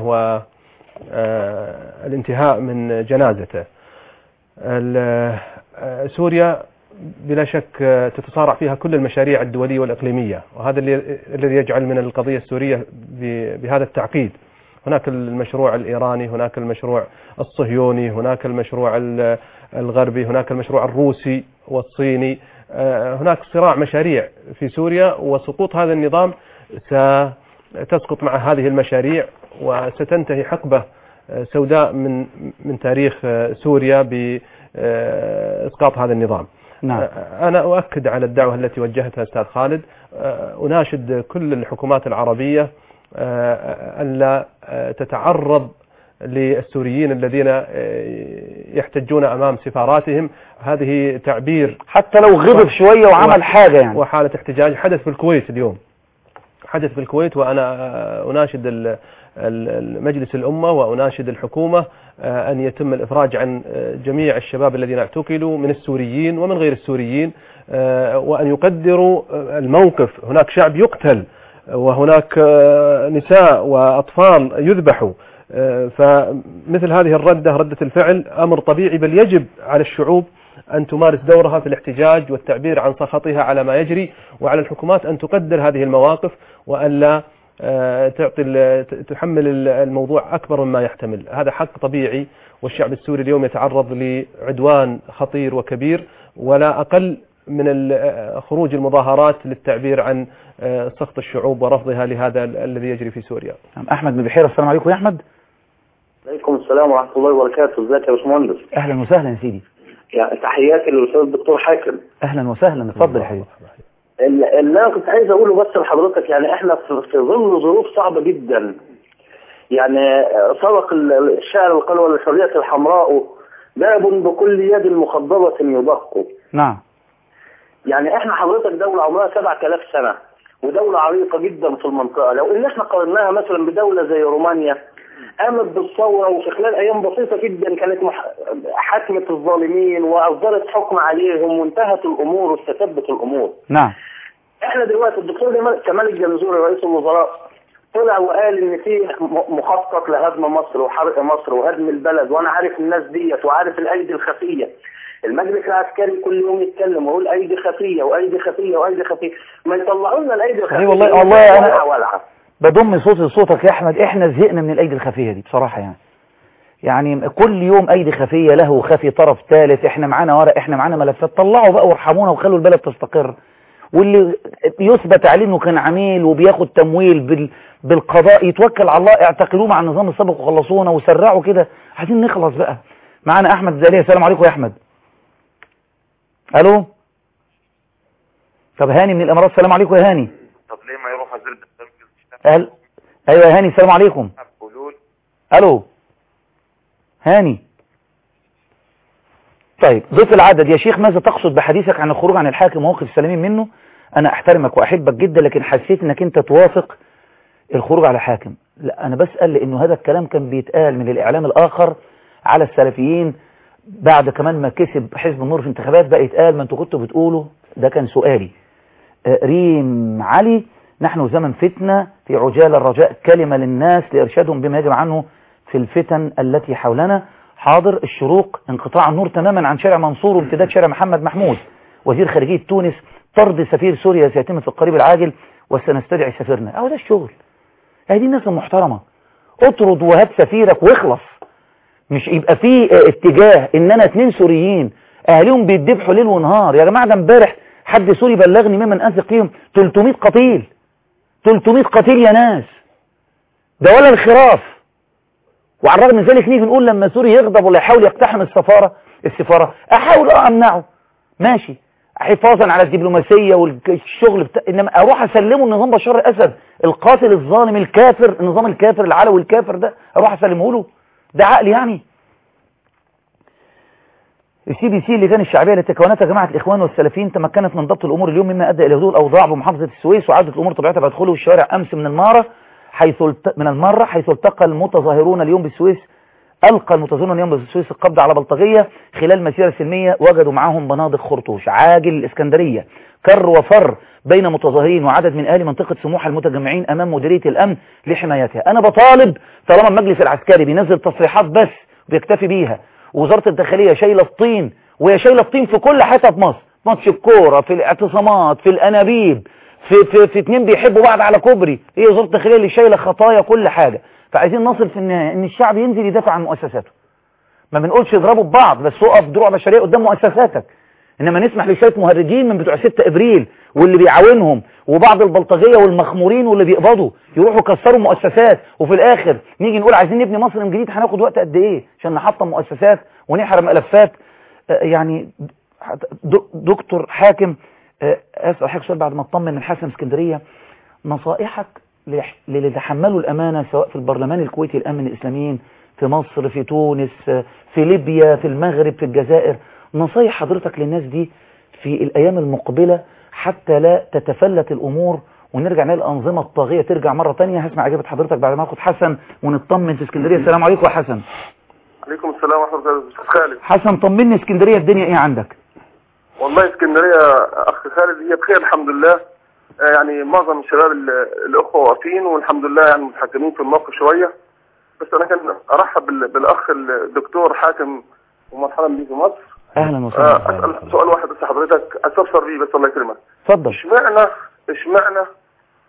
والانتهاء من جنازته ال- سوريا بلا شك تتصارع فيها كل المشاريع الدولية والإقليمية وهذا اللي- الذي يجعل من القضية السورية ب- بهذا التعقيد هناك المشروع الإيراني هناك المشروع الصهيوني هناك المشروع ال- الغربي هناك المشروع الروسي والصيني آه، هناك صراع مشاريع في سوريا وسقوط هذا النظام ستسقط مع هذه المشاريع وستنتهي حقبة آه، سوداء من من تاريخ آه، سوريا بإسقاط هذا النظام نعم. آه، أنا أؤكد على الدعوة التي وجهتها أستاذ خالد آه، أناشد كل الحكومات العربية آه، ألا آه، تتعرض للسوريين الذين آه، يحتجون أمام سفاراتهم هذه تعبير حتى لو غضب شوية وعمل حاجة يعني وحالة احتجاج حدث في الكويت اليوم حدث في الكويت وأنا آه، أناشد ال- ال- مجلس الأمة وأناشد الحكومة آه، أن يتم الإفراج عن آه، جميع الشباب الذين اعتقلوا من السوريين ومن غير السوريين آه، وأن يقدروا آه، الموقف هناك شعب يقتل وهناك آه، نساء وأطفال يذبحوا آه، فمثل هذه الردة ردة الفعل أمر طبيعي بل يجب على الشعوب أن تمارس دورها في الاحتجاج والتعبير عن سخطها على ما يجري وعلى الحكومات أن تقدر هذه المواقف وألا آه، تعطي ال- ت- تحمل ال- الموضوع أكبر مما يحتمل هذا حق طبيعي والشعب السوري اليوم يتعرض لعدوان خطير وكبير ولا أقل من ال- آه، خروج المظاهرات للتعبير عن آه، سخط الشعوب ورفضها لهذا ال- الذي يجري في سوريا نعم، احمد من بحيره السلام عليكم يا احمد عليكم السلام ورحمة الله وبركاته ازيك يا باشمهندس اهلا وسهلا يا سيدي يعني تحياتي للأستاذ الدكتور حاكم اهلا وسهلا اتفضل يا حبيبي ال- اللي أنا كنت عايز أقوله بس لحضرتك يعني إحنا في في ظل ظروف صعبة جدا يعني سبق ال- الشاعر اللي قال والحرية الحمراء باب بكل يد مخضبة يدق نعم يعني احنا حضرتك دولة عمرها 7000 سنة ودولة عريقة جدا في المنطقة لو ان احنا قارناها مثلا بدولة زي رومانيا قامت بالثورة وفي خلال ايام بسيطة جدا كانت مح... حكمت الظالمين واصدرت حكم عليهم وانتهت الامور واستتبت الامور نعم احنا دلوقتي الدكتور جمال- كمال الجنزوري رئيس الوزراء طلع وقال ان في م- مخطط لهدم مصر وحرق مصر وهدم البلد وانا عارف الناس ديت وعارف الايدي الخفيه المجلس العسكري كل يوم يتكلم ويقول ايدي خفيه وايدي خفيه وايدي خفيه ما يطلعوا لنا الايدي الخفيه أي والله- دي والله أنا- ولعة ولعة. بضم صوتي لصوتك يا احمد احنا زهقنا من الايدي الخفيه دي بصراحه يعني يعني كل يوم ايدي خفيه له خفي طرف ثالث احنا معانا ورق احنا معانا ملفات طلعوا بقى وارحمونا وخلوا البلد تستقر واللي يثبت عليه انه كان عميل وبياخد تمويل بال بالقضاء يتوكل على الله اعتقلوه مع النظام السابق وخلصونا وسرعوا كده عايزين نخلص بقى معانا احمد زاليه السلام عليكم يا احمد الو طب هاني من الامارات السلام عليكم يا هاني طب ليه ما يروح وزير الدفاع أهل... ايوه يا هاني السلام عليكم حلول الو هاني طيب ضيف العدد يا شيخ ماذا تقصد بحديثك عن الخروج عن الحاكم وموقف السلامين منه انا احترمك واحبك جدا لكن حسيت انك انت توافق الخروج على حاكم لا انا بسأل لانه هذا الكلام كان بيتقال من الاعلام الاخر على السلفيين بعد كمان ما كسب حزب النور في انتخابات بقى يتقال ما انتوا كنتوا بتقولوا ده كان سؤالي آه، ريم علي نحن زمن فتنة في عجال الرجاء كلمة للناس لإرشادهم بما يجب عنه في الفتن التي حولنا حاضر الشروق انقطاع النور تماما عن شارع منصور وامتداد شارع محمد محمود وزير خارجية تونس طرد سفير سوريا سيتم في القريب العاجل وسنستدعي سفيرنا اهو ده الشغل هذه الناس المحترمة اطرد وهات سفيرك واخلص مش يبقى في اه، اتجاه ان انا اتنين سوريين اهاليهم بيتذبحوا ليل ونهار يا جماعة ده امبارح حد سوري بلغني ممن اثق فيهم 300 قتيل 300 قتيل يا ناس ده ولا الخراف وعلى الرغم من ذلك نيجي نقول لما سوري يغضب ولا يحاول يقتحم السفارة السفارة احاول اه امنعه ماشي حفاظا على الدبلوماسية والشغل بتا... انما اروح اسلمه النظام بشار الاسد القاتل الظالم الكافر النظام الكافر العلوي الكافر ده اروح اسلمه له ده عقل يعني السي بي سي اللجان الشعبية التي كونتها جماعة الإخوان والسلفيين تمكنت من ضبط الأمور اليوم مما أدى إلى هدوء الأوضاع بمحافظة السويس وعادة الأمور طبيعتها بعد خلو الشوارع أمس من المارة حيث الت... من المرة حيث التقى المتظاهرون اليوم بالسويس ألقى المتظاهرون اليوم بالسويس القبض على بلطجية خلال مسيرة سلمية وجدوا معهم بنادق خرطوش عاجل الإسكندرية كر وفر بين متظاهرين وعدد من أهل منطقة سموحة المتجمعين أمام مديرية الأمن لحمايتها أنا بطالب طالما المجلس العسكري بينزل تصريحات بس بيكتفي بيها وزارة الداخلية شايلة الطين وهي شايلة الطين في كل حتة في مصر ماتش الكورة في الاعتصامات في الأنابيب في, في, في اتنين بيحبوا بعض على كوبري هي وزارة الداخلية اللي شايلة خطايا كل حاجة فعايزين نصل في النهاية ان الشعب ينزل يدافع عن مؤسساته ما بنقولش اضربوا ببعض بس وقف دروع بشرية قدام مؤسساتك انما نسمح لشويه مهرجين من بتوع 6 ابريل واللي بيعاونهم وبعض البلطجيه والمخمورين واللي بيقبضوا يروحوا يكسروا مؤسسات وفي الاخر نيجي نقول عايزين نبني مصر من جديد هناخد وقت قد ايه عشان نحطم مؤسسات ونحرم ملفات آه، يعني د- دكتور حاكم آه، اسال حضرتك سؤال بعد ما اطمن من حسن اسكندريه نصائحك لح- للي تحملوا الامانه سواء في البرلمان الكويتي الامن الاسلاميين في مصر في تونس آه، في ليبيا في المغرب في الجزائر نصايح حضرتك للناس دي في الايام المقبله حتى لا تتفلت الامور ونرجع نلاقي الانظمه الطاغيه ترجع مره تانية هسمع اجابه حضرتك بعد ما اخد حسن ونطمن في اسكندريه السلام عليكم يا حسن عليكم السلام ورحمة الله أستاذ خالد حسن طمني اسكندريه الدنيا ايه عندك والله اسكندرية أخ خالد هي بخير الحمد لله آه، يعني معظم الشباب ال- الأخوة واقفين والحمد لله يعني متحكمين في الموقف شوية بس أنا كان أرحب بال- بالأخ الدكتور حاتم ومرحبا بيه في مصر اهلا آه، وسهلا أسأل سؤال واحد بس حضرتك أستفسر بيه بس الله يكرمك اتفضل اشمعنى اشمعنى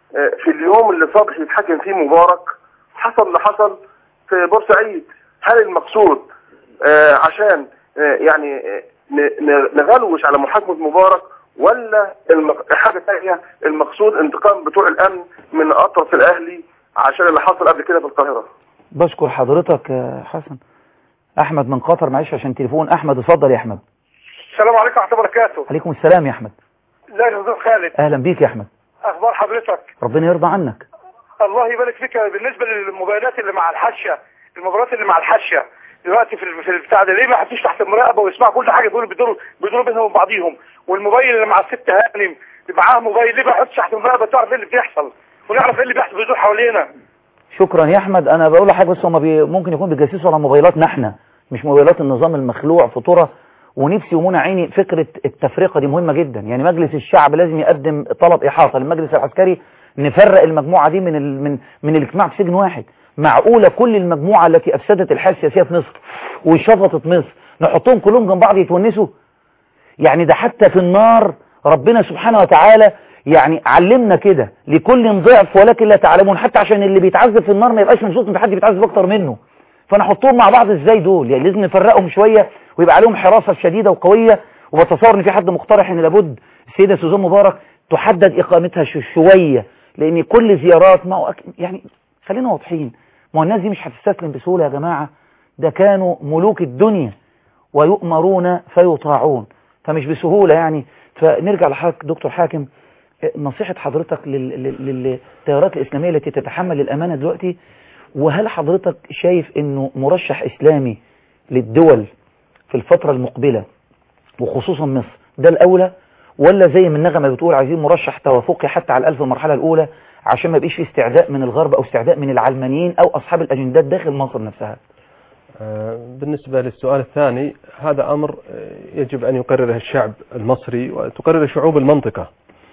آه، في اليوم اللي صبحي يتحكم فيه مبارك حصل اللي حصل في بورسعيد هل المقصود آه، عشان آه، يعني آه، ن- ن- نغلوش على محاكمة مبارك ولا المق... حاجة تانية المقصود انتقام بتوع الأمن من أطرف الأهلي عشان اللي حصل قبل كده في القاهرة بشكر حضرتك يا حسن احمد من قطر معلش عشان تليفون احمد اتفضل يا احمد السلام عليكم ورحمة الله وبركاته عليكم السلام يا احمد ازيك يا استاذ خالد اهلا بيك يا احمد اخبار حضرتك ربنا يرضى عنك الله يبارك فيك بالنسبة للموبايلات اللي مع الحاشية الموبايلات اللي مع الحاشية دلوقتي في ال- في البتاع ده ليه ما حطوش تحت المراقبة ويسمعوا كل حاجة بيقولوا بيدوروا بيدوروا بينهم وبعضيهم والموبايل اللي مع الست هانم اللي معاها موبايل ليه ما يحطش تحت المراقبة تعرف ايه اللي بيحصل ونعرف ايه اللي بيحصل بيدور حوالينا شكرا يا احمد انا بقول لحضرتك بس هم بي ممكن يكون بيجسسوا على موبايلاتنا احنا مش موبايلات النظام المخلوع فطوره ونفسي ومنى عيني فكرة التفرقة دي مهمة جدا يعني مجلس الشعب لازم يقدم طلب إحاطة للمجلس العسكري نفرق المجموعة دي من ال... من من الاجتماع في سجن واحد معقولة كل المجموعة التي أفسدت الحياة السياسية في مصر وشفطت مصر نحطهم كلهم جنب بعض يتونسوا يعني ده حتى في النار ربنا سبحانه وتعالى يعني علمنا كده لكل ضعف ولكن لا تعلمون حتى عشان اللي بيتعذب في النار ما يبقاش مبسوط ان في حد بيتعذب اكتر منه فنحطهم مع بعض ازاي دول يعني لازم نفرقهم شوية ويبقى عليهم حراسة شديدة وقوية وبتصور ان في حد مقترح ان لابد السيدة سوزان مبارك تحدد اقامتها شو- شوية لان كل زيارات ما هو أك- يعني خلينا واضحين ما هو الناس دي مش هتستسلم بسهولة يا جماعة ده كانوا ملوك الدنيا ويؤمرون فيطاعون فمش بسهولة يعني فنرجع لحضرتك دكتور حاكم نصيحة حضرتك لل- لل- للتيارات الإسلامية التي تتحمل الأمانة دلوقتي وهل حضرتك شايف أنه مرشح إسلامي للدول في الفترة المقبلة وخصوصا مصر ده الأولى ولا زي ما النغمة بتقول عايزين مرشح توافقي حتى على الألف المرحلة الأولى عشان ما يبقيش في استعداء من الغرب أو استعداء من العلمانيين أو أصحاب الأجندات داخل مصر نفسها آه، بالنسبة للسؤال الثاني هذا أمر آه، يجب أن يقرره الشعب المصري وتقرره شعوب المنطقة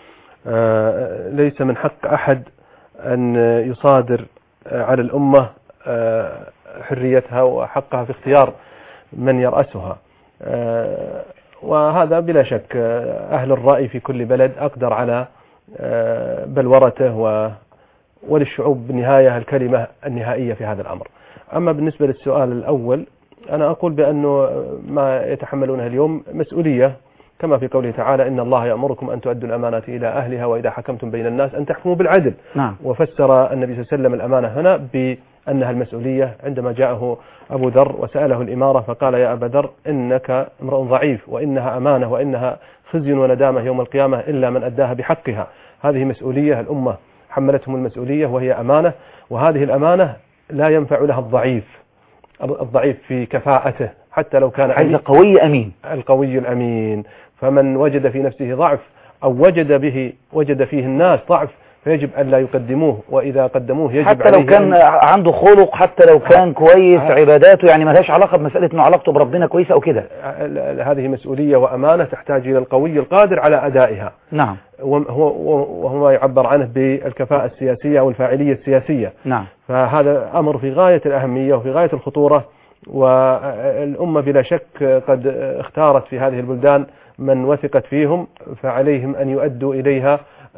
آه، ليس من حق أحد أن يصادر آه، على الأمة آه، حريتها وحقها في اختيار من يرأسها آه، وهذا بلا شك آه، أهل الرأي في كل بلد أقدر على آه، بلورته و وللشعوب بالنهاية الكلمة النهائية في هذا الأمر أما بالنسبة للسؤال الأول أنا أقول بأنه ما يتحملونه اليوم مسؤولية كما في قوله تعالى إن الله يأمركم أن تؤدوا الأمانات إلى أهلها وإذا حكمتم بين الناس أن تحكموا بالعدل نعم وفسر النبي صلى الله عليه وسلم الأمانة هنا بأنها المسؤولية عندما جاءه أبو ذر وسأله الإمارة فقال يا أبا ذر إنك امرؤ ضعيف وإنها أمانة وإنها خزي وندامة يوم القيامة إلا من أداها بحقها هذه مسؤولية الأمة حملتهم المسؤولية وهي أمانة وهذه الأمانة لا ينفع لها الضعيف الضعيف في كفاءته حتى لو كان عايز أمين. قوي أمين القوي الأمين فمن وجد في نفسه ضعف أو وجد به وجد فيه الناس ضعف فيجب أن لا يقدموه وإذا قدموه يجب حتى عليه لو كان أن عنده خلق حتى لو كان كويس عباداته يعني ملهاش علاقة بمسألة انه علاقته بربنا كويسة او كده ال- هذه مسؤولية وأمانة تحتاج إلى القوي القادر على أدائها نعم وهو, وهو ما يعبر عنه بالكفاءة السياسية أو الفاعلية السياسية نعم فهذا أمر في غاية الأهمية وفي غاية الخطورة والأمة بلا شك قد اختارت في هذه البلدان من وثقت فيهم فعليهم أن يؤدوا إليها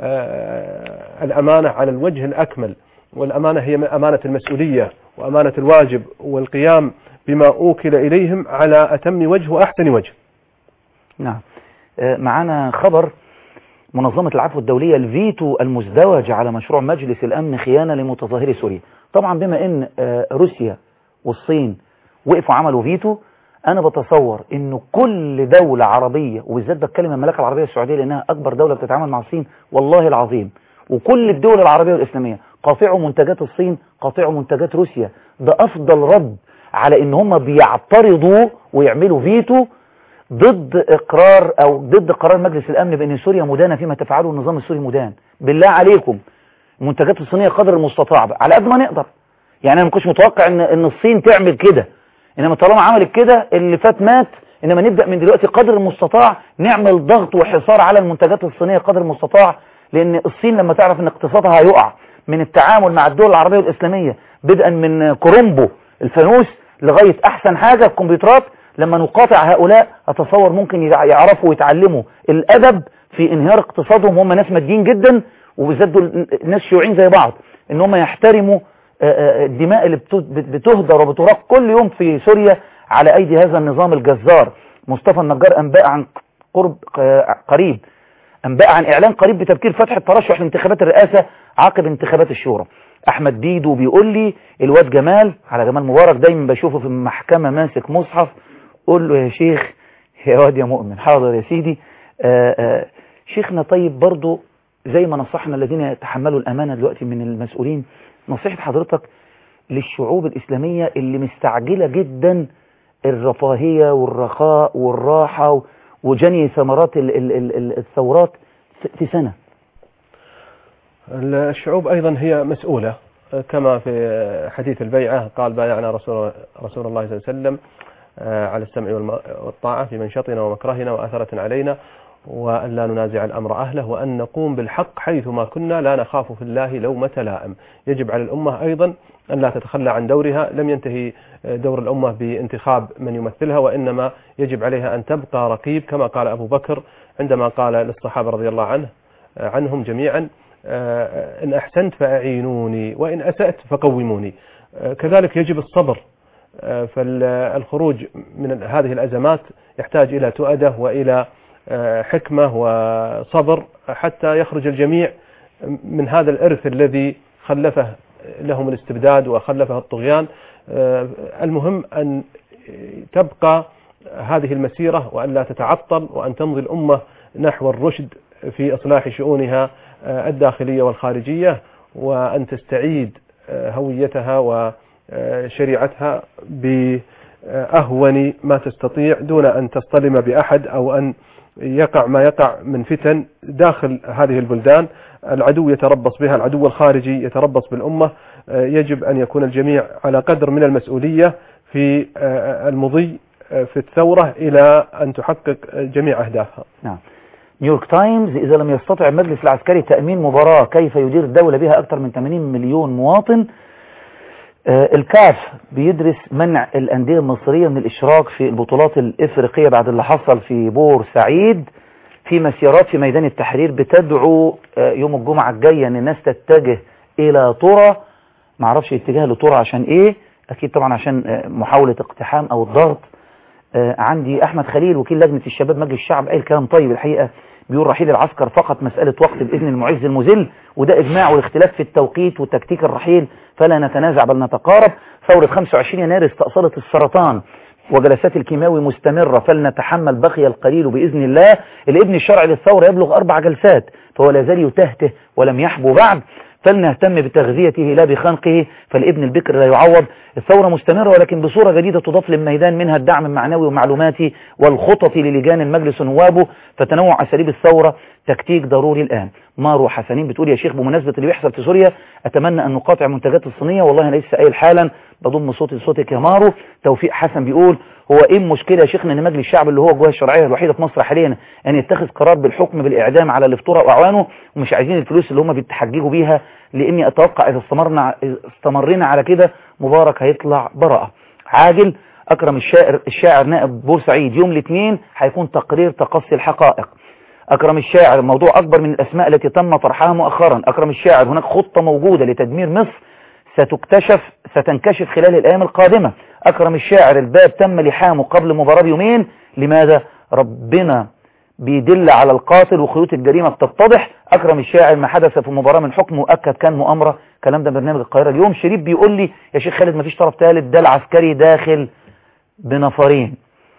آه، الأمانة على الوجه الأكمل والأمانة هي أمانة المسؤولية وأمانة الواجب والقيام بما أوكل إليهم على أتم وجه وأحسن وجه نعم آه، معانا خبر منظمة العفو الدولية الفيتو المزدوج على مشروع مجلس الأمن خيانة لمتظاهري سوريا طبعا بما أن آه، روسيا والصين وقفوا عملوا فيتو أنا بتصور أنه كل دولة عربية وبالذات بتكلم المملكة العربية السعودية لأنها أكبر دولة بتتعامل مع الصين والله العظيم وكل الدول العربية والإسلامية قاطعوا منتجات الصين قاطعوا منتجات روسيا ده أفضل رد على أن هم بيعترضوا ويعملوا فيتو ضد اقرار او ضد قرار مجلس الامن بان سوريا مدانه فيما تفعله النظام السوري مدان بالله عليكم المنتجات الصينيه قدر المستطاع على قد ما نقدر يعني انا ما كنتش متوقع ان ان الصين تعمل كده انما طالما عملت كده اللي فات مات انما نبدا من دلوقتي قدر المستطاع نعمل ضغط وحصار على المنتجات الصينيه قدر المستطاع لان الصين لما تعرف ان اقتصادها هيقع من التعامل مع الدول العربيه والاسلاميه بدءا من كرومبو الفانوس لغايه احسن حاجه الكمبيوترات لما نقاطع هؤلاء أتصور ممكن يع- يعرفوا ويتعلموا الأدب في انهيار اقتصادهم هم ناس ماديين جدا وبالذات دول ناس شيوعيين زي بعض ان هم يحترموا آه، آه، الدماء اللي بت- بت- بتهدر وبتراق كل يوم في سوريا على ايدي هذا النظام الجزار مصطفى النجار انباء عن قرب آه، قريب انباء عن اعلان قريب بتفكير فتح الترشح لانتخابات الرئاسة عقب انتخابات الشورى احمد ديدو بيقول لي الواد جمال على جمال مبارك دايما بشوفه في المحكمة ماسك مصحف قول له يا شيخ يا واد يا مؤمن حاضر يا سيدي آآ آآ شيخنا طيب برضو زي ما نصحنا الذين يتحملوا الأمانة دلوقتي من المسؤولين نصيحة حضرتك للشعوب الإسلامية اللي مستعجلة جدا الرفاهية والرخاء والراحة و- وجني ثمرات ال- ال- ال- ال- الثورات في- في سنة الشعوب أيضا هي مسؤولة كما في حديث البيعة قال بايعنا رسول, رسول الله صلى الله عليه وسلم آه، على السمع والم- والطاعة في منشطنا ومكرهنا وأثرة علينا وأن لا ننازع الأمر أهله وأن نقوم بالحق حيثما كنا لا نخاف في الله لومة لائم يجب على الأمة أيضا أن لا تتخلى عن دورها لم ينتهي دور الأمة بانتخاب من يمثلها وإنما يجب عليها أن تبقى رقيب كما قال أبو بكر عندما قال للصحابة رضي الله عنه عنهم جميعا آه، إن أحسنت فأعينوني وإن أسأت فقوموني آه، كذلك يجب الصبر آه، فالخروج من هذه الأزمات يحتاج إلى تؤدة وإلى آه، حكمة وصبر حتى يخرج الجميع من هذا الإرث الذي خلفه لهم الاستبداد وخلفه الطغيان آه، المهم أن تبقى هذه المسيرة وأن لا تتعطل وأن تمضي الأمة نحو الرشد في إصلاح شؤونها آه، الداخلية والخارجية وأن تستعيد آه، هويتها وشريعتها بأهون ما تستطيع دون أن تصطدم بأحد أو أن يقع ما يقع من فتن داخل هذه البلدان العدو يتربص بها العدو الخارجي يتربص بالأمة آه، يجب أن يكون الجميع على قدر من المسؤولية في آه، المضي آه، في الثورة إلى أن تحقق جميع أهدافها نعم نيويورك تايمز إذا لم يستطع المجلس العسكري تأمين مباراة كيف يدير الدولة بها أكثر من 80 مليون مواطن آه، الكاف بيدرس منع الأندية المصرية من الإشراك في البطولات الإفريقية بعد اللي حصل في بورسعيد في مسيرات في ميدان التحرير بتدعو آه، يوم الجمعة الجاية أن الناس تتجه إلى طرة معرفش اتجاه لطرة عشان إيه أكيد طبعا عشان آه، محاولة اقتحام أو الضغط آه، عندي أحمد خليل وكيل لجنة الشباب مجلس الشعب قال كلام طيب الحقيقة بيقول رحيل العسكر فقط مسألة وقت بإذن المعز المذل وده إجماع والاختلاف في التوقيت وتكتيك الرحيل فلا نتنازع بل نتقارب ثورة 25 يناير استأصلت السرطان وجلسات الكيماوي مستمرة فلنتحمل بقي القليل بإذن الله الابن الشرعي للثورة يبلغ أربع جلسات فهو لا زال يتهته ولم يحبو بعد فلنهتم بتغذيته لا بخنقه فالابن البكر لا يعوض الثورة مستمرة ولكن بصورة جديدة تضاف للميدان منها الدعم المعنوي ومعلوماتي والخطط للجان المجلس ونوابه فتنوع أساليب الثورة تكتيك ضروري الآن مارو حسنين بتقول يا شيخ بمناسبة اللي بيحصل في سوريا أتمنى أن نقاطع منتجات الصينية والله أنا لسه قايل حالا بضم صوتي لصوتك يا مارو توفيق حسن بيقول هو ايه المشكلة يا شيخنا ان مجلس الشعب اللي هو الجهة الشرعية الوحيدة في مصر حاليا ان يتخذ قرار بالحكم بالاعدام على الافطورة واعوانه ومش عايزين الفلوس اللي هم بيتحججوا بيها لاني اتوقع اذا استمرنا استمرنا على كده مبارك هيطلع براءة عاجل اكرم الشاعر الشاعر نائب بورسعيد يوم الاثنين هيكون تقرير تقصي الحقائق أكرم الشاعر موضوع أكبر من الأسماء التي تم طرحها مؤخرا أكرم الشاعر هناك خطة موجودة لتدمير مصر ستكتشف ستنكشف خلال الأيام القادمة أكرم الشاعر الباب تم لحامه قبل مباراة بيومين لماذا ربنا بيدل على القاتل وخيوط الجريمة بتتضح أكرم الشاعر ما حدث في المباراة من حكم مؤكد كان مؤامرة كلام ده برنامج القاهرة اليوم شريف بيقول لي يا شيخ خالد مفيش طرف ثالث ده العسكري داخل بنفرين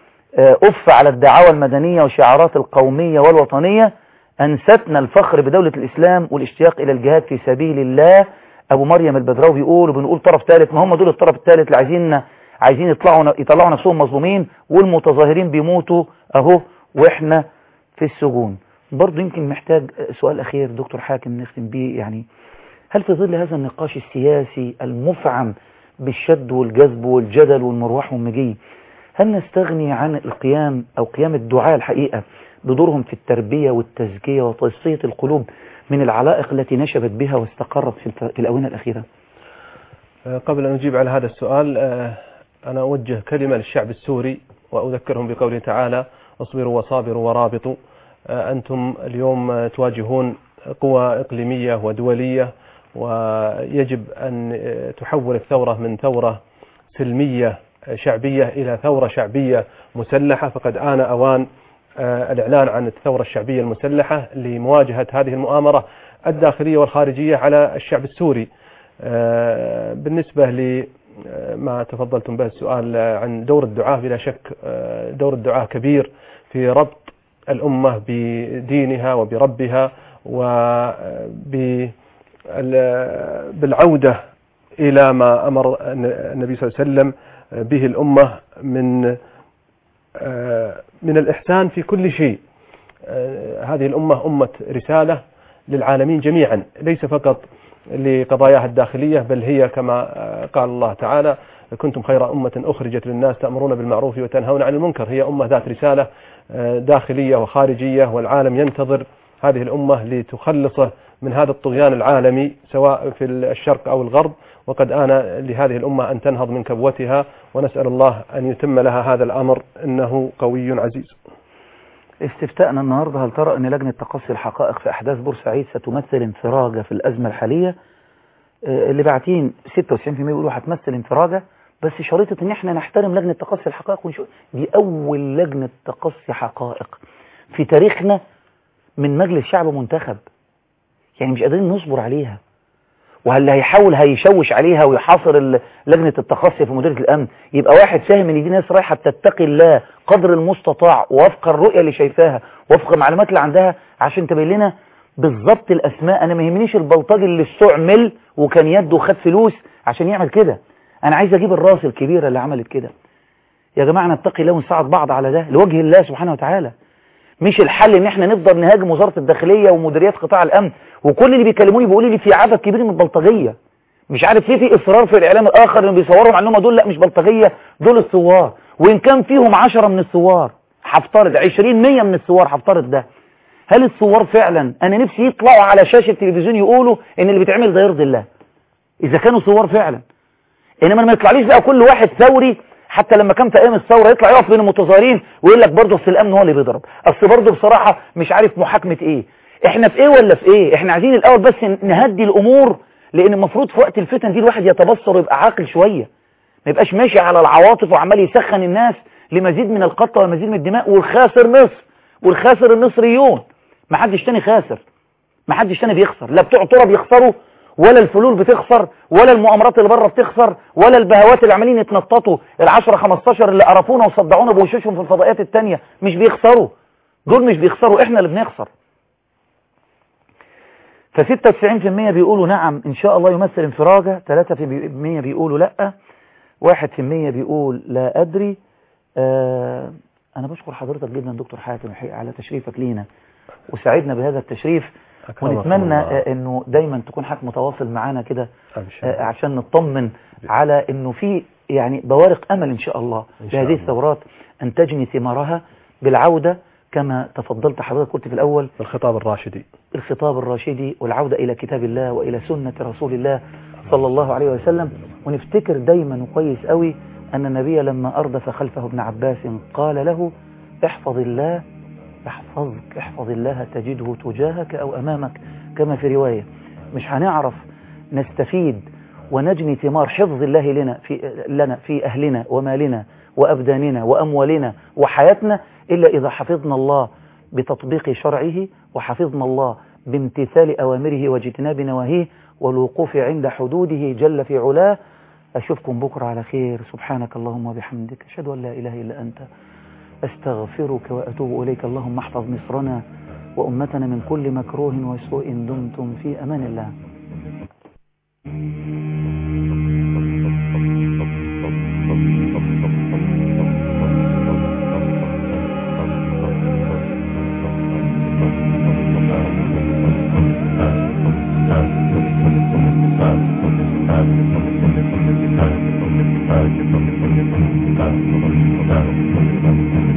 أف على الدعاوى المدنية وشعارات القومية والوطنية أنستنا الفخر بدولة الإسلام والاشتياق إلى الجهاد في سبيل الله أبو مريم البدراوي بيقول وبنقول طرف ثالث ما هم دول الطرف الثالث اللي عايزين عايزين يطلعوا يطلعوا نفسهم مظلومين والمتظاهرين بيموتوا أهو وإحنا في السجون برضه يمكن محتاج سؤال أخير دكتور حاكم نختم بيه يعني هل في ظل هذا النقاش السياسي المفعم بالشد والجذب والجدل والمروح والمجي هل نستغني عن القيام أو قيام الدعاء الحقيقة بدورهم في التربية والتزكية وتصفية القلوب من العلائق التي نشبت بها واستقرت في الأونة الأخيرة قبل أن أجيب على هذا السؤال أنا أوجه كلمة للشعب السوري وأذكرهم بقوله تعالى اصبروا وصابروا ورابطوا أنتم اليوم تواجهون قوى إقليمية ودولية ويجب أن تحول الثورة من ثورة سلمية شعبية إلى ثورة شعبية مسلحة فقد آن أوان الإعلان عن الثورة الشعبية المسلحة لمواجهة هذه المؤامرة الداخلية والخارجية على الشعب السوري بالنسبة لما تفضلتم به السؤال عن دور الدعاة بلا شك دور الدعاة كبير في ربط الأمة بدينها وبربها وبالعودة إلى ما أمر النبي صلى الله عليه وسلم به الأمة من من الإحسان في كل شيء هذه الأمة أمة رسالة للعالمين جميعا ليس فقط لقضاياها الداخلية بل هي كما قال الله تعالى كنتم خير أمة أخرجت للناس تأمرون بالمعروف وتنهون عن المنكر هي أمة ذات رسالة داخلية وخارجية والعالم ينتظر هذه الأمة لتخلصه من هذا الطغيان العالمي سواء في الشرق أو الغرب وقد آن لهذه الأمة أن تنهض من كبوتها ونسأل الله أن يتم لها هذا الأمر إنه قوي عزيز استفتاءنا النهاردة هل ترى أن لجنة تقصي الحقائق في أحداث بورسعيد ستمثل انفراجة في الأزمة الحالية اللي باعتين 96% بيقولوا هتمثل انفراجة بس شريطة ان احنا نحترم لجنة تقصي الحقائق ونشوف دي اول لجنة تقصي حقائق في تاريخنا من مجلس شعب منتخب يعني مش قادرين نصبر عليها وهل هيحاول هيشوش عليها ويحاصر لجنة التقصي في مديرية الامن يبقى واحد فاهم ان دي ناس رايحة تتقي الله قدر المستطاع وفق الرؤية اللي شايفاها وفق المعلومات اللي عندها عشان تبين لنا بالظبط الاسماء انا ما يهمنيش البلطجي اللي استعمل وكان يده وخد فلوس عشان يعمل كده انا عايز اجيب الراس الكبيرة اللي عملت كده يا جماعة نتقي الله ونساعد بعض على ده لوجه الله سبحانه وتعالى مش الحل ان احنا نفضل نهاجم وزارة الداخلية ومديريات قطاع الامن وكل اللي بيكلموني بيقولوا لي في عدد كبير من البلطجية مش عارف ليه في اصرار في الاعلام الاخر ان بيصوروا مع انهم دول لا مش بلطجية دول الثوار وان كان فيهم عشرة من الثوار هفترض 20 100 من الثوار هفترض ده هل الثوار فعلا انا نفسي يطلعوا على شاشة التلفزيون يقولوا ان اللي بيتعمل ده يرضي الله اذا كانوا ثوار فعلا انما ما يطلعليش بقى كل واحد ثوري حتى لما كان في ايام الثوره يطلع يقف بين المتظاهرين ويقول لك برضه اصل الامن هو اللي بيضرب اصل برضه بصراحه مش عارف محاكمه ايه احنا في ايه ولا في ايه احنا عايزين الاول بس نهدي الامور لان المفروض في وقت الفتن دي الواحد يتبصر ويبقى عاقل شويه ما يبقاش ماشي على العواطف وعمال يسخن الناس لمزيد من القتل ومزيد من الدماء والخاسر مصر والخاسر المصريون ما حدش تاني خاسر ما حدش تاني بيخسر لا بتوع ترى بيخسروا ولا الفلول بتخسر ولا المؤامرات اللي بره بتخسر ولا البهوات اللي عمالين يتنططوا ال10 15 اللي قرفونا وصدعونا بوشوشهم في الفضائيات التانية مش بيخسروا دول مش بيخسروا احنا اللي بنخسر ف96% بيقولوا نعم ان شاء الله يمثل انفراجة 3% بيقولوا لا 1% بيقول لا ادري آه انا بشكر حضرتك جدا دكتور حاتم على تشريفك لينا وساعدنا بهذا التشريف ونتمنى انه دايما تكون حضرتك متواصل معانا كده عشان نطمن على انه في يعني بوارق امل ان شاء الله لهذه الثورات ان تجني ثمارها بالعودة كما تفضلت حضرتك قلت في الاول الخطاب الراشدي الخطاب الراشدي والعودة الى كتاب الله والى سنة رسول الله صلى الله عليه وسلم ونفتكر دايما وكويس قوي ان النبي لما اردف خلفه ابن عباس قال له احفظ الله احفظك احفظ الله تجده تجاهك أو أمامك كما في رواية مش هنعرف نستفيد ونجني ثمار حفظ الله لنا في, لنا في أهلنا ومالنا وأبداننا وأموالنا وحياتنا إلا إذا حفظنا الله بتطبيق شرعه وحفظنا الله بامتثال أوامره واجتناب نواهيه والوقوف عند حدوده جل في علاه أشوفكم بكرة على خير سبحانك اللهم وبحمدك أشهد أن لا إله إلا أنت أستغفرك وأتوب إليك اللهم احفظ مصرنا وأمتنا من كل مكروه وسوء دمتم في أمان الله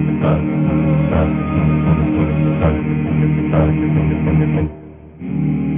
Thank you.